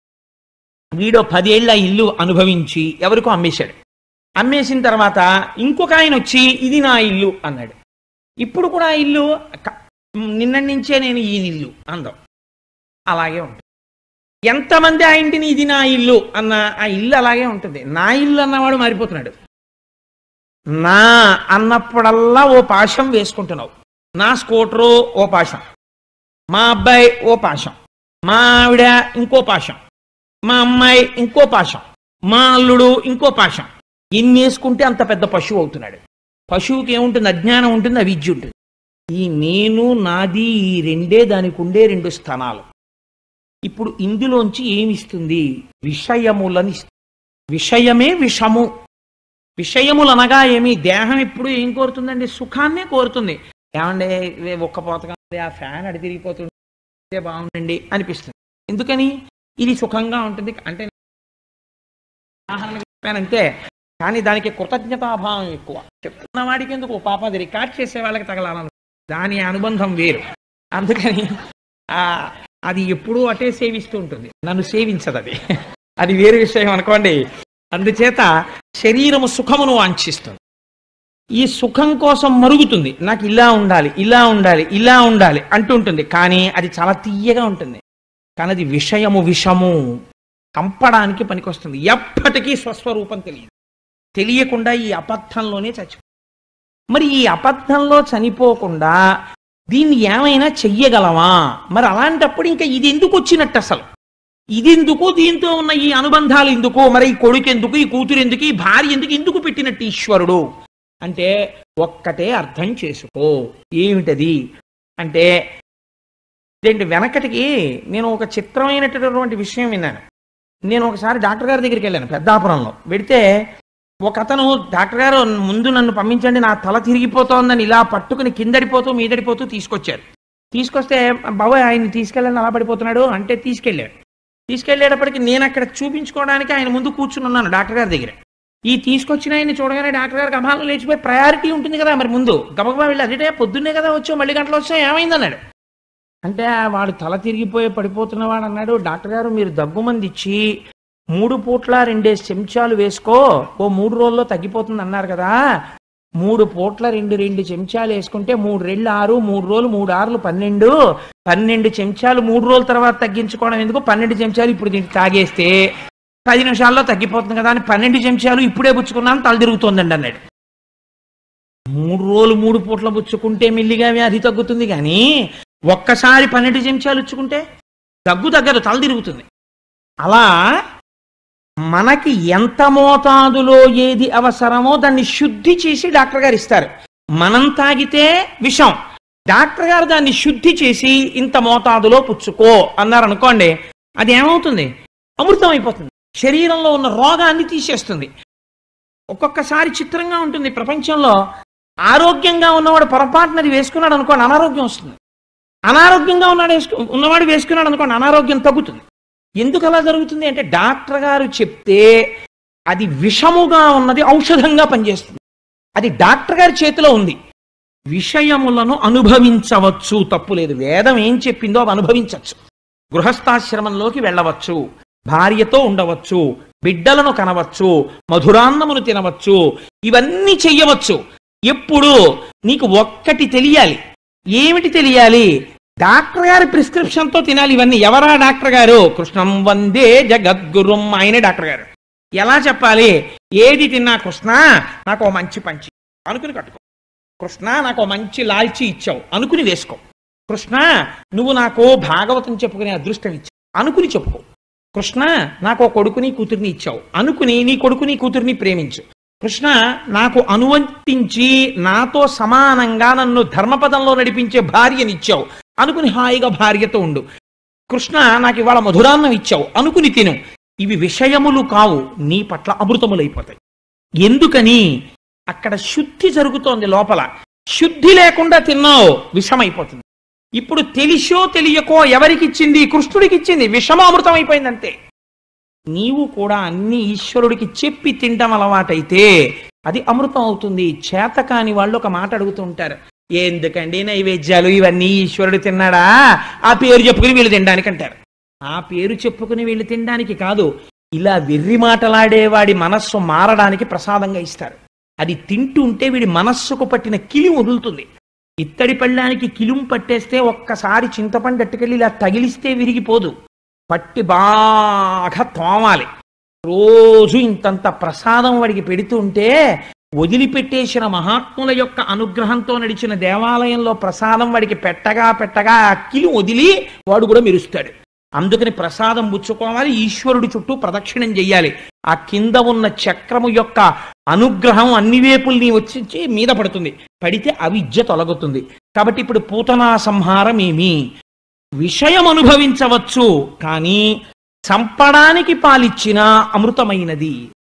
వీడో పదేళ్ళ ఆ ఇల్లు అనుభవించి ఎవరికో అమ్మేశాడు అమ్మేసిన తర్వాత ఇంకొక ఆయన వచ్చి ఇది నా ఇల్లు అన్నాడు ఇప్పుడు కూడా ఆ ఇల్లు క- నిన్నటి నుంచే నేను ఈ ఇల్లు అందం అలాగే ఉంటుంది ఎంతమంది ఆ ఇంటిని ఇది నా ఇల్లు అన్న ఆ ఇల్లు అలాగే ఉంటుంది నా ఇల్లు అన్నవాడు మారిపోతున్నాడు నా అన్నప్పుడల్లా ఓ పాశం వేసుకుంటున్నావు నా స్కూటరు ఓ పాశం మా అబ్బాయి ఓ పాశం మా ఆవిడ ఇంకో పాశం మా అమ్మాయి ఇంకో పాశం మా అల్లుడు ఇంకో పాశం ఎన్ని వేసుకుంటే అంత పెద్ద పశువు అవుతున్నాడు పశువుకి ఏముంటుంది అజ్ఞానం ఉంటుంది అవిద్య ఉంటుంది ఈ నేను నాది ఈ రెండే దానికి ఉండే రెండు స్థానాలు ఇప్పుడు ఇందులోంచి ఏమిస్తుంది విషయములని ఇస్తుంది. విషయమే విషము విషయములు అనగా ఏమి దేహం ఎప్పుడు ఏం కోరుతుందండి సుఖాన్నే కోరుతుంది ఏమంటే ఒక్క పోతగా ఉంది, ఆ ఫ్యాన్ అడి తిరిగిపోతుంది బాగుండండి అనిపిస్తుంది ఎందుకని ఇది సుఖంగా ఉంటుంది అంటే ఉదాహరణకి చెప్పానంటే కానీ దానికి కృతజ్ఞతాభావం ఎక్కువ చెప్తున్న వాడికి ఎందుకు పాప అది రికార్డ్ చేసే వాళ్ళకి తగలాలను దాని అనుబంధం వేరు అందుకని ఆ అది ఎప్పుడూ అటే సేవిస్తూ ఉంటుంది నన్ను సేవించదు అది అది వేరే విషయం అనుకోండి అందుచేత శరీరము సుఖమును వాంఛిస్తుంది ఈ సుఖం కోసం మరుగుతుంది నాకు ఇలా ఉండాలి ఇలా ఉండాలి ఇలా ఉండాలి అంటుంటుంది కానీ అది చాలా తీయగా ఉంటుంది కానీ అది విషయము విషము కంపడానికి పనికొస్తుంది ఎప్పటికీ స్వస్వరూపం తెలియదు తెలియకుండా ఈ అబద్ధంలోనే చచ్చిపో మరి ఈ అబద్ధంలో చనిపోకుండా దీన్ని ఏమైనా చెయ్యగలమా మరి అలాంటప్పుడు ఇంకా ఇది ఎందుకు వచ్చినట్టు అసలు ఇది ఎందుకు దీంతో ఉన్న ఈ అనుబంధాలు ఎందుకు మరి ఈ కొడుకు ఎందుకు ఈ కూతురు ఎందుకు ఈ భార్య ఎందుకు ఎందుకు పెట్టినట్టు ఈశ్వరుడు అంటే ఒక్కటే అర్థం చేసుకో ఏమిటది అంటే ఇదేంటి వెనకటికి నేను ఒక చిత్రమైనటువంటి విషయం విన్నాను నేను ఒకసారి డాక్టర్ గారి దగ్గరికి వెళ్ళాను పెద్దాపురంలో వెడితే ఒక అతను డాక్టర్ గారు ముందు నన్ను పంపించండి నా తల తిరిగిపోతోందని ఇలా పట్టుకుని కిందడిపోతూ మీదడిపోతూ తీసుకొచ్చారు తీసుకొస్తే బాబాయ్ ఆయన్ని తీసుకెళ్ళండి అలా పడిపోతున్నాడు అంటే తీసుకెళ్ళాడు తీసుకెళ్ళేటప్పటికి నేను అక్కడ చూపించుకోవడానికి ఆయన ముందు కూర్చుని ఉన్నాను డాక్టర్ గారి దగ్గర ఈ తీసుకొచ్చిన ఆయన్ని చూడగానే డాక్టర్ గారికి అభాలం లేచిపోయి ప్రయారిటీ ఉంటుంది కదా మరి ముందు గబగబా వెళ్ళి అదే పొద్దున్నే కదా వచ్చావు మళ్ళీ గంటలు వచ్చావు ఏమైందన్నాడు అంటే వాడు తల తిరిగిపోయి పడిపోతున్నవాడు అన్నాడు డాక్టర్ గారు మీరు దగ్గుమంది ఇచ్చి మూడు పూట్ల రెండేసి చెంచాలు వేసుకో ఓ మూడు రోజుల్లో తగ్గిపోతుంది అన్నారు కదా మూడు పూట్ల రెండు రెండు చెంచాలు వేసుకుంటే మూడు రెళ్ళు ఆరు మూడు రోజులు మూడు ఆరులు పన్నెండు పన్నెండు చెంచాలు మూడు రోజుల తర్వాత తగ్గించుకోవడం ఎందుకు పన్నెండు చెంచాలు ఇప్పుడు దీనికి తాగేస్తే పది నిమిషాల్లో తగ్గిపోతుంది కదా అని పన్నెండు చెంచాలు ఇప్పుడే పుచ్చుకున్నాను తల తిరుగుతోందండి అన్నాడు మూడు రోజులు మూడు పూట్ల పుచ్చుకుంటే మిల్లిగా వ్యాధి తగ్గుతుంది కానీ ఒక్కసారి పన్నెండు చెంచాలు ఇచ్చుకుంటే దగ్గు తగ్గదు తల తిరుగుతుంది అలా మనకి ఎంత మోతాదులో ఏది అవసరమో దాన్ని శుద్ధి చేసి డాక్టర్ గారు ఇస్తారు మనం తాగితే విషం డాక్టర్ గారు దాన్ని శుద్ధి చేసి ఇంత మోతాదులో పుచ్చుకో అన్నారు అనుకోండి అది ఏమవుతుంది అమృతం అయిపోతుంది శరీరంలో ఉన్న రోగాన్ని తీసేస్తుంది ఒక్కొక్కసారి చిత్రంగా ఉంటుంది ప్రపంచంలో ఆరోగ్యంగా ఉన్నవాడు పొరపాటునది వేసుకున్నాడు అనుకోండి అనారోగ్యం వస్తుంది అనారోగ్యంగా ఉన్నాడు వేసుకు ఉన్నవాడు వేసుకున్నాడు అనుకోండి అనారోగ్యం తగ్గుతుంది ఎందుకు అలా జరుగుతుంది అంటే డాక్టర్ గారు చెప్తే అది విషముగా ఉన్నది ఔషధంగా పనిచేస్తుంది అది డాక్టర్ గారి చేతిలో ఉంది విషయములను అనుభవించవచ్చు తప్పు లేదు వేదం ఏం చెప్పిందో అవి అనుభవించవచ్చు గృహస్థాశ్రమంలోకి వెళ్ళవచ్చు భార్యతో ఉండవచ్చు బిడ్డలను కనవచ్చు మధురాన్నమును తినవచ్చు ఇవన్నీ చెయ్యవచ్చు ఎప్పుడు నీకు ఒక్కటి తెలియాలి ఏమిటి తెలియాలి డాక్టర్ గారి ప్రిస్క్రిప్షన్ తో తినాలి ఇవన్నీ ఎవరా డాక్టర్ గారు కృష్ణం వందే జగద్గురుం ఆయనే డాక్టర్ గారు ఎలా చెప్పాలి ఏది తిన్నా కృష్ణ నాకు ఓ మంచి పంచి అనుకుని కట్టుకో కృష్ణ నాకు ఓ మంచి లాల్చి ఇచ్చావు అనుకుని వేసుకో కృష్ణ నువ్వు నాకు భాగవతం చెప్పుకునే అదృష్టం ఇచ్చావు అనుకుని చెప్పుకో కృష్ణ నాకు ఓ కొడుకుని కూతుర్ని ఇచ్చావు అనుకుని నీ కొడుకుని కూతుర్ని ప్రేమించు కృష్ణ నాకు అనువర్తించి నాతో సమానంగా నన్ను ధర్మపదంలో నడిపించే భార్యనిచ్చావు అనుకుని హాయిగా భార్యతో ఉండు కృష్ణ నాకు ఇవాళ మధురాన్నం ఇచ్చావు అనుకుని తిను ఇవి విషయములు కావు నీ పట్ల అమృతములైపోతాయి ఎందుకని అక్కడ శుద్ధి జరుగుతోంది లోపల శుద్ధి లేకుండా తిన్నావు విషమైపోతుంది ఇప్పుడు తెలిసో తెలియకో ఎవరికిచ్చింది కృష్ణుడికి ఇచ్చింది విషమామృతం అయిపోయింది అంతే నీవు కూడా అన్ని ఈశ్వరుడికి చెప్పి తింటం అలవాటైతే అది అమృతం అవుతుంది చేతకాని వాళ్ళు ఒక మాట అడుగుతూ ఉంటారు ఎందుకండి నైవేద్యాలు ఇవన్నీ ఈశ్వరుడు తిన్నాడా ఆ పేరు చెప్పుకుని వీళ్ళు తినడానికి అంటారు ఆ పేరు చెప్పుకుని వీళ్ళు తినడానికి కాదు ఇలా వెర్రి మాటలాడేవాడి మనస్సు మారడానికి ప్రసాదంగా ఇస్తారు అది తింటుంటే వీడి మనస్సుకు పట్టిన కిలి వదులుతుంది ఇత్తడి పళ్ళానికి కిలుం పట్టేస్తే ఒక్కసారి చింతపండు అట్టుకెళ్ళి ఇలా తగిలిస్తే విరిగిపోదు పట్టి బాగా తోమాలి రోజు ఇంతంత ప్రసాదం వాడికి పెడుతుంటే వదిలిపెట్టేసిన మహాత్ముల యొక్క అనుగ్రహంతో నడిచిన దేవాలయంలో ప్రసాదం వాడికి పెట్టగా పెట్టగా ఆ కిలి వదిలి వాడు కూడా మెరుస్తాడు అందుకని ప్రసాదం పుచ్చుకోవాలి ఈశ్వరుడి చుట్టూ ప్రదక్షిణం చెయ్యాలి ఆ కింద ఉన్న చక్రము యొక్క అనుగ్రహం అన్ని వేపుల్ని వచ్చి మీద పడుతుంది పడితే అవిద్య తొలగుతుంది కాబట్టి ఇప్పుడు పూతనా సంహారం ఏమి విషయం అనుభవించవచ్చు కానీ చంపడానికి పాలిచ్చిన అమృతమైనది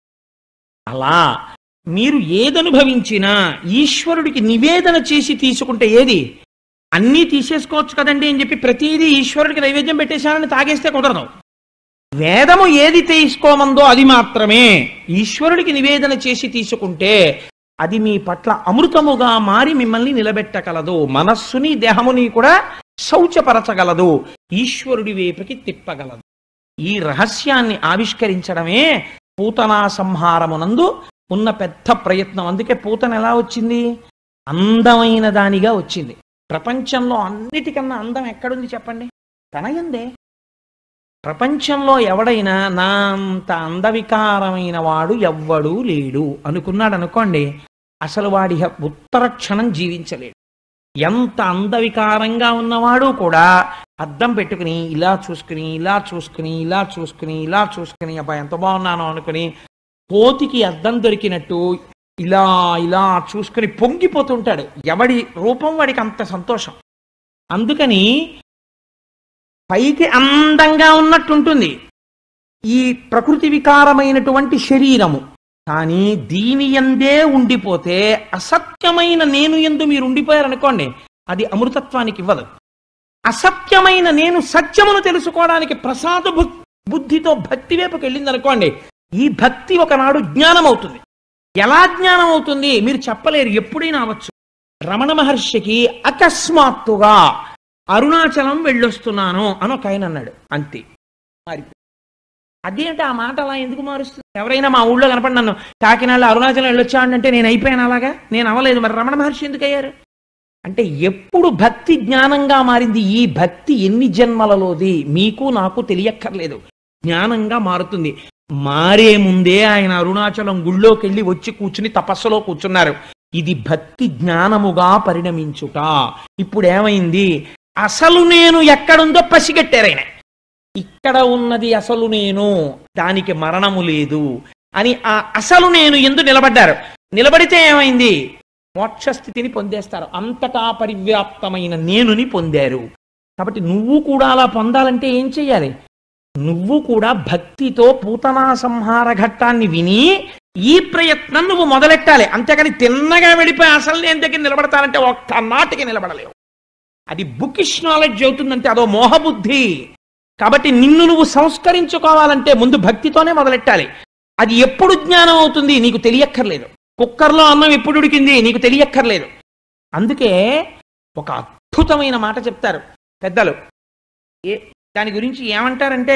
అలా మీరు ఏదనుభవించినా ఈశ్వరుడికి నివేదన చేసి తీసుకుంటే ఏది అన్నీ తీసేసుకోవచ్చు కదండి అని చెప్పి ప్రతిదీ ఈశ్వరుడికి నైవేద్యం పెట్టేశానని తాగేస్తే కుదరదు వేదము ఏది తీసుకోమందో అది మాత్రమే ఈశ్వరుడికి నివేదన చేసి తీసుకుంటే అది మీ పట్ల అమృతముగా మారి మిమ్మల్ని నిలబెట్టగలదు మనస్సుని దేహముని కూడా శౌచపరచగలదు ఈశ్వరుడి వైపుకి తిప్పగలదు ఈ రహస్యాన్ని ఆవిష్కరించడమే పూతనా సంహారమునందు ఉన్న పెద్ద ప్రయత్నం అందుకే పూతన ఎలా వచ్చింది అందమైన దానిగా వచ్చింది ప్రపంచంలో అన్నిటికన్నా అందం ఎక్కడుంది చెప్పండి తనయందే ప్రపంచంలో ఎవడైనా నా అంత అందవికారమైన వాడు ఎవ్వడూ లేడు అనుకున్నాడు అనుకోండి అసలు వాడి హ- ఉత్తర క్షణం జీవించలేడు ఎంత అందవికారంగా ఉన్నవాడు కూడా అద్దం పెట్టుకుని ఇలా చూసుకుని ఇలా చూసుకుని ఇలా చూసుకుని ఇలా చూసుకుని అబ్బా ఎంత బాగున్నాను అనుకుని కోతికి అద్దం దొరికినట్టు ఇలా ఇలా చూసుకుని పొంగిపోతుంటాడు ఎవడి రూపం వాడికి అంత సంతోషం అందుకని పైకి అందంగా ఉన్నట్టుంటుంది ఈ ప్రకృతి వికారమైనటువంటి శరీరము కానీ దీని ఎందే ఉండిపోతే అసత్యమైన నేను ఎందు మీరు ఉండిపోయారనుకోండి అది అమృతత్వానికి ఇవ్వదు అసత్యమైన నేను సత్యమును తెలుసుకోవడానికి ప్రసాద బు- బుద్ధితో భక్తి వైపుకి వెళ్ళింది అనుకోండి ఈ భక్తి ఒకనాడు జ్ఞానం అవుతుంది ఎలా జ్ఞానం అవుతుంది మీరు చెప్పలేరు ఎప్పుడైనా అవచ్చు రమణ మహర్షికి అకస్మాత్తుగా అరుణాచలం వెళ్ళొస్తున్నాను అని ఒక ఆయన అన్నాడు అంతే మారిపోయింది అదేంటి ఆ మాట అలా ఎందుకు మారుస్తుంది ఎవరైనా మా ఊళ్ళో కనపడి నన్ను కాకినాడలో అరుణాచలం వెళ్ళొచ్చా అంటే నేను అయిపోయాను అలాగా నేను అవ్వలేదు మరి రమణ మహర్షి ఎందుకు అయ్యారు అంటే ఎప్పుడు భక్తి జ్ఞానంగా మారింది ఈ భక్తి ఎన్ని జన్మలలోది మీకు నాకు తెలియక్కర్లేదు జ్ఞానంగా మారుతుంది మారే ముందే ఆయన అరుణాచలం గుళ్ళోకి వెళ్ళి వచ్చి కూర్చుని తపస్సులో కూర్చున్నారు ఇది భక్తి జ్ఞానముగా పరిణమించుట ఇప్పుడు ఏమైంది అసలు నేను ఎక్కడుందో పసిగట్టారు ఆయన ఇక్కడ ఉన్నది అసలు నేను దానికి మరణము లేదు అని ఆ అసలు నేను ఎందు నిలబడ్డారు నిలబడితే ఏమైంది మోక్షస్థితిని పొందేస్తారు అంతటా పరివ్యాప్తమైన నేనుని పొందారు కాబట్టి నువ్వు కూడా అలా పొందాలంటే ఏం చెయ్యాలి నువ్వు కూడా భక్తితో పూతనా సంహార ఘట్టాన్ని విని ఈ ప్రయత్నం నువ్వు మొదలెట్టాలి అంతేకాని తిన్నగా వెళ్ళిపోయి అసలు నేను దగ్గర నిలబడతానంటే ఒక్క నాటికి నిలబడలేవు అది బుకిష్ నాలెడ్జ్ అవుతుందంటే అదో మోహబుద్ధి కాబట్టి నిన్ను నువ్వు సంస్కరించుకోవాలంటే ముందు భక్తితోనే మొదలెట్టాలి అది ఎప్పుడు జ్ఞానం అవుతుంది నీకు తెలియక్కర్లేదు కుక్కర్లో అన్నం ఎప్పుడు ఉడికింది నీకు తెలియక్కర్లేదు అందుకే ఒక అద్భుతమైన మాట చెప్తారు పెద్దలు ఏ దాని గురించి ఏమంటారంటే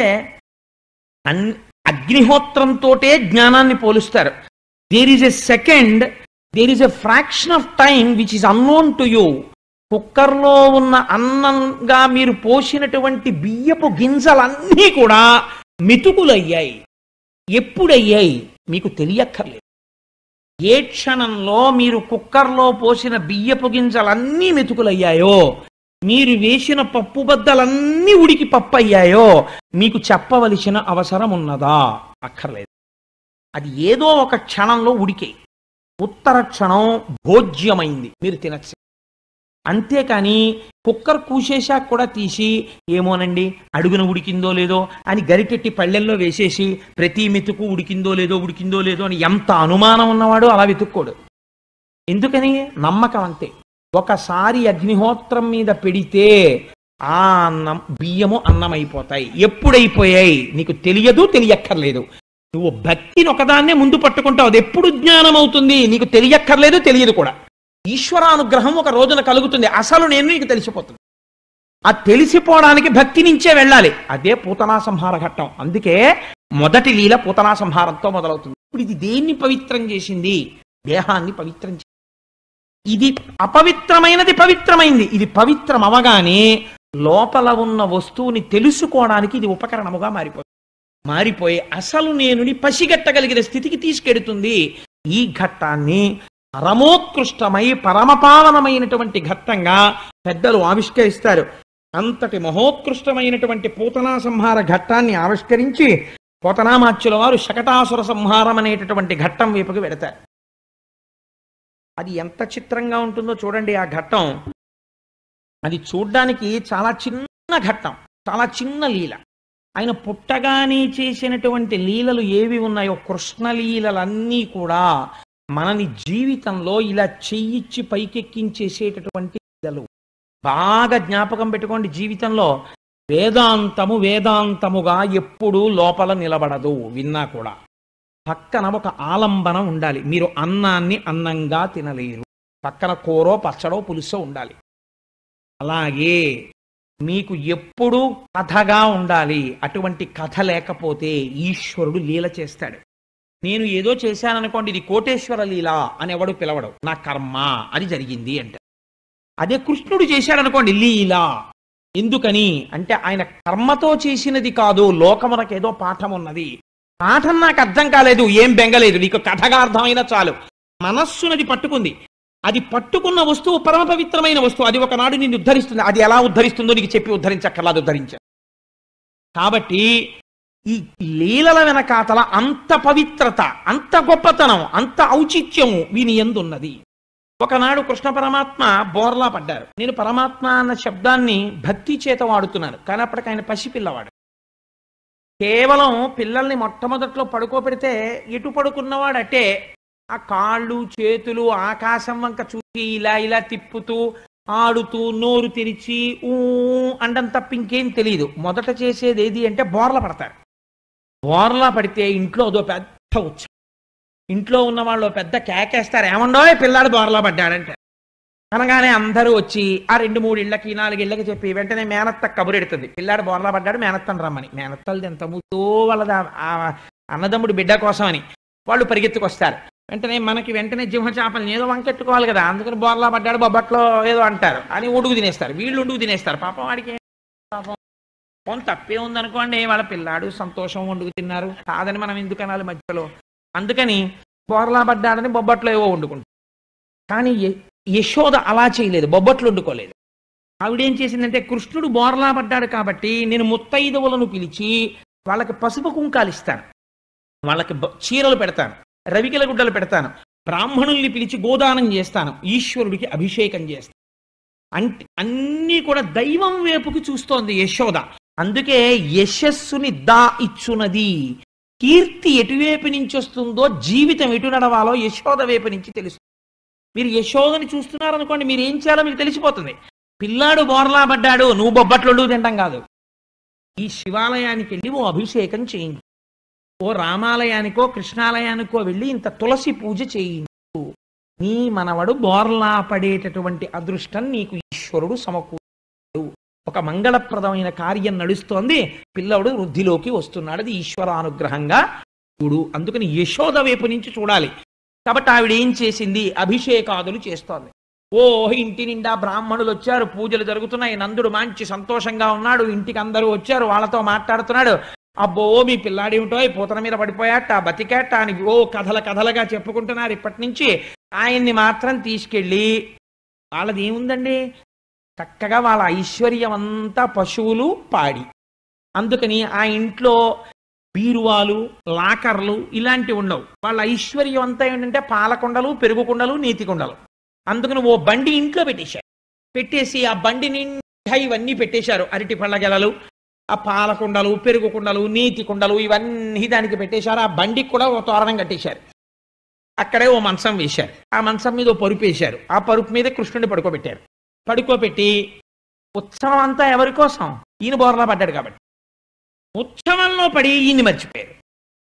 అన్ అగ్నిహోత్రంతోటే జ్ఞానాన్ని పోలుస్తారు there is a second there is a fraction of time which is unknown to you కుక్కర్లో ఉన్న అన్నంగా మీరు పోసినటువంటి బియ్యపు గింజలన్నీ కూడా మెతుకులయ్యాయి ఎప్పుడయ్యాయి మీకు తెలియక్కర్లేదు ఏ క్షణంలో మీరు కుక్కర్లో పోసిన బియ్యపు గింజలన్నీ మెతుకులయ్యాయో మీరు వేసిన పప్పు బద్దలన్నీ ఉడికి పప్పు అయ్యాయో మీకు చెప్పవలసిన అవసరం ఉన్నదా అక్కర్లేదు అది ఏదో ఒక క్షణంలో ఉడికే ఉత్తర క్షణం భోజ్యమైంది మీరు తినచ్చు అంతేకాని కుక్కర్ కూసేశాక కూడా తీసి ఏమోనండి అడుగున ఉడికిందో లేదో అని గరిటెట్టి పళ్ళెల్లో వేసేసి ప్రతి మెతుకు ఉడికిందో లేదో ఉడికిందో లేదో అని ఎంత అనుమానం ఉన్నవాడు అలా వెతుక్కోడు ఎందుకని నమ్మకం అంతే ఒకసారి అగ్నిహోత్రం మీద పెడితే ఆ అన్నం బియ్యము అన్నం అయిపోతాయి ఎప్పుడైపోయాయి నీకు తెలియదు తెలియక్కర్లేదు నువ్వు భక్తిని ఒకదాన్నే ముందు పట్టుకుంటావు అది ఎప్పుడు జ్ఞానం అవుతుంది నీకు తెలియక్కర్లేదు తెలియదు కూడా ఈశ్వరానుగ్రహం ఒక రోజున కలుగుతుంది అసలు నేను నీకు తెలిసిపోతుంది ఆ తెలిసిపోవడానికి భక్తి నుంచే వెళ్ళాలి అదే పూతనా సంహార ఘట్టం అందుకే మొదటి లీల పూతనా సంహారంతో మొదలవుతుంది ఇప్పుడు ఇది దేన్ని పవిత్రం చేసింది దేహాన్ని పవిత్రం చేసింది ఇది అపవిత్రమైనది పవిత్రమైంది ఇది పవిత్రం అవగానే లోపల ఉన్న వస్తువుని తెలుసుకోవడానికి ఇది ఉపకరణముగా మారిపోతుంది మారిపోయి అసలు నేనుని పసిగట్టగలిగిన స్థితికి తీసుకెడుతుంది ఈ ఘట్టాన్ని పరమోత్కృష్టమై పరమపావనమైనటువంటి ఘట్టంగా పెద్దలు ఆవిష్కరిస్తారు అంతటి మహోత్కృష్టమైనటువంటి పూతనా సంహార ఘట్టాన్ని ఆవిష్కరించి పోతనామాచ్యుల వారు శకటాసుర సంహారం అనేటటువంటి ఘట్టం వైపుకి వెడతారు అది ఎంత చిత్రంగా ఉంటుందో చూడండి ఆ ఘట్టం అది చూడ్డానికి చాలా చిన్న ఘట్టం చాలా చిన్న లీల ఆయన పుట్టగానే చేసినటువంటి లీలలు ఏవి ఉన్నాయో కృష్ణ లీలలన్నీ కూడా మనని జీవితంలో ఇలా చెయ్యిచ్చి పైకెక్కించేసేటటువంటి లీలలు బాగా జ్ఞాపకం పెట్టుకోండి జీవితంలో వేదాంతము వేదాంతముగా ఎప్పుడూ లోపల నిలబడదు విన్నా కూడా పక్కన ఒక ఆలంబన ఉండాలి మీరు అన్నాన్ని అన్నంగా తినలేరు పక్కన కూరో పచ్చడో పులుసో ఉండాలి అలాగే మీకు ఎప్పుడూ కథగా ఉండాలి అటువంటి కథ లేకపోతే ఈశ్వరుడు లీల చేస్తాడు నేను ఏదో చేశాననుకోండి ఇది కోటేశ్వర లీల అని ఎవడు పిలవడు నా కర్మ అది జరిగింది అంటే అదే కృష్ణుడు చేశాడనుకోండి లీల ఎందుకని అంటే ఆయన కర్మతో చేసినది కాదు లోకమునకేదో పాఠం ఉన్నది పాఠం నాకు అర్థం కాలేదు ఏం బెంగలేదు నీకు కథగా అర్థమైనా చాలు మనస్సునది పట్టుకుంది అది పట్టుకున్న వస్తువు పరమ పవిత్రమైన వస్తువు అది ఒకనాడు నిన్ను ఉద్ధరిస్తుంది అది ఎలా ఉద్ధరిస్తుందో నీకు చెప్పి ఉద్ధరించక్కర్లేదు ఉద్ధరించ కాబట్టి ఈ లీలల వెనకాతల అంత పవిత్రత అంత గొప్పతనం అంత ఔచిత్యము వీని ఎందున్నది ఒకనాడు కృష్ణ పరమాత్మ బోర్లా పడ్డారు నేను పరమాత్మ అన్న శబ్దాన్ని భక్తి చేత వాడుతున్నాను కానీ అప్పటికి ఆయన పసిపిల్లవాడు కేవలం పిల్లల్ని మొట్టమొదట్లో పడుకోబెడితే ఎటు పడుకున్నవాడు అటే ఆ కాళ్ళు చేతులు ఆకాశం వంక చూసి ఇలా ఇలా తిప్పుతూ ఆడుతూ నోరు తెరిచి ఊ అండం తప్ప ఇంకేం తెలియదు మొదట చేసేది ఏది అంటే బోర్ల పడతారు బోర్లా పడితే ఇంట్లో అదో పెద్ద ఉత్సవం ఇంట్లో ఉన్న వాళ్ళు పెద్ద కేకేస్తారు ఏమండో పిల్లాడు బోర్లా పడ్డాడంటే అనగానే అందరూ వచ్చి ఆ రెండు మూడు ఇళ్ళకి నాలుగు ఇళ్ళకి చెప్పి వెంటనే మేనత్త కబురెడుతుంది పిల్లాడు బోర్లా పడ్డాడు మేనత్తని రమ్మని మేనత్తలది ఎంత ముద్దో వాళ్ళది ఆ- ఆ అన్నదమ్ముడు బిడ్డ కోసం అని వాళ్ళు పరిగెత్తుకొస్తారు వెంటనే మనకి వెంటనే జింహ చేపల్ని ఏదో వంకెట్టుకోవాలి కదా అందుకని బోర్లా పడ్డాడు బొబ్బట్లో ఏదో అంటారు అని ఉడుగు తినేస్తారు వీళ్ళు ఉడుగు తినేస్తారు పాపం వాడికి ఏం పాపం పోనీ తప్పే ఉందనుకోండి వాళ్ళ పిల్లాడు సంతోషం వండుకు తిన్నారు కాదని మనం ఎందుకు అనాలి మధ్యలో అందుకని బోర్లా పడ్డాడని బొబ్బట్లో ఏవో వండుకుంటారు కానీ య- యశోద అలా చేయలేదు బొబ్బట్లు వండుకోలేదు ఆవిడేం చేసిందంటే కృష్ణుడు బోర్లా పడ్డాడు కాబట్టి నేను ముత్తైదవులను పిలిచి వాళ్ళకి పసుపు కుంకాలు ఇస్తాను వాళ్ళకి బ- చీరలు పెడతాను రవికెల గుడ్డలు పెడతాను బ్రాహ్మణుల్ని పిలిచి గోదానం చేస్తాను ఈశ్వరుడికి అభిషేకం చేస్తాను అంటే అన్నీ కూడా దైవం వైపుకి చూస్తోంది యశోద అందుకే యశస్సుని దా ఇచ్చునది కీర్తి ఎటువైపు నుంచి వస్తుందో జీవితం ఎటు నడవాలో యశోద వైపు నుంచి తెలుస్తుంది మీరు యశోదని చూస్తున్నారనుకోండి మీరు ఏం చేయాలో మీకు తెలిసిపోతుంది పిల్లాడు బోర్లా పడ్డాడు నువ్వు బొబ్బట్లు తింటాం కాదు ఈ శివాలయానికి వెళ్ళి ఓ అభిషేకం చేయించు ఓ రామాలయానికో కృష్ణాలయానికో వెళ్ళి ఇంత తులసి పూజ చేయించు నీ మనవడు బోర్లా పడేటటువంటి అదృష్టం నీకు ఈశ్వరుడు సమకూరు ఒక మంగళప్రదమైన కార్యం నడుస్తోంది పిల్లవుడు వృద్ధిలోకి వస్తున్నాడు అది ఈశ్వరానుగ్రహంగా చూడు అందుకని యశోద వైపు నుంచి చూడాలి కాబట్టి ఆవిడ ఏం చేసింది అభిషేకాదులు చేస్తోంది ఓ ఇంటి నిండా బ్రాహ్మణులు వచ్చారు పూజలు జరుగుతున్నాయి నందుడు మంచి సంతోషంగా ఉన్నాడు ఇంటికి అందరూ వచ్చారు వాళ్ళతో మాట్లాడుతున్నాడు అబ్బో మీ పిల్లాడేమిటో ఈ పూతన మీద పడిపోయాట బతికాట అని ఓ కథల కథలుగా చెప్పుకుంటున్నారు ఇప్పటి నుంచి ఆయన్ని మాత్రం తీసుకెళ్ళి వాళ్ళది ఏముందండి చక్కగా వాళ్ళ ఐశ్వర్యం అంతా పశువులు పాడి అందుకని ఆ ఇంట్లో బీరువాలు లాకర్లు ఇలాంటివి ఉండవు వాళ్ళ ఐశ్వర్యం అంతా ఏంటంటే పాలకుండలు పెరుగుకుండలు నీతి కుండలు అందుకని ఓ బండి ఇంట్లో పెట్టేశారు పెట్టేసి ఆ బండి నిండా ఇవన్నీ పెట్టేశారు అరటి పళ్ళ గెలలు ఆ పాలకుండలు పెరుగుకుండలు నీతి కుండలు ఇవన్నీ దానికి పెట్టేశారు ఆ బండికి కూడా ఓ తోరణం కట్టేశారు అక్కడే ఓ మంచం వేశారు ఆ మంచం మీద ఓ పరుపు వేశారు ఆ పరుపు మీద కృష్ణుడిని పడుకోబెట్టారు పడుకోబెట్టి ఉత్సవం అంతా ఎవరి కోసం ఈయన బోర్లా పడ్డాడు కాబట్టి ఉత్సవంలో పడి ఈయన్ని మర్చిపోయారు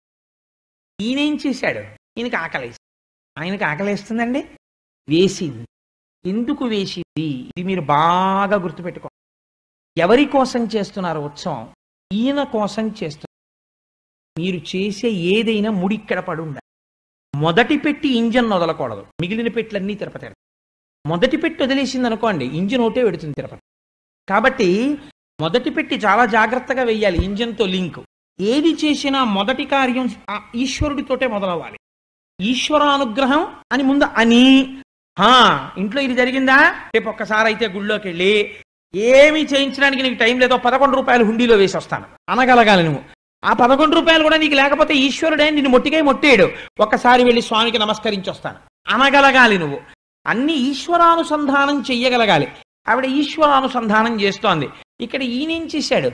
ఈయనేం చేశాడు ఈయనకి ఆకలేసి ఆయనకి ఆకలేస్తుందండి వేసింది ఎందుకు వేసింది ఇది మీరు బాగా గుర్తుపెట్టుకో ఎవరి కోసం చేస్తున్నారు ఉత్సవం ఈయన కోసం చేస్తున్నారు మీరు చేసే ఏదైనా ముడిక్కడ పడి ఉండాలి మొదటి పెట్టి ఇంజన్ వదలకూడదు మిగిలిన పెట్లన్నీ తిరుపతి మొదటి పెట్టి వదిలేసింది అనుకోండి ఇంజిన్ ఒకటే పెడుతుంది తిరుపతి కాబట్టి మొదటి పెట్టి చాలా జాగ్రత్తగా వెయ్యాలి ఇంజన్తో లింక్ ఏది చేసినా మొదటి కార్యం ఆ ఈశ్వరుడితోటే మొదలవ్వాలి ఈశ్వరానుగ్రహం అని ముందు అని హా ఇంట్లో ఇది జరిగిందా రేపు ఒక్కసారి అయితే గుళ్ళోకి వెళ్ళి ఏమీ చేయించడానికి నీకు టైం లేదో పదకొండు రూపాయలు హుండీలో వేసి వస్తాను అనగలగాలి నువ్వు ఆ పదకొండు రూపాయలు కూడా నీకు లేకపోతే ఈశ్వరుడే నిన్ను మొట్టికై మొట్టేయడు ఒక్కసారి వెళ్ళి స్వామికి నమస్కరించి వస్తాను అనగలగాలి నువ్వు అన్ని ఈశ్వరానుసంధానం చెయ్యగలగాలి ఆవిడ ఈశ్వరానుసంధానం చేస్తోంది ఇక్కడ ఈయనేం చేశాడు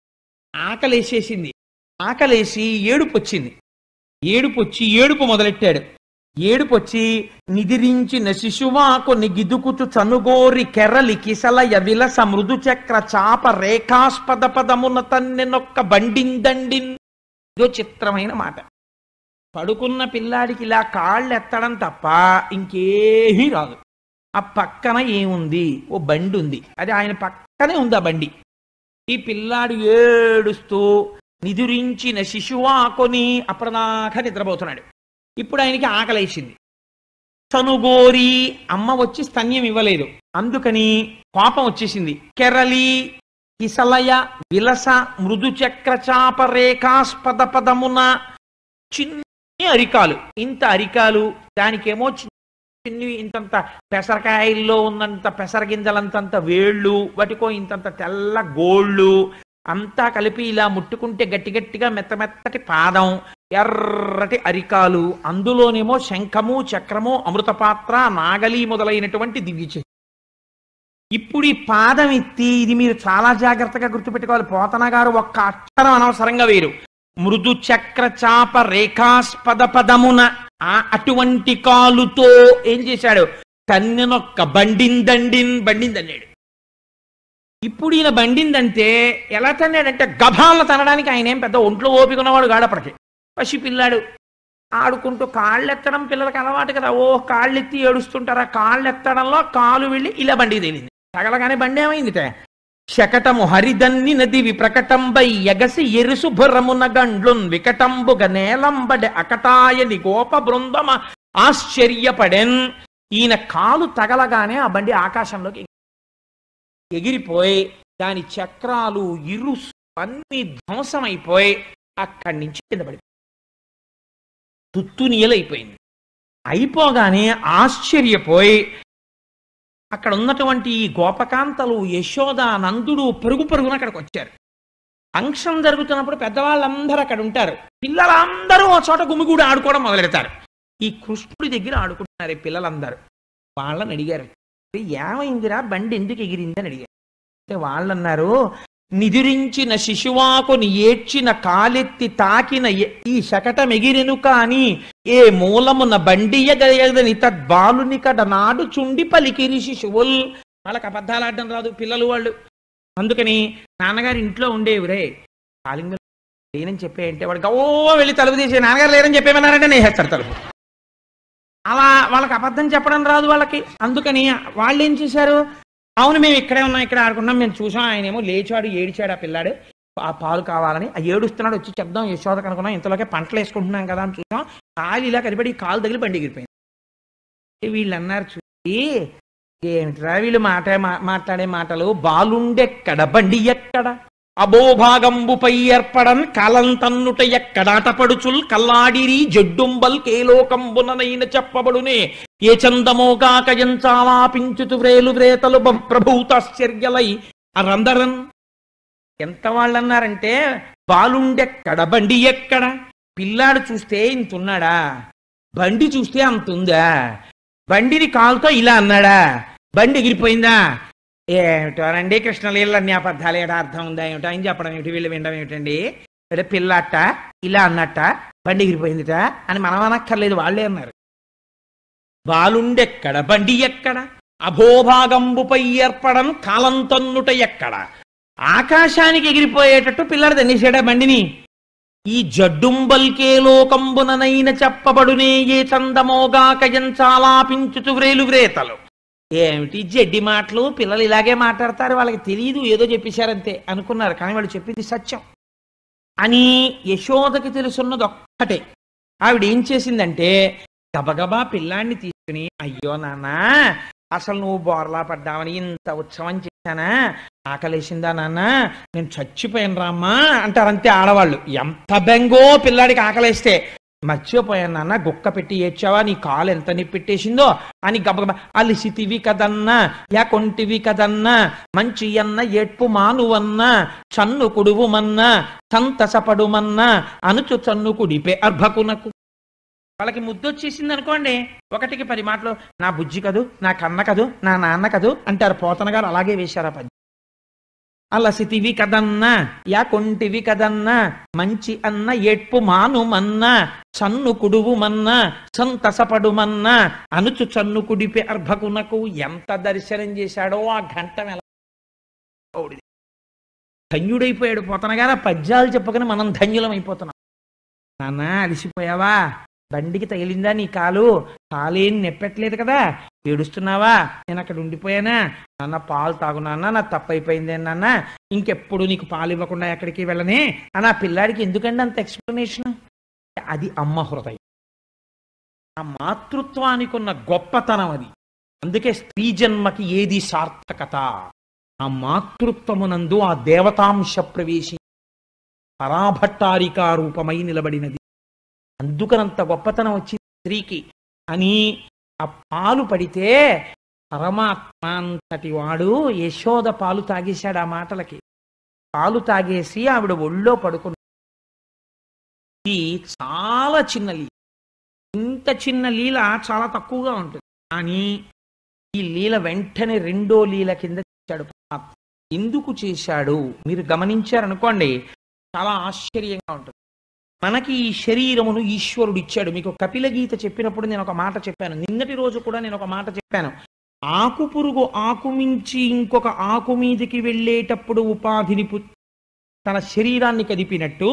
ఆకలేసేసింది ఆకలేసి ఏడుపు వచ్చింది ఏడుపు వచ్చి ఏడుపు మొదలెట్టాడు ఏడుపు వచ్చి నిదిరించిన శిశువాకు నిగిదుకుచు చనుగోరి కెరలి కిసలయ విలస మృదు చక్ర చాప రేఖాస్పద పదమున తన్నెనొక్క బండిందండిన్ ఇదో చిత్రమైన మాట పడుకున్న పిల్లాడికి ఇలా కాళ్ళు ఎత్తడం తప్ప ఇంకేమీ రాదు ఆ పక్కన ఏముంది ఓ బండి ఉంది అది ఆయన పక్కనే ఉంది ఆ బండి ఈ పిల్లాడు ఏడుస్తూ నిదురించిన శిశువాకొని అప్పటిదాకా నిద్రపోతున్నాడు ఇప్పుడు ఆయనకి ఆకలేసింది చనుగోరి అమ్మ వచ్చి స్తన్యం ఇవ్వలేదు అందుకని కోపం వచ్చేసింది కెరలి కిసలయ విలస మృదు చక్ర చాప రేఖాస్పద పదమున చిన్ని అరికాలు ఇంత అరికాలు దానికేమో చిన్న చిన్నవి ఇంతంత పెసరకాయల్లో ఉన్నంత పెసర గింజలంతంత వేళ్ళు వాటికో ఇంతంత తెల్ల గోళ్ళు అంతా కలిపి ఇలా ముట్టుకుంటే గట్టి గట్టిగా మెత్త మెత్తటి పాదం ఎర్రటి అరికాలు అందులోనేమో శంఖము చక్రము అమృతపాత్ర నాగలి మొదలైనటువంటి దివ్య ఇప్పుడు ఈ పాదం ఎత్తి ఇది మీరు చాలా జాగ్రత్తగా గుర్తుపెట్టుకోవాలి పోతన గారు ఒక్క అక్షరం అనవసరంగా వేరు మృదు చక్ర చాప రేఖాస్పద పదమున ఆ అటువంటి కాలుతో ఏం చేశాడు తన్నెనొక్క బండిందండిన్ బండిందన్నాడు ఇప్పుడు ఈయన బండిందంటే ఎలా తన్నాడంటే గభాలను తనడానికి ఆయన ఏం పెద్ద ఒంట్లో ఓపిక ఉన్నవాడు గాడప్పటికి పసి పిల్లాడు ఆడుకుంటూ కాళ్ళు ఎత్తడం పిల్లలకి అలవాటు కదా ఓ కాళ్ళు ఎత్తి ఏడుస్తుంటారా కాళ్ళు ఎత్తడంలో కాలు వెళ్ళి ఇలా బండి తేలింది తగలగానే బండి ఏమైందిట శకటము హరిదన్ని నది విప్రకటంబై ఎగసి ఎరుసు భురమున గండ్లున్ వికటంబుగ నేలంబడి అకటాయని గోప బృందమ ఆశ్చర్యపడెన్ ఈయన కాలు తగలగానే ఆ బండి ఆకాశంలోకి ఎగిరి- ఎగిరిపోయి దాని చక్రాలు ఇరుసు అన్ని ధ్వంసమైపోయి అక్కడి నుంచి కింద పడి తుత్తు నీలైపోయింది అయిపోగానే ఆశ్చర్యపోయి అక్కడ ఉన్నటువంటి ఈ గోపకాంతలు యశోద నందుడు పరుగు పరుగున అక్కడికి వచ్చారు ఫంక్షన్ జరుగుతున్నప్పుడు పెద్దవాళ్ళందరూ అక్కడ ఉంటారు పిల్లలందరూ ఒక చోట గుమిగూడి ఆడుకోవడం మొదలెడతారు ఈ కృష్ణుడి దగ్గర ఆడుకుంటున్నారు ఈ పిల్లలందరూ వాళ్ళని అడిగారు "అరే, ఏమైందిరా బండి ఎందుకు ఎగిరింది అని అడిగారు అంటే వాళ్ళన్నారు నిదురించిన శిశువాకుని ఏడ్చిన కాలెత్తి తాకిన ఎ- ఈ శకటం ఎగిరెను కాని ఏ మూలమున బండియగయదని తద్బాలుని కడ నాడు చుండి పలికిరి శిశువుల్ వాళ్ళకి అబద్ధాలు ఆడడం రాదు పిల్లలు వాళ్ళు అందుకని నాన్నగారు ఇంట్లో ఉండేవి రే కాలింగ లేనని చెప్పే వాడు గో వెళ్ళి తలుపు తీసి నాన్నగారు లేరని చెప్పేమన్నారంటే నేహేస్తారు తలుపు అలా వాళ్ళకి అబద్ధం చెప్పడం రాదు వాళ్ళకి అందుకని వాళ్ళు ఏం చేశారు అవును మేము ఇక్కడే ఉన్నాం ఇక్కడ ఆడుకున్నాం మేము చూసాం ఆయన ఏమో లేచాడు ఏడిచాడు ఆ పిల్లాడు ఆ పాలు కావాలని ఆ ఏడుస్తున్నాడు వచ్చి చెప్దాం యశోద కనుకున్నాం ఇంతలోకే పంటలు వేసుకుంటున్నాం కదా అని చూసాం కాలు ఇలా కనిపడి ఈ కాలు తగిలి బండి ఎగిరిపోయింది వీళ్ళు అన్నారు చూసి ఏమిట్రా వీళ్ళు మాట మా- మాట్లాడే మాటలు బాలుండెక్కడ బండి ఎక్కడ అబోభాగంబుపై ఏర్పడన్ కాలంతన్నుట ఎక్కడాటపడుచుల్ కల్లాడిరి జడ్డుంబల్ కేలోకంబుననైన చెప్పబడునే ఏ చందమోగాక ఎంచాలాపించుతు వ్రేలు వ్రేతలు బ- ప్రభూతాశ్చర్యలై అరందరన్ ఎంత వాళ్ళన్నారంటే బాలుండెక్కడ బండి ఎక్కడ పిల్లాడు చూస్తే ఇంత ఉన్నాడా బండి చూస్తే అంత ఉందా బండిని కాలుతో ఇలా అన్నాడా బండి ఎగిరిపోయిందా ఏమిటోనండి కృష్ణలీల అన్ని అబద్ధాలు ఏడా అర్థం ఉందా ఏమిటో ఆయన చెప్పడం ఏమిటి వీళ్ళు వినడం ఏమిటండి అంటే పిల్లట ఇలా అన్నట్ట బండి ఎగిరిపోయిందిట అని మనం అనక్కర్లేదు వాళ్ళే అన్నారు బాలుండెక్కడ బండి ఎక్కడ అభోభాగంబుపై ఏర్పడం కాలం తన్నుట ఎక్కడ ఆకాశానికి ఎగిరిపోయేటట్టు పిల్లడు తన్నేసాడా బండిని ఈ జడ్డుంబల్కే లోకంబుననైన చెప్పబడునే ఏ చందమోగాక ఎంచాలాపించుచు వ్రేలు వ్రేతలు ఏమిటి జడ్డి మాటలు పిల్లలు ఇలాగే మాట్లాడతారు వాళ్ళకి తెలియదు ఏదో చెప్పేశారంతే అనుకున్నారు కానీ వాళ్ళు చెప్పింది సత్యం అని యశోదకి తెలుసున్నది ఒక్కటే ఆవిడ ఏం చేసిందంటే గబగబా పిల్లాన్ని తీసుకుని అయ్యో నాన్నా అసలు నువ్వు బోర్లా పడ్డావని ఇంత ఉత్సవం చేశానా ఆకలేసిందా నాన్న నేను చచ్చిపోయాను రామ్మా అంటారు అంతే ఆడవాళ్ళు ఎంత బెంగో పిల్లాడికి ఆకలేస్తే మర్చిపోయాను నాన్న గుక్క పెట్టి ఏడ్చావా నీ కాలు ఎంత నిప్పెట్టేసిందో అని గబగబా అలిసితివి కదన్నా యా కొంటివి కదన్నా మంచి అన్న ఏడ్పు మానువన్నా చన్ను కుడువుమన్నా సంతసపడుమన్నా అనుచు చన్ను కుడిపే అర్భకునకు వాళ్ళకి ముద్దొచ్చేసింది అనుకోండి ఒకటికి పది మాటలు నా బుజ్జి కదూ నా కన్న కదూ నా నాన్న కదూ అంటారు పోతన గారు అలాగే వేశారు ఆ పద్యం అలసితివి కదన్నా యా కొంటివి కదన్నా మంచి అన్న ఏడ్పు మానుమన్నా చన్ను కుడువుమన్నా సంతసపడుమన్నా అనుచు చన్ను కుడిపే అర్భకునకు ఎంత దర్శనం చేశాడో ఆ ఘంటం ఎలా ఓడిది. ధన్యుడైపోయాడు పోతన గారు ఆ పద్యాలు చెప్పకని మనం ధన్యులం అయిపోతున్నాం నాన్న అలిసిపోయావా బండికి తగిలిందా నీ కాలు కాలేం నెప్పట్లేదు కదా ఏడుస్తున్నావా నేను అక్కడ ఉండిపోయానా నాన్న పాలు తాగు నాన్న నా తప్పు అయిపోయింది నాన్న ఇంకెప్పుడు నీకు పాలు ఇవ్వకుండా ఎక్కడికి వెళ్ళనే అని ఆ పిల్లాడికి ఎందుకండి అంత ఎక్స్ప్లెనేషన్ అది అమ్మ హృదయం ఆ మాతృత్వానికి ఉన్న గొప్పతనం అది అందుకే స్త్రీ జన్మకి ఏది సార్థకత ఆ మాతృత్వమునందు ఆ దేవతాంశ ప్రవేశి పరాభట్టారికా రూపమై నిలబడినది అందుకనంత గొప్పతనం వచ్చింది స్త్రీకి అని ఆ పాలు పడితే పరమాత్మ అంతటి వాడు యశోద పాలు తాగేశాడు ఆ మాటలకి పాలు తాగేసి ఆవిడ ఒళ్ళో పడుకున్న ఇది చాలా చిన్న లీల ఇంత చిన్న లీల చాలా తక్కువగా ఉంటుంది కానీ ఈ లీల వెంటనే రెండో లీల కింద చేశాడు పరమాత్మ ఎందుకు చేశాడు మీరు గమనించారనుకోండి చాలా ఆశ్చర్యంగా ఉంటుంది మనకి ఈ శరీరమును ఈశ్వరుడు ఇచ్చాడు మీకు కపిల గీత చెప్పినప్పుడు నేను ఒక మాట చెప్పాను నిన్నటి రోజు కూడా నేను ఒక మాట చెప్పాను ఆకు పురుగు ఆకు మించి ఇంకొక ఆకు మీదికి వెళ్ళేటప్పుడు ఉపాధిని పు- తన శరీరాన్ని కదిపినట్టు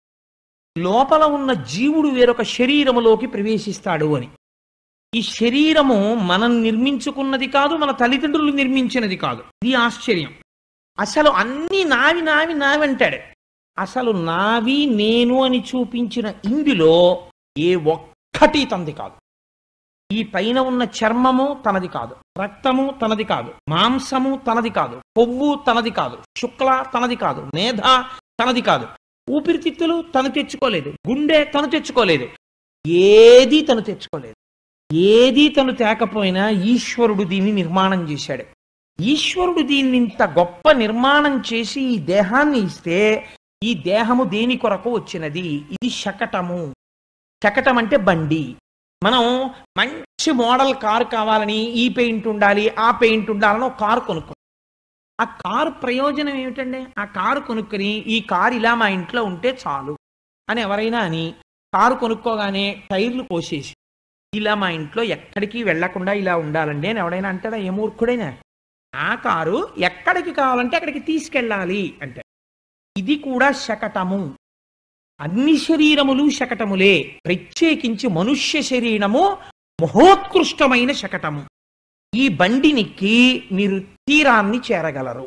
లోపల ఉన్న జీవుడు వేరొక శరీరములోకి ప్రవేశిస్తాడు అని ఈ శరీరము మనం నిర్మించుకున్నది కాదు మన తల్లిదండ్రులు నిర్మించినది కాదు ఇది ఆశ్చర్యం అసలు అన్ని నావి నావి నావి అంటాడు అసలు నావి నేను అని చూపించిన ఇందులో ఏ ఒక్కటి తనది కాదు ఈ పైన ఉన్న చర్మము తనది కాదు రక్తము తనది కాదు మాంసము తనది కాదు కొవ్వు తనది కాదు శుక్ల తనది కాదు మేధ తనది కాదు ఊపిరితిత్తులు తను తెచ్చుకోలేదు గుండె తను తెచ్చుకోలేదు ఏది తను తెచ్చుకోలేదు ఏది తను తేకపోయినా ఈశ్వరుడు దీన్ని నిర్మాణం చేశాడు ఈశ్వరుడు దీన్ని ఇంత గొప్ప నిర్మాణం చేసి ఈ దేహాన్ని ఇస్తే ఈ దేహము దేని కొరకు వచ్చినది ఇది శకటము శకటం అంటే బండి మనం మంచి మోడల్ కారు కావాలని ఈ పెయింట్ ఉండాలి ఆ పెయింట్ ఉండాలని ఒక కారు కొనుక్కో ఆ కారు ప్రయోజనం ఏమిటండి ఆ కారు కొనుక్కొని ఈ కారు ఇలా మా ఇంట్లో ఉంటే చాలు అని ఎవరైనా అని కారు కొనుక్కోగానే టైర్లు పోసేసి ఇలా మా ఇంట్లో ఎక్కడికి వెళ్లకుండా ఇలా ఉండాలండి అని ఎవడైనా అంటాడా ఏ మూర్ఖుడైనా ఆ కారు ఎక్కడికి కావాలంటే అక్కడికి తీసుకెళ్ళాలి అంటే ఇది కూడా శకటము అన్ని శరీరములు శకటములే ప్రత్యేకించి మనుష్య శరీరము మహోత్కృష్టమైన శకటము ఈ బండినికి మీరు తీరాన్ని చేరగలరు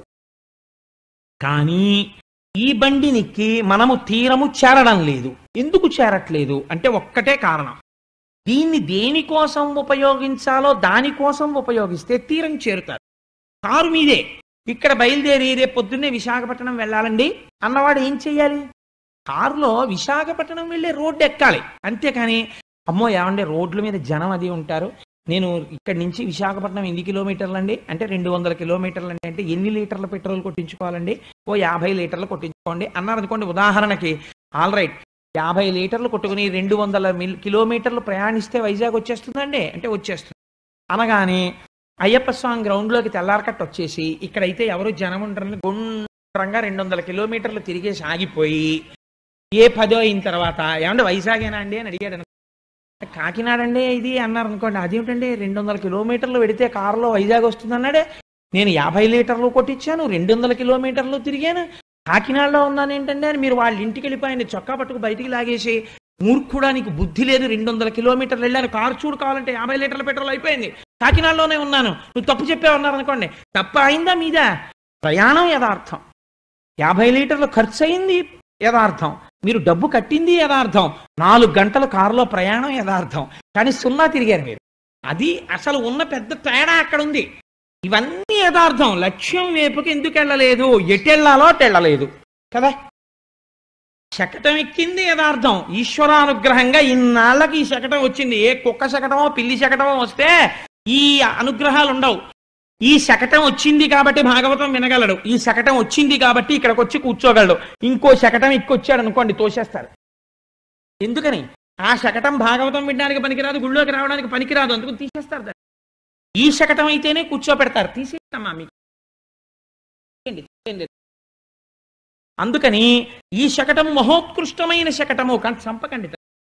కానీ ఈ బండినికి మనము తీరము చేరడం లేదు ఎందుకు చేరట్లేదు అంటే ఒక్కటే కారణం దీన్ని దేనికోసం ఉపయోగించాలో దానికోసం ఉపయోగిస్తే తీరం చేరుతారు కారు మీదే ఇక్కడ బయలుదేరి రేపు పొద్దున్నే విశాఖపట్నం వెళ్ళాలండి అన్నవాడు ఏం చెయ్యాలి కారులో విశాఖపట్నం వెళ్ళే రోడ్డు ఎక్కాలి అంతేకాని అమ్మో ఏమండి రోడ్ల మీద జనం అది ఉంటారు నేను ఇక్కడి నుంచి విశాఖపట్నం ఎన్ని కిలోమీటర్లు అండి అంటే రెండు వందల కిలోమీటర్లు అండి అంటే ఎన్ని లీటర్ల పెట్రోల్ కొట్టించుకోవాలండి ఓ యాభై లీటర్లు కొట్టించుకోండి అన్నారు అనుకోండి ఉదాహరణకి ఆల్ రైట్ యాభై లీటర్లు కొట్టుకుని రెండు వందల మిల్ కిలోమీటర్లు ప్రయాణిస్తే వైజాగ్ వచ్చేస్తుందండి అంటే వచ్చేస్తుంది అనగానే అయ్యప్ప స్వామి గ్రౌండ్లోకి తెల్లారకట్ట వచ్చేసి ఇక్కడైతే ఎవరు జనం ఉంటారని గుండ్రంగా రెండు వందల కిలోమీటర్లు తిరిగేసి ఆగిపోయి ఏ పదో అయిన తర్వాత ఏమంటే వైజాగేనా అండి అని అడిగాడు అనుకో. కాకినాడ అండి ఇది అన్నారు అనుకోండి అదేమిటండి రెండు వందల కిలోమీటర్లు పెడితే కారులో వైజాగ్ వస్తుంది అన్నాడే నేను యాభై లీటర్లు కొట్టించాను రెండు వందల కిలోమీటర్లు తిరిగాను కాకినాడలో ఉన్నాను ఏంటంటే అని మీరు వాళ్ళ ఇంటికి వెళ్ళిపోయింది చొక్కా పట్టుకు బయటికి లాగేసి మూర్ఖుడా నీకు బుద్ధి లేదు రెండు వందల కిలోమీటర్లు వెళ్ళాను కారు చూడు కావాలంటే యాభై లీటర్ల పెట్రోల్ అయిపోయింది కాకినాడలోనే ఉన్నాను నువ్వు తప్పు చెప్పావన్నారు అనుకోండి తప్పు అయిందా మీద ప్రయాణం యథార్థం యాభై లీటర్లు ఖర్చు అయింది యథార్థం మీరు డబ్బు కట్టింది యథార్థం నాలుగు గంటలు కారులో ప్రయాణం యథార్థం కానీ సున్నా తిరిగారు మీరు అది అసలు ఉన్న పెద్ద తేడా అక్కడ ఉంది ఇవన్నీ యథార్థం లక్ష్యం వైపుకి ఎందుకు వెళ్ళలేదు ఎటు వెళ్ళాలో అటు వెళ్ళలేదు కదా శకటం ఎక్కింది యథార్థం ఈశ్వరానుగ్రహంగా ఇన్నాళ్ళకి ఈ శకటం వచ్చింది ఏ కుక్క శకటమో పిల్లి శకటమో వస్తే ఈ అనుగ్రహాలు ఉండవు ఈ శకటం వచ్చింది కాబట్టి భాగవతం వినగలడు ఈ శకటం వచ్చింది కాబట్టి ఇక్కడికి వచ్చి కూర్చోగలడు ఇంకో శకటం ఇక్కొచ్చాడు అనుకోండి తోసేస్తారు ఎందుకని ఆ శకటం భాగవతం వినడానికి పనికిరాదు గుళ్ళోకి రావడానికి పనికిరాదు అందుకు తీసేస్తారు దాన్ని. ఈ శకటం అయితేనే కూర్చోపెడతారు తీసేస్తామా మీకు తీయండి, తీయండి. అందుకని ఈ శకటం మహోత్కృష్టమైన శకటము కానీ చంపకండి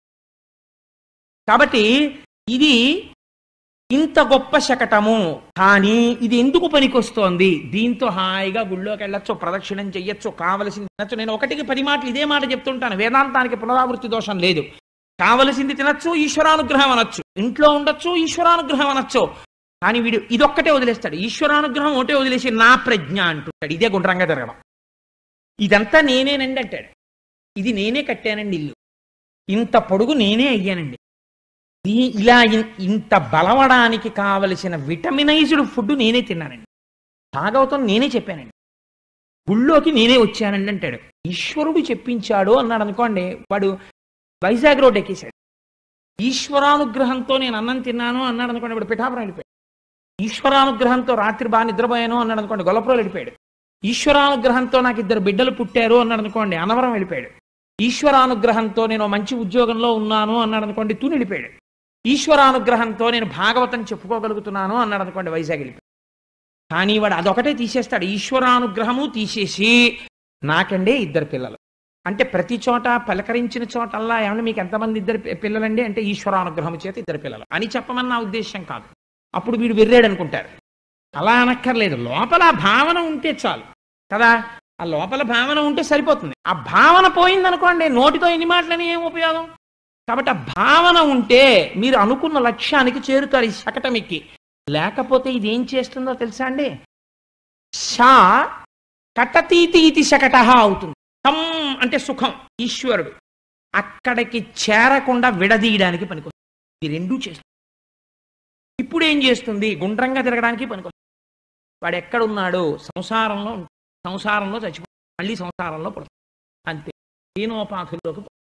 కాబట్టి ఇది ఇంత గొప్ప శకటము కానీ ఇది ఎందుకు పనికొస్తోంది దీంతో హాయిగా గుళ్ళోకి వెళ్ళొచ్చు ప్రదక్షిణం చెయ్యొచ్చు కావలసింది తినచ్చు నేను ఒకటికి పది మాటలు ఇదే మాట చెప్తుంటాను వేదాంతానికి పునరావృత్తి దోషం లేదు కావలసింది తినచ్చు ఈశ్వరానుగ్రహం అనొచ్చు ఇంట్లో ఉండొచ్చు ఈశ్వరానుగ్రహం అనొచ్చు కానీ వీడు ఇదొక్కటే వదిలేస్తాడు ఈశ్వరానుగ్రహం ఒకటే వదిలేసి నా ప్రజ్ఞ అంటుంటాడు ఇదే గుండ్రంగా తిరగడం ఇదంతా నేనేనండి అంటాడు ఇది నేనే కట్టానండి ఇల్లు ఇంత పొడుగు నేనే అయ్యానండి ఈ- ఇలా ఇన్- ఇంత బలవడానికి కావలసిన విటమినైజ్డ్ ఫుడ్ నేనే తిన్నానండి భాగవతం నేనే చెప్పానండి గుళ్ళోకి నేనే వచ్చానండి అంటాడు ఈశ్వరుడు చెప్పించాడు అన్నాడు అనుకోండి వాడు వైజాగ్ రోడ్ ఎక్కేశాడు ఈశ్వరానుగ్రహంతో నేను అన్నం తిన్నాను అన్నాడు అనుకోండి ఇప్పుడు పిఠాపురం వెళ్ళిపోయాడు ఈశ్వరానుగ్రహంతో రాత్రి బాగా నిద్రపోయాను అన్నాడు అనుకోండి గొల్లపురం వెళ్ళిపోయాడు ఈశ్వరానుగ్రహంతో నాకు ఇద్దరు బిడ్డలు పుట్టారు అన్నాడు అనుకోండి అనవరం వెళ్ళిపోయాడు ఈశ్వరానుగ్రహంతో నేను మంచి ఉద్యోగంలో ఉన్నాను అన్నాడు అనుకోండి తూని వెళ్ళిపోయాడు ఈశ్వరానుగ్రహంతో నేను భాగవతం చెప్పుకోగలుగుతున్నాను అన్నాడు అనుకోండి వైజాగ్ వెళ్ళిపోయాడు కానీ వాడు అదొకటే తీసేస్తాడు ఈశ్వరానుగ్రహము తీసేసి నాకండే ఇద్దరు పిల్లలు అంటే ప్రతి చోట పలకరించిన చోటల్లా ఏమన్నా మీకు ఎంతమంది ఇద్దరు పి- పిల్లలండి అంటే ఈశ్వరానుగ్రహం చేత ఇద్దరు పిల్లలు అని చెప్పమని నా ఉద్దేశం కాదు అప్పుడు వీడు వెర్రాడు అనుకుంటారు అలా అనక్కర్లేదు లోపల ఆ భావన ఉంటే చాలు కదా ఆ లోపల భావన ఉంటే సరిపోతుంది ఆ భావన పోయిందనుకోండి నోటితో ఎన్ని మాటలని ఏం ఉపయోగం కాబట్టి ఆ భావన ఉంటే మీరు అనుకున్న లక్ష్యానికి చేరుతారు ఈ శకటం ఎక్కి లేకపోతే ఇది ఏం చేస్తుందో తెలుసా అండి షా కటతీతి ఇది శకట అవుతుంది తం అంటే సుఖం ఈశ్వరుడు అక్కడికి చేరకుండా విడదీయడానికి పనికొస్తుంది ఈ రెండూ చేస్తుంది ఇప్పుడు ఏం చేస్తుంది గుండ్రంగా తిరగడానికి పనికొస్తుంది వాడు ఎక్కడున్నాడు సంసారంలో ఉంటాడు. సంసారంలో చచ్చిపోతాడు మళ్ళీ సంసారంలో పడుతుంది అంతే దీనోపాధుల్లోకి పో-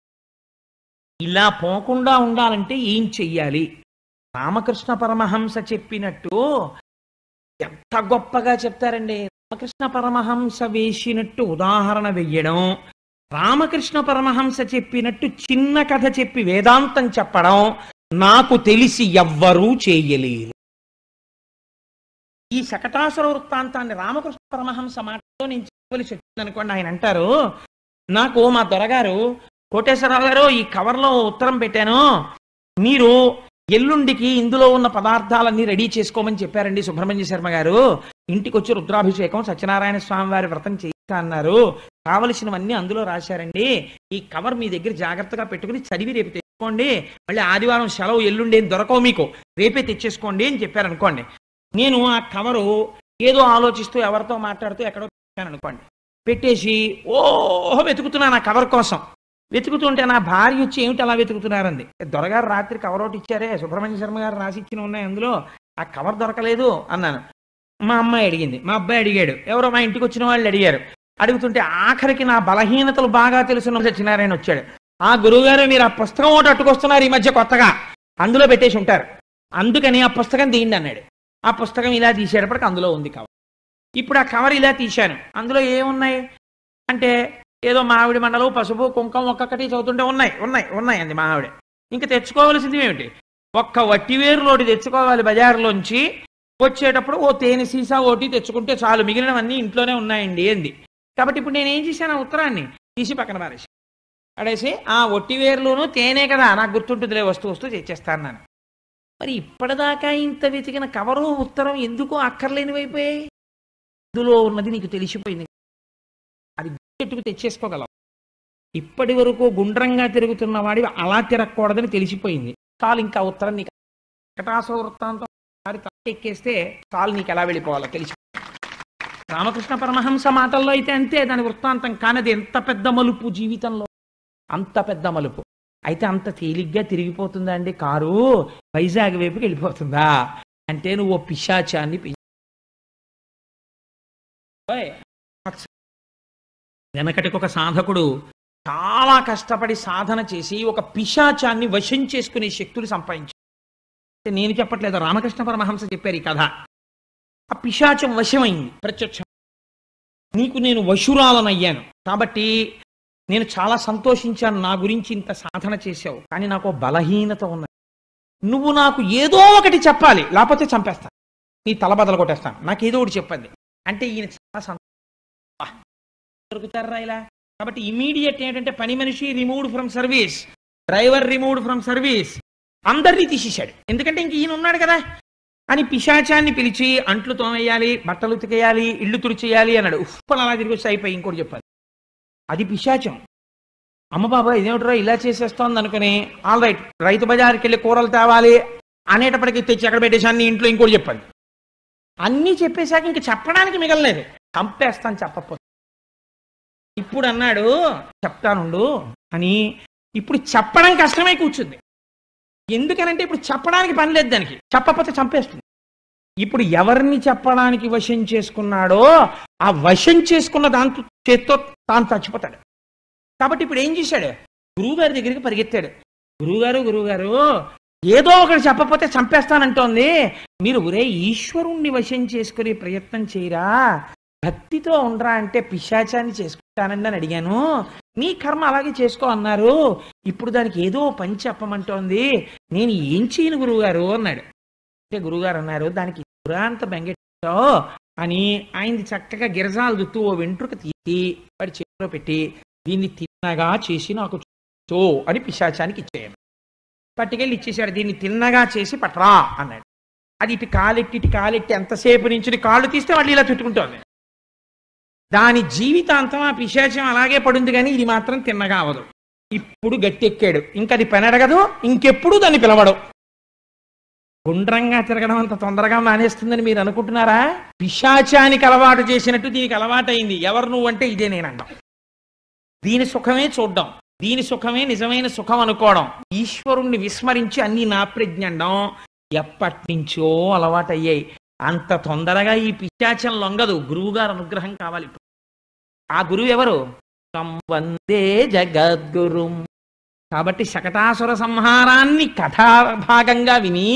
ఇలా పోకుండా ఉండాలంటే ఏం చెయ్యాలి రామకృష్ణ పరమహంస చెప్పినట్టు ఎంత గొప్పగా చెప్తారండి రామకృష్ణ పరమహంస వేసినట్టు ఉదాహరణ వెయ్యడం రామకృష్ణ పరమహంస చెప్పినట్టు చిన్న కథ చెప్పి వేదాంతం చెప్పడం నాకు తెలిసి ఎవ్వరూ చేయలేరు ఈ శకటాసుర వృత్తాంతాన్ని రామకృష్ణ పరమహంస మాటతో నేను చెప్పవలసి వచ్చింది అనుకోండి ఆయన అంటారు నాకు మా దొరగారు కోటేశ్వరరావు గారు ఈ కవర్లో ఉత్తరం పెట్టాను మీరు ఎల్లుండికి ఇందులో ఉన్న పదార్థాలన్నీ రెడీ చేసుకోమని చెప్పారండి సుబ్రహ్మణ్య శర్మ గారు ఇంటికి వచ్చి రుద్రాభిషేకం సత్యనారాయణ స్వామి వారి వ్రతం చేయిస్తా అన్నారు కావలసినవన్నీ అందులో రాశారండి ఈ కవర్ మీ దగ్గర జాగ్రత్తగా పెట్టుకుని చదివి రేపు తెచ్చుకోండి మళ్ళీ ఆదివారం సెలవు ఎల్లుండి ఏం దొరకవు మీకు రేపే తెచ్చేసుకోండి అని చెప్పారు అనుకోండి నేను ఆ కవరు ఏదో ఆలోచిస్తూ ఎవరితో మాట్లాడుతూ ఎక్కడో పెట్టాను అనుకోండి పెట్టేసి ఓహో వెతుకుతున్నాను ఆ కవర్ కోసం వెతుకుతుంటే నా భార్య వచ్చి ఏమిటి అలా వెతుకుతున్నారంది దొరగారు రాత్రి కవర్ ఒకటి ఇచ్చారే సుబ్రహ్మణ్య శర్మ గారు రాసి ఇచ్చిన ఉన్నాయి అందులో ఆ కవర్ దొరకలేదు అన్నాను మా అమ్మాయి అడిగింది మా అబ్బాయి అడిగాడు ఎవరో మా ఇంటికి వచ్చిన వాళ్ళు అడిగారు అడుగుతుంటే ఆఖరికి నా బలహీనతలు బాగా తెలుసున్న సత్యనారాయణ వచ్చాడు ఆ గురువుగారు మీరు ఆ పుస్తకం ఒకటి అట్టుకొస్తున్నారు ఈ మధ్య కొత్తగా అందులో పెట్టేసి ఉంటారు అందుకని ఆ పుస్తకం తీయండి అన్నాడు ఆ పుస్తకం ఇలా తీసేటప్పటికి అందులో ఉంది కవర్ ఇప్పుడు ఆ కవర్ ఇలా తీశాను అందులో ఏమున్నాయి అంటే ఏదో మామిడి మండలు పసుపు కుంకం ఒక్కొక్కటి చదువుతుంటే ఉన్నాయి ఉన్నాయి ఉన్నాయి అంది మా ఆవిడ ఇంకా తెచ్చుకోవాల్సింది ఏమిటి ఒక్క వట్టివేరులోటి తెచ్చుకోవాలి బజార్లోంచి వచ్చేటప్పుడు ఓ తేనె సీసా ఓటి తెచ్చుకుంటే చాలు మిగిలినవన్నీ ఇంట్లోనే ఉన్నాయండి ఏంది కాబట్టి ఇప్పుడు నేను ఏం చేశాను ఆ ఉత్తరాన్ని తీసి పక్కన పారేసి పడేసి ఆ ఒట్టివేరులోనూ తేనే కదా నాకు గుర్తుంటుందిలే వస్తూ వస్తూ తెచ్చేస్తాను నేను మరి ఇప్పటిదాకా ఇంత వెతికిన కవరు ఉత్తరం ఎందుకు అక్కర్లేనివైపోయాయి ఇందులో ఉన్నది నీకు తెలిసిపోయింది అది గుర్తెట్టుకు తెచ్చేసుకోగలవు ఇప్పటి వరకు గుండ్రంగా తిరుగుతున్న వాడి అలా తిరగకూడదని తెలిసిపోయింది చాలు ఇంకా ఉత్తరం నీకు కటాస వృత్తాంతం ఒకసారి ఎక్కేస్తే చాలు నీకు ఎలా వెళ్ళిపోవాలో తెలిసి రామకృష్ణ పరమహంస మాటల్లో అయితే అంతే దాని వృత్తాంతం కానది ఎంత పెద్ద మలుపు జీవితంలో అంత పెద్ద మలుపు అయితే అంత తేలిగ్గా తిరిగిపోతుందా అండి కారు వైజాగ్ వైపుకి వెళ్ళిపోతుందా అంటే నువ్వు ఓ పిశాచాన్ని పి- ఓయ్, వెనకటికి ఒక సాధకుడు చాలా కష్టపడి సాధన చేసి ఒక పిశాచాన్ని వశం చేసుకునే శక్తులు సంపాదించాడు అంటే నేను చెప్పట్లేదు రామకృష్ణ పరమహంస చెప్పారు ఈ కథ ఆ పిశాచం వశమైంది ప్రత్యక్షం నీకు నేను వశురాలనయ్యాను కాబట్టి నేను చాలా సంతోషించాను నా గురించి ఇంత సాధన చేశావు కానీ నాకు ఓ బలహీనత ఉన్నది నువ్వు నాకు ఏదో ఒకటి చెప్పాలి లేకపోతే చంపేస్తాను నీ తల బదలు కొట్టేస్తాను నాకు ఏదో ఒకటి చెప్పండి అంటే ఈయన చాలా సంతోషం దొరుకుతారా ఇలా కాబట్టి ఇమీడియట్ ఏంటంటే పని మనిషి removed from service driver removed from service అందరినీ తీసేశాడు ఎందుకంటే ఇంక ఈయన ఉన్నాడు కదా అని పిశాచాన్ని పిలిచి అంట్లు తోమేయాలి బట్టలు ఉతికేయాలి ఇల్లు తుడిచేయాలి అన్నాడు ఉప్పలు అలా తిరిగి వచ్చి అయిపోయి ఇంకోటి చెప్పాలి అది పిశాచం అమ్మ బాబా ఇదేమిట్రా ఇలా చేసేస్తోంది అనుకుని ఆల్ రైట్ రైతు బజార్కి వెళ్ళి కూరలు తేవాలి అనేటప్పటికి తెచ్చి ఎక్కడ పెట్టేశాను నీ ఇంట్లో ఇంకోటి చెప్పాలి అన్నీ చెప్పేశాక ఇంక చెప్పడానికి మిగలలేదు చంపేస్తాను చెప్పకపోతే ఇప్పుడు అన్నాడు చెప్తానుండు అని ఇప్పుడు చెప్పడం కష్టమై కూర్చుంది ఎందుకనంటే ఇప్పుడు చెప్పడానికి పని లేదు దానికి చెప్పకపోతే చంపేస్తుంది ఇప్పుడు ఎవరిని చెప్పడానికి వశం చేసుకున్నాడో ఆ వశం చేసుకున్న దాంతో చేత్తో తాను చచ్చిపోతాడు కాబట్టి ఇప్పుడు ఏం చేశాడు గురువుగారి దగ్గరికి పరిగెత్తాడు గురువుగారు గురువుగారు ఏదో ఒకటి చెప్పకపోతే చంపేస్తానంటోంది మీరు ఒరే ఈశ్వరుణ్ణి వశం చేసుకునే ప్రయత్నం చేయరా భక్తితో ఉండరా అంటే పిశాచాన్ని చేసుకుంటానండి అని అడిగాను నీ కర్మ అలాగే చేసుకో అన్నారు ఇప్పుడు దానికి ఏదో పని చెప్పమంటోంది నేను ఏం చేయను గురువుగారు అన్నాడు అంటే గురువుగారు అన్నారు దానికి దురాంత బెంగెట్టో అని ఆయనది చక్కగా గిరజాలు దుత్తు ఓ వెంట్రుక తీసి వాడి చేతిలో పెట్టి దీన్ని తిన్నగా చేసి నాకు చో అని పిశాచానికి ఇచ్చేయాను పట్టుకెళ్ళి ఇచ్చేసాడు దీన్ని తిన్నగా చేసి పట్రా అన్నాడు అది ఇటు కాలెట్టి ఇటు కాలెట్టి ఎంతసేపు నుంచి కాళ్ళు తీస్తే మళ్ళీ ఇలా చుట్టుకుంటోంది దాని జీవితాంతం ఆ పిశాచం అలాగే పడుంది కానీ ఇది మాత్రం తిన్నగా అవదు ఇప్పుడు గట్టెక్కాడు ఇంకా అది పెనడగదు ఇంకెప్పుడు దాన్ని పిలవడు గుండ్రంగా తిరగడం అంత తొందరగా మానేస్తుందని మీరు అనుకుంటున్నారా పిశాచానికి అలవాటు చేసినట్టు దీనికి అలవాటైంది ఎవరు నువ్వు అంటే ఇదే నేను అంటాం దీని సుఖమే చూడ్డం దీని సుఖమే నిజమైన సుఖం అనుకోవడం ఈశ్వరుణ్ణి విస్మరించి అన్ని నా ప్రజ్ఞండం ఎప్పటి నుంచో అలవాటయ్యాయి అంత తొందరగా ఈ పిశాచం లొంగదు గురువుగారు అనుగ్రహం కావాలి ఇప్పుడు ఆ గురువు ఎవరు తం వందే జగద్గురుం కాబట్టి శకటాసుర సంహారాన్ని కథాభాగంగా విని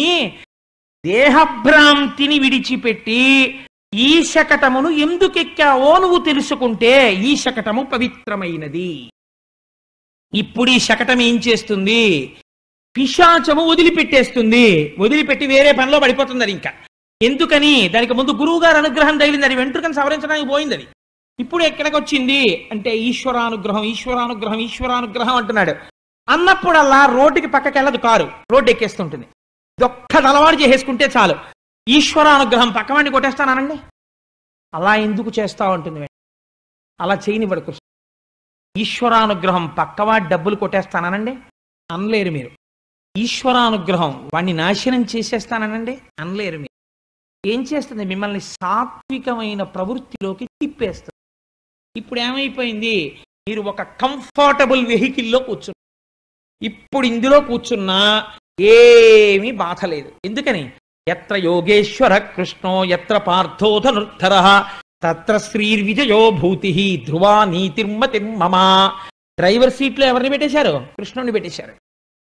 దేహభ్రాంతిని విడిచిపెట్టి ఈ శకటమును ఎందుకెక్కావో నువ్వు తెలుసుకుంటే ఈ శకటము పవిత్రమైనది ఇప్పుడు ఈ శకటం ఏం చేస్తుంది పిశాచము వదిలిపెట్టేస్తుంది వదిలిపెట్టి వేరే పనిలో పడిపోతుంది అది ఇంకా ఎందుకని దానికి ముందు గురువు గారు అనుగ్రహం తగిలింది అది వెంట్రుకను సవరించడానికి పోయింది అది ఇప్పుడు ఎక్కడికి వచ్చింది అంటే ఈశ్వరానుగ్రహం ఈశ్వరానుగ్రహం ఈశ్వరానుగ్రహం అంటున్నాడు అన్నప్పుడల్లా రోడ్డుకి పక్కకి వెళ్ళదు కారు రోడ్డు ఎక్కేస్తుంటుంది ఒక్కటి అలవాటు చేసేసుకుంటే చాలు ఈశ్వరానుగ్రహం పక్కవాడిని కొట్టేస్తానండి అలా ఎందుకు చేస్తా ఉంటుంది అలా చేయనివ్వడు కృష్ణ ఈశ్వరానుగ్రహం పక్కవాడి డబ్బులు కొట్టేస్తానండి అనలేరు మీరు ఈశ్వరానుగ్రహం వాడిని నాశనం చేసేస్తానండి అనలేరు మీరు ఏం చేస్తుంది మిమ్మల్ని సాత్వికమైన ప్రవృత్తిలోకి తిప్పేస్తుంది ఇప్పుడు ఏమైపోయింది మీరు ఒక కంఫర్టబుల్ వెహికల్లో కూర్చున్నారు ఇప్పుడు ఇందులో కూర్చున్నా ఏమీ బాధ లేదు ఎందుకని ఎత్ర యోగేశ్వర కృష్ణో ఎత్ర పార్థోధనుర్ధర తత్ర శ్రీర్విజయో భూతి ధ్రువా నీతిర్మతిర్మమ డ్రైవర్ సీట్లో ఎవరిని పెట్టేశారు కృష్ణుని పెట్టేశారు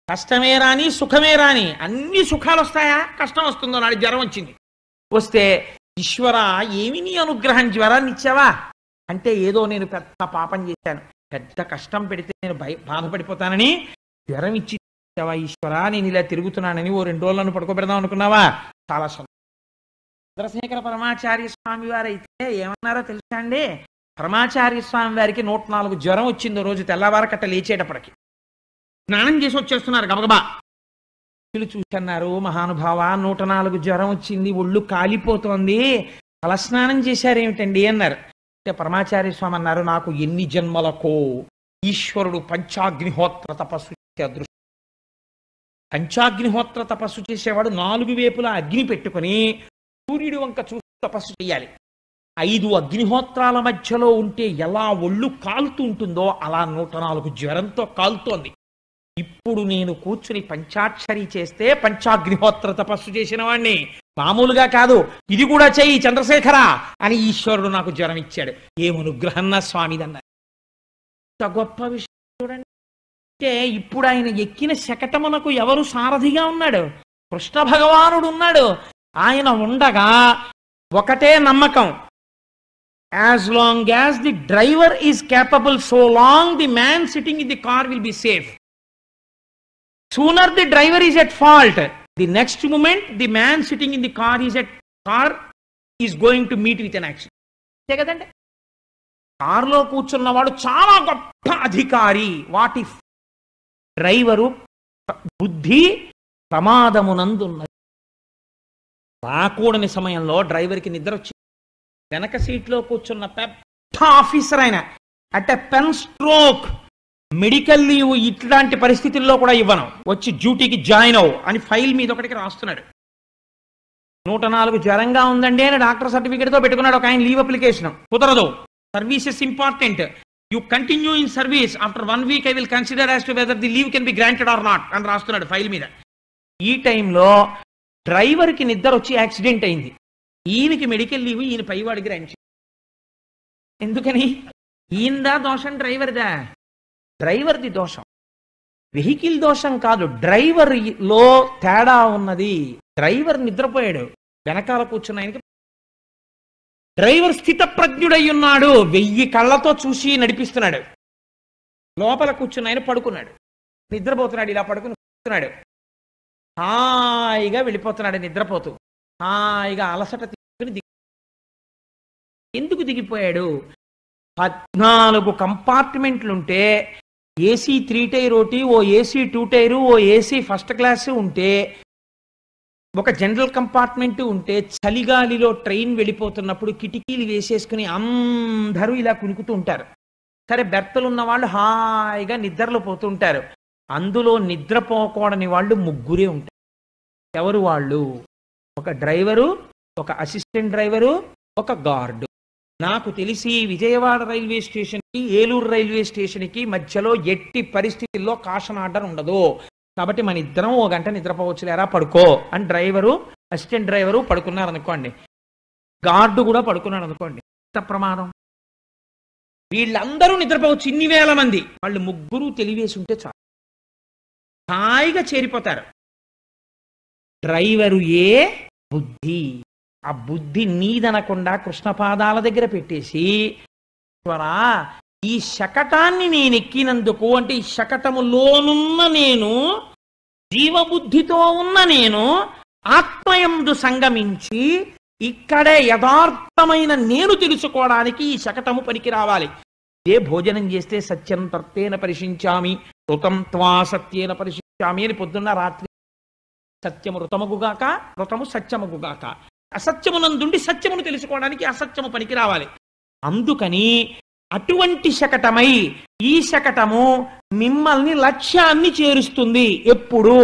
కష్టమే రాని సుఖమే రాని అన్ని సుఖాలు వస్తాయా కష్టం వస్తుందో నాడు జ్వరం వచ్చింది వస్తే ఈశ్వర ఏమి నీ అనుగ్రహం జ్వరాన్ని ఇచ్చావా అంటే ఏదో నేను పెద్ద పాపం చేశాను పెద్ద కష్టం పెడితే నేను భయ బాధపడిపోతానని జ్వరం ఇచ్చి ఇచ్చావా ఈశ్వరా నేను ఇలా తిరుగుతున్నానని ఓ రెండు రోజులను పడుకోబెడదాం అనుకున్నావా చాలా సంతోషం చంద్రశేఖర పరమాచార్య స్వామి వారు అయితే ఏమన్నారో తెలుసా అండి పరమాచార్య స్వామి వారికి నూట నాలుగు జ్వరం వచ్చిందో రోజు తెల్లవారకట్ట లేచేటప్పటికి స్నానం చేసి వచ్చేస్తున్నారు గబగబా వీళ్ళు చూసన్నారు మహానుభావ నూట నాలుగు జ్వరం వచ్చింది ఒళ్ళు కాలిపోతోంది తలస్నానం చేశారేమిటండి అన్నారు అంటే పరమాచార్య స్వామి అన్నారు నాకు ఎన్ని జన్మలకో ఈశ్వరుడు పంచాగ్నిహోత్ర తపస్సు చేసే అదృష్టం పంచాగ్నిహోత్ర తపస్సు చేసేవాడు నాలుగు వేపులా అగ్ని పెట్టుకొని సూర్యుడి వంక చూసి తపస్సు చేయాలి ఐదు అగ్నిహోత్రాల మధ్యలో ఉంటే ఎలా ఒళ్ళు కాలుతూ ఉంటుందో అలా నూట నాలుగు జ్వరంతో కాలుతోంది ఇప్పుడు నేను కూర్చుని పంచాక్షరి చేస్తే పంచాగ్నిహోత్ర తపస్సు చేసిన వాణ్ణి మామూలుగా కాదు ఇది కూడా చెయ్యి చంద్రశేఖర అని ఈశ్వరుడు నాకు జ్వరం ఇచ్చాడు ఏమనుగ్రహం నా స్వామిదన్నారు ఇంత గొప్ప విషయం చూడండి అంటే ఇప్పుడు ఆయన ఎక్కిన శకటమునకు ఎవరు సారథిగా ఉన్నాడు కృష్ణ భగవానుడు ఉన్నాడు ఆయన ఉండగా ఒకటే నమ్మకం as long as the driver is capable so long the man sitting in the car will be safe sooner the driver is at fault the next moment the man sitting in the car is at car is going to meet with an accident అంతే కదండి కారులో కూర్చున్నవాడు చాలా గొప్ప అధికారి వాటి driver బుద్ధి ప్రమాదమునందున్నది రాకూడని సమయంలో డ్రైవర్కి నిద్ర వచ్చింది వెనక సీట్లో కూర్చున్న పెద్ద ఆఫీసర్ ఆయన at a pen stroke medical leave ఇట్లాంటి పరిస్థితుల్లో కూడా ఇవ్వను వచ్చి డ్యూటీకి జాయిన్ అవ్వు అని ఫైల్ మీద ఒకటికి రాస్తున్నాడు నూట నాలుగు జ్వరంగా ఉందండి అని డాక్టర్ సర్టిఫికేట్ తో పెట్టుకున్నాడు ఒక ఆయన లీవ్ అప్లికేషన్ కుదరదు services important you continue in service after one week I will consider as to whether the leave can be granted or not అని రాస్తున్నాడు ఫైల్ మీద ఈ టైంలో డ్రైవర్కి నిద్ర వచ్చి యాక్సిడెంట్ అయింది ఈయనకి మెడికల్ లీవ్ ఈయన పైవాడికి గ్రాంట్ చేశారు. ఎందుకని ఈయనదా దోషం డ్రైవర్దా డ్రైవర్ది దోషం వెహికల్ దోషం కాదు డ్రైవర్ లో తేడా ఉన్నది డ్రైవర్ నిద్రపోయాడు వెనకాల కూర్చున్న ఆయనకి డ్రైవర్ స్థితప్రజ్ఞుడై ఉన్నాడు వెయ్యి కళ్ళతో చూసి నడిపిస్తున్నాడు లోపల కూర్చున్న ఆయన పడుకున్నాడు నిద్రపోతున్నాడు ఇలా పడుకుని కూర్చున్నాడు హాయిగా వెళ్ళిపోతున్నాడు నిద్రపోతూ హాయిగా అలసట తీసుకుని దిగి ఎందుకు దిగిపోయాడు పద్నాలుగు కంపార్ట్మెంట్లుంటే ఏసీ త్రీ టైర్ ఒకటి ఓ ఏసీ టూ టైరు ఓ ఏసీ ఫస్ట్ క్లాస్ ఉంటే ఒక జనరల్ కంపార్ట్మెంట్ ఉంటే చలిగాలిలో ట్రైన్ వెళ్ళిపోతున్నప్పుడు కిటికీలు వేసేసుకుని అందరూ ఇలా కునుకుతూ ఉంటారు సరే బెర్తలు ఉన్న వాళ్ళు హాయిగా నిద్రలో పోతుంటారు అందులో నిద్రపోకూడని వాళ్ళు ముగ్గురే ఉంటారు ఎవరు వాళ్ళు ఒక డ్రైవరు ఒక అసిస్టెంట్ డ్రైవరు ఒక గార్డు నాకు తెలిసి విజయవాడ రైల్వే స్టేషన్కి ఏలూరు రైల్వే స్టేషన్కి మధ్యలో ఎట్టి పరిస్థితుల్లో కాషన్ ఆర్డర్ ఉండదు కాబట్టి మన ఇద్దరం ఓ గంట నిద్రపోవచ్చు లేరా పడుకో అని డ్రైవరు అసిస్టెంట్ డ్రైవరు పడుకున్నారు అనుకోండి గార్డు కూడా పడుకున్నాడు అనుకోండి ఎంత ప్రమాదం వీళ్ళందరూ నిద్రపోవచ్చు ఇన్ని వేల మంది వాళ్ళు ముగ్గురు తెలివేసి ఉంటే చాలు హాయిగా చేరిపోతారు డ్రైవరు ఏ బుద్ధి ఆ బుద్ధి నీదనకుండా కృష్ణ పాదాల దగ్గర పెట్టేసి "ఈశ్వరా, ఈ శకటాన్ని నేను ఎక్కినందుకు అంటే ఈ శకటములోనున్న నేను జీవబుద్ధితో ఉన్న నేను ఆత్మయందు సంగమించి ఇక్కడే యథార్థమైన నేను తెలుసుకోవడానికి ఈ శకటము పనికి రావాలి ఇదే భోజనం చేస్తే సత్యం తర్తేన పరిశించామి ఋతం త్వా సత్యేన పరిశించామి అని పొద్దున్న రాత్రి సత్యము ఋతముగుగాక ఋతము సత్యముగుగాక అసత్యమునందుండి సత్యమును తెలుసుకోవడానికి అసత్యము పనికి రావాలి అందుకని అటువంటి శకటమై ఈ శకటము మిమ్మల్ని లక్ష్యాన్ని చేరుస్తుంది ఎప్పుడు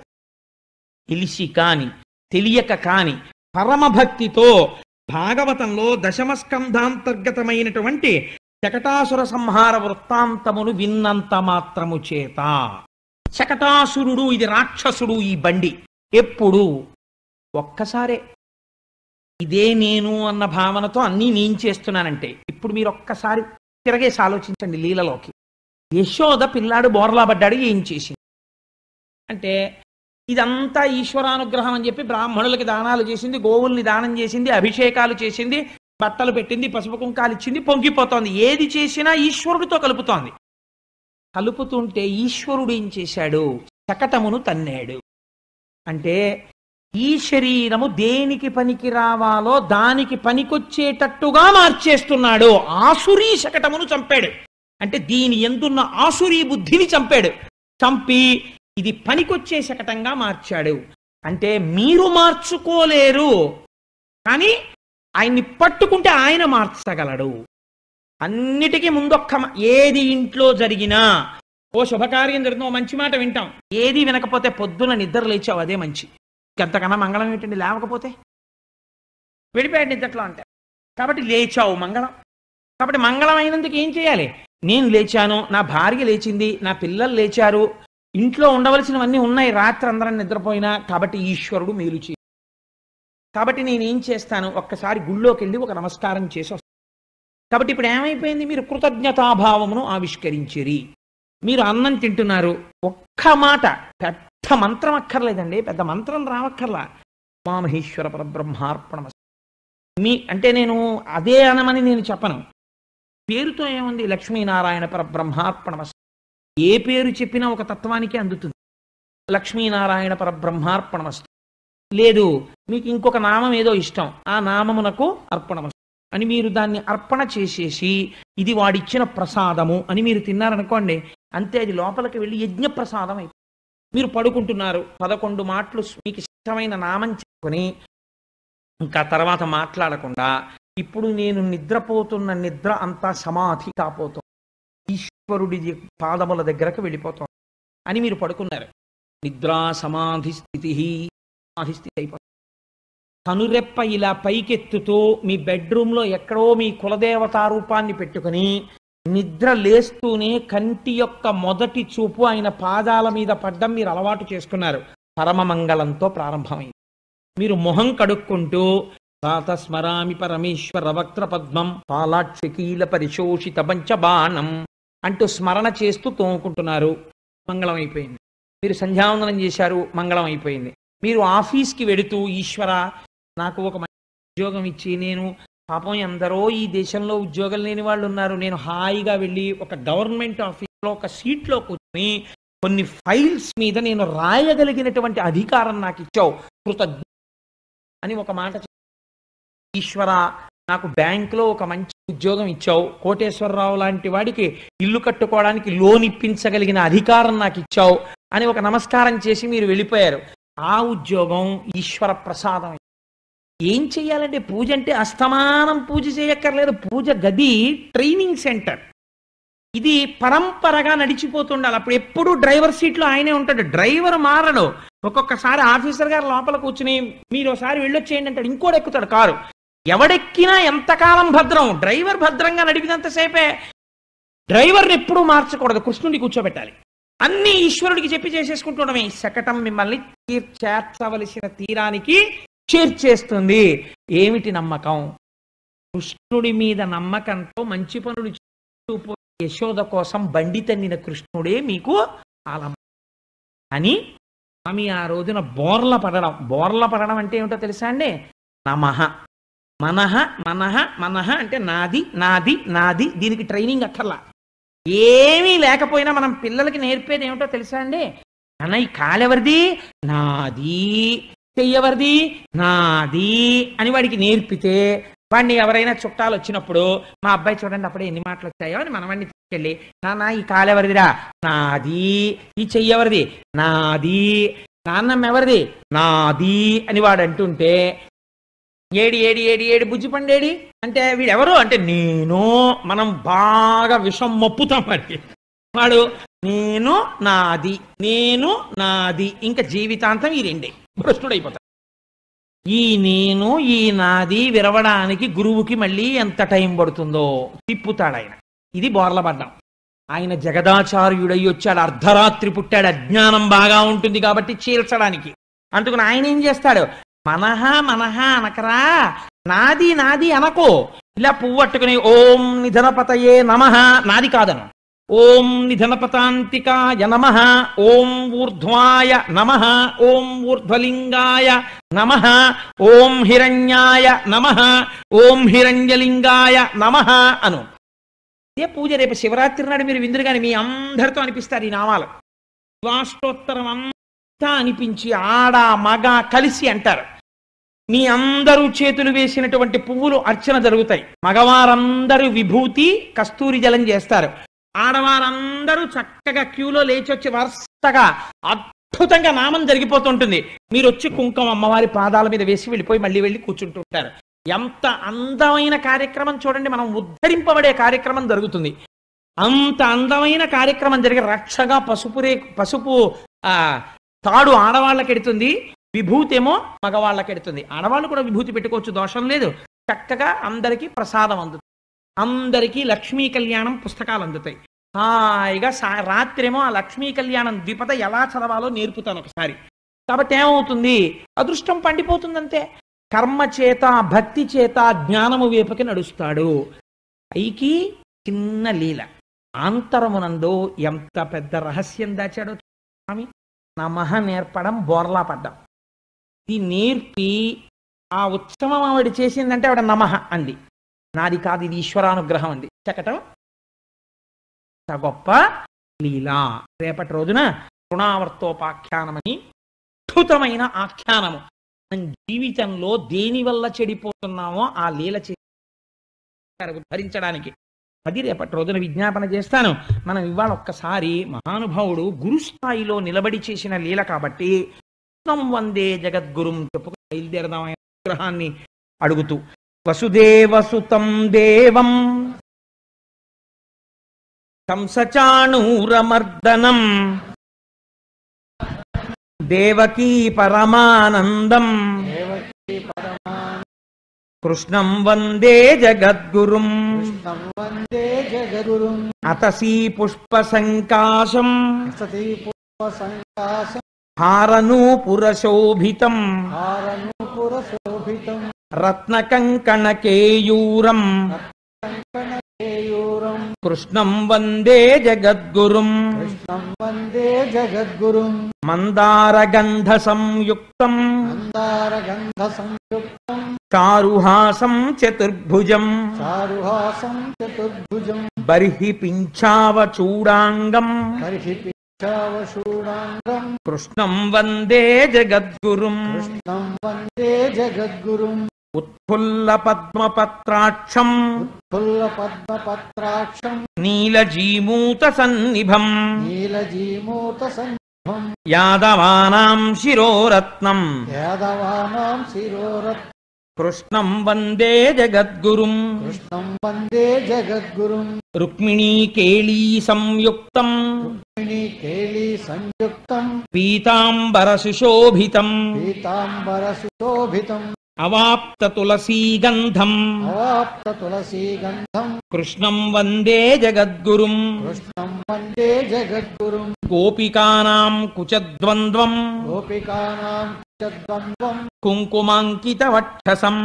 తెలిసి కాని తెలియక కాని పరమభక్తితో భాగవతంలో దశమ స్కంధాంతర్గతమైనటువంటి శకటాసుర సంహార వృత్తాంతమును విన్నంత మాత్రము చేత శకటాసురుడు ఇది రాక్షసుడు ఈ బండి ఎప్పుడు ఒక్కసారే ఇదే నేను అన్న భావనతో అన్నీ నేను చేస్తున్నానంటే ఇప్పుడు మీరు ఒక్కసారి తిరగేసి ఆలోచించండి లీలలోకి యశోద పిల్లాడు బోర్లా పడ్డాడు ఏం చేసింది అంటే ఇదంతా ఈశ్వరానుగ్రహం అని చెప్పి బ్రాహ్మణులకి దానాలు చేసింది గోవుల్ని దానం చేసింది అభిషేకాలు చేసింది బట్టలు పెట్టింది పసుపు కుంకాలు ఇచ్చింది పొంగిపోతోంది ఏది చేసినా ఈశ్వరుడితో కలుపుతోంది కలుపుతుంటే ఈశ్వరుడు ఏం చేశాడు శకటమును తన్నాడు అంటే ఈ శరీరము దేనికి పనికి రావాలో దానికి పనికొచ్చేటట్టుగా మార్చేస్తున్నాడు ఆసురీ శకటమును చంపాడు అంటే దీని ఎందున్న ఆసురీ బుద్ధిని చంపాడు చంపి ఇది పనికొచ్చే శకటంగా మార్చాడు అంటే మీరు మార్చుకోలేరు కానీ ఆయన్ని పట్టుకుంటే ఆయన మార్చగలడు అన్నిటికీ ముందొక్క మ- ఏది ఇంట్లో జరిగినా ఓ శుభకార్యం జరిగిన ఓ మంచి మాట వింటాం ఏది వినకపోతే పొద్దున నిద్ర లేచావు అదే మంచి ఇంతకన్నా మంగళం ఏంటండి లేవకపోతే వెళ్ళిపోయాడు నిద్రలో అంటే కాబట్టి లేచావు మంగళం కాబట్టి మంగళం అయినందుకు ఏం చేయాలి నేను లేచాను నా భార్య లేచింది నా పిల్లలు లేచారు ఇంట్లో ఉండవలసినవన్నీ ఉన్నాయి రాత్రి అందరం నిద్రపోయినా కాబట్టి ఈశ్వరుడు మేలు చేయ కాబట్టి నేను ఏం చేస్తాను ఒక్కసారి గుళ్ళోకి వెళ్ళి ఒక నమస్కారం చేసి వస్తాను కాబట్టి ఇప్పుడు ఏమైపోయింది మీరు కృతజ్ఞతాభావమును ఆవిష్కరించిరి మీరు అన్నం తింటున్నారు ఒక్క మాట పెద్ద మంత్రం అక్కర్లేదండి పెద్ద మంత్రం రావక్కర్లా మామహేశ్వర పరబ్రహ్మార్పణ మీ అంటే నేను అదే అనమని నేను చెప్పను పేరుతో ఏముంది లక్ష్మీనారాయణ పరబ్రహ్మార్పణ ఏ పేరు చెప్పినా ఒక తత్వానికి అందుతుంది లక్ష్మీనారాయణ పరబ్రహ్మార్పణమస్తు లేదు మీకు ఇంకొక నామం ఏదో ఇష్టం ఆ నామమునకు అర్పణమస్తు అని మీరు దాన్ని అర్పణ చేసేసి ఇది వాడిచ్చిన ప్రసాదము అని మీరు తిన్నారనుకోండి అంతే అది లోపలికి వెళ్ళి యజ్ఞ ప్రసాదం అయిపోయింది మీరు పడుకుంటున్నారు పదకొండు మాటలు మీకు ఇష్టమైన నామం చెప్పుకొని ఇంకా తర్వాత మాట్లాడకుండా ఇప్పుడు నేను నిద్రపోతున్న నిద్ర అంతా సమాధి కాపోతుంది ఈశ్వరుడి పాదముల దగ్గరకు వెళ్ళిపోతుంది అని మీరు పడుకున్నారు నిద్రా సమాధి స్థితి సమాధి స్థితి అయిపోతుంది కనురెప్ప ఇలా పైకెత్తుతూ మీ బెడ్రూమ్లో ఎక్కడో మీ కులదేవతా రూపాన్ని పెట్టుకుని నిద్ర లేస్తూనే కంటి యొక్క మొదటి చూపు ఆయన పాదాల మీద పడ్డం మీరు అలవాటు చేసుకున్నారు పరమమంగళంతో ప్రారంభమైంది మీరు మొహం కడుక్కుంటూ తాత స్మరామి పరమేశ్వర వక్త్ర పద్మం పాలాక్షకీల పరిశోషిత పంచబాణం అంటూ స్మరణ చేస్తూ తోముకుంటున్నారు మంగళం అయిపోయింది మీరు సంధ్యావందనం చేశారు మంగళం అయిపోయింది మీరు ఆఫీస్కి వెడుతూ ఈశ్వర నాకు ఒక మంచి ఉద్యోగం ఇచ్చి నేను పాపం ఎందరో ఈ దేశంలో ఉద్యోగం లేని వాళ్ళు ఉన్నారు నేను హాయిగా వెళ్ళి ఒక గవర్నమెంట్ ఆఫీస్లో ఒక సీట్లో కూర్చొని కొన్ని ఫైల్స్ మీద నేను రాయగలిగినటువంటి అధికారం నాకు ఇచ్చావు కృతజ్ఞ అని ఒక మాట చెప్పారు. ఈశ్వర నాకు బ్యాంకులో ఒక మంచి ఉద్యోగం ఇచ్చావు కోటేశ్వరరావు లాంటి వాడికి ఇల్లు కట్టుకోవడానికి లోన్ ఇప్పించగలిగిన అధికారం నాకు ఇచ్చావు అని ఒక నమస్కారం చేసి మీరు వెళ్ళిపోయారు ఆ ఉద్యోగం ఈశ్వర ప్రసాదం ఏం చెయ్యాలంటే పూజ అంటే అస్తమానం పూజ చేయక్కర్లేదు పూజ గది ట్రైనింగ్ సెంటర్ ఇది పరంపరగా నడిచిపోతుండాలి అప్పుడు ఎప్పుడు డ్రైవర్ సీట్లో ఆయనే ఉంటాడు డ్రైవర్ మారడు ఒక్కొక్కసారి ఆఫీసర్ గారు లోపల కూర్చుని మీరు ఒకసారి వెళ్ళొచ్చేయండి అంటాడు ఇంకోటి ఎక్కుతాడు కారు ఎవడెక్కినా ఎంతకాలం భద్రం డ్రైవర్ భద్రంగా నడిపినంతసేపే డ్రైవర్ని ఎప్పుడూ మార్చకూడదు కృష్ణుడిని కూర్చోబెట్టాలి అన్ని ఈశ్వరుడికి చెప్పి చేసేసుకుంటుండమే ఈ శకటం మిమ్మల్ని తీర్- చేర్చవలసిన తీరానికి చేర్చేస్తుంది ఏమిటి నమ్మకం కృష్ణుడి మీద నమ్మకంతో మంచి పనులు చేస్తూ పోయి యశోద కోసం బండి తన్నిన కృష్ణుడే మీకు ఆలం అని స్వామి ఆ రోజున బోర్ల పడడం బోర్ల పడడం అంటే ఏమిటో తెలుసా అండి నమః మనహ మనహ మనహ అంటే నాది నాది నాది దీనికి ట్రైనింగ్ అక్కర్లా ఏమీ లేకపోయినా మనం పిల్లలకి నేర్పేది ఏమిటో తెలుసా అండి అన్న ఈ కాలెవరిది నాది చెయ్యవరిది నాది అని వాడికి నేర్పితే వాడిని ఎవరైనా చుట్టాలు వచ్చినప్పుడు మా అబ్బాయి చూడండి అప్పుడే ఎన్ని మాటలు వచ్చాయో అని మనవాడిని తీసుకెళ్ళి నాన్న ఈ కాలెవరిదిరా నాది ఈ చెయ్యవరిది నాది నాన్నమ్మ ఎవరిది నాది అని వాడు అంటుంటే ఏడి ఏడి ఏడి ఏడి బుజ్జి పండేడి అంటే వీడెవరు అంటే నేను మనం బాగా విషం మొప్పుతాం వాడికి వాడు నేను నాది నేను నాది ఇంకా జీవితాంతం ఈ రెండే భ్రష్టుడైపోతాడు ఈ నేను ఈ నాది విరవడానికి గురువుకి మళ్ళీ ఎంత టైం పడుతుందో తిప్పుతాడు ఆయన ఇది బోర్లపడ్డం ఆయన జగదాచార్యుడై వచ్చాడు అర్ధరాత్రి పుట్టాడు అజ్ఞానం బాగా ఉంటుంది కాబట్టి చీల్చడానికి అందుకని ఆయన ఏం చేస్తాడు మనహ మనహ అనకరా నాది నాది అనకో ఇలా పువ్వు పట్టుకుని ఓం నిధనపతయే నమః నాది కాదను ఓం నిధనపతాంతికాయ నమ ఓం ఊర్ధ్వాయ నమ ఓం ఊర్ధ్వలింగాయ నమ ఓం హిరణ్యాయ నమ ఓం హిరణ్యలింగాయ నమ అను ఇదే పూజ రేపు శివరాత్రి నాడు మీరు విందురు కానీ మీ అందరితో అనిపిస్తారు ఈ నామాలు శివాష్టోత్తరం అంతా అనిపించి ఆడ మగ కలిసి అంటారు మీ అందరూ చేతులు వేసినటువంటి పువ్వులు అర్చన జరుగుతాయి మగవారందరూ విభూతి కస్తూరి జలం చేస్తారు ఆడవారందరూ చక్కగా క్యూలో లేచి వచ్చి వరుసగా అద్భుతంగా నామం జరిగిపోతుంటుంది మీరు వచ్చి కుంకుమ అమ్మవారి పాదాల మీద వేసి వెళ్ళిపోయి మళ్ళీ వెళ్ళి కూర్చుంటుంటారు ఎంత అందమైన కార్యక్రమం చూడండి మనం ఉద్ధరింపబడే కార్యక్రమం జరుగుతుంది అంత అందమైన కార్యక్రమం జరిగే రక్షగా పసుపు రే పసుపు ఆ తాడు ఆడవాళ్ళకి ఎడుతుంది విభూతి ఏమో మగవాళ్ళకి ఎడుతుంది ఆడవాళ్ళు కూడా విభూతి పెట్టుకోవచ్చు దోషం లేదు చక్కగా అందరికీ ప్రసాదం అందుతుంది అందరికీ లక్ష్మీ కళ్యాణం పుస్తకాలు అందుతాయి హాయిగా సా రాత్రేమో ఆ లక్ష్మీ కళ్యాణం ద్విపద ఎలా చదవాలో నేర్పుతాను ఒకసారి కాబట్టి ఏమవుతుంది అదృష్టం పండిపోతుందంతే కర్మ చేత భక్తి చేత జ్ఞానము వేపకి నడుస్తాడు పైకి చిన్న లీల ఆంతరమునందు ఎంత పెద్ద రహస్యం దాచాడో స్వామి నమః నేర్పడం బోర్లా పడ్డం ఇది నేర్పి ఆ ఉత్సవం ఆవిడ చేసిందంటే ఆవిడ నమః అంది నాది కాదు ఇది ఈశ్వరానుగ్రహం అంది చకటం ఇంత గొప్ప లీలా రేపటి రోజున రుణావర్తోపాఖ్యానమని అద్భుతమైన ఆఖ్యానము మనం జీవితంలో దేని వల్ల చెడిపోతున్నామో ఆ లీల చే ఉద్ధరించడానికి అది రేపటి రోజున విజ్ఞాపన చేస్తాను మనం ఇవాళ ఒక్కసారి మహానుభావుడు గురుస్థాయిలో నిలబడి చేసిన లీల కాబట్టి కృష్ణం వందే జగద్గురుం చెప్పుకు బయలుదేరదాం ఆయన అనుగ్రహాన్ని అడుగుతూ వసుదేవసుతం దేవం కంసచాణూరమర్దనం దేవకీ పరమానందం కృష్ణం వందే జగద్గురుం కృష్ణం వందే జగద్గురుం అతసీ పుష్ప సంకాశం సతీ పుష్ప సంకాశం హారనూపురశోభితం హారనూపుర శోభితం రత్నకంకణకేయూరం కంకణకేయూరం కృష్ణం వందే జగద్గురుం కృష్ణం వందే జగద్గురుం మందారగంధ సంయుక్తం మందారగంధ సంయుక్తం చారుహాసం చతుర్భుజం చారుహాసం చతుర్భుజం బర్హి పింఛావచూడాంగం హరిహి పిచ్చావశూడాంగం కృష్ణం వందే జగద్గురుం కృష్ణం వందే జగద్గురుం ఉత్ఫుల్ల పద్మపత్రాక్షం ఫుల్ల పద్మపత్రాక్షం నీలజీమూత సన్నిభం నీలజీమూత సంభం యాదవానాం శిరోరత్నం యాదవానాం శిరోరత్ కృష్ణం వందే జగద్గురుం కృష్ణం వందే జగద్గురుం రుక్మిణీ కేళీ సంయుక్తం రుక్మిణీ కేళీ సంయుక్తం పీతాంబర సుశోభితం పీతాంబర సుశోభితం అవాప్త తులసీగంధం అవాప్త తులసీ గంధం కృష్ణం వందే జగద్గురుం కృష్ణం వందే జగద్గురుం గోపికానాం కుచద్వంద్వం గోపికానాం చద్వంద్వం కుంకుమాంకిత వక్షసం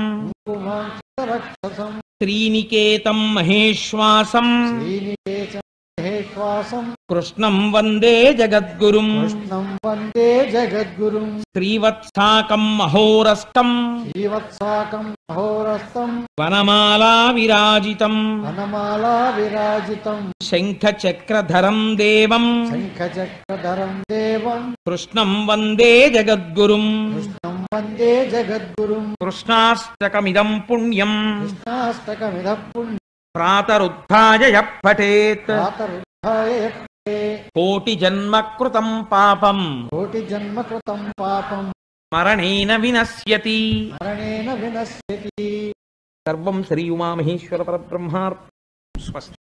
కుంకుమాక్షరక్షసం శ్రీనికేతం మహేశ్వాసం శ్రీనికేశం మహేశ్వాసం కృష్ణం వందే జగద్గురుం కృష్ణం వందే జగద్గురుం శ్రీవత్సాకం మహోరస్కం శ్రీవత్సాకం మహోరస్తం వనమాలా విరాజితం వనమాలా విరాజితం శంఖచక్రధరం దేవం శంఖచక్రధరం దేవం కృష్ణం వందే జగద్గురుం కృష్ణం వందే జగద్గురుం కృష్ణాష్టకమిదం పుణ్యం కృష్ణాష్టకమిధ పుణ్య ప్రాతరుద్ధాయ యః పఠేత్ ప్రాతరుద్ధాయ యత్తే కోటి జన్మ కృతం పాపం కోటి జన్మ కృతం పాపం మరణేన వినశ్యతి మరణేన వినశ్యతి సర్వం శ్రీ ఉమామహేశ్వర పరబ్రహ్మార్ స్వస్తి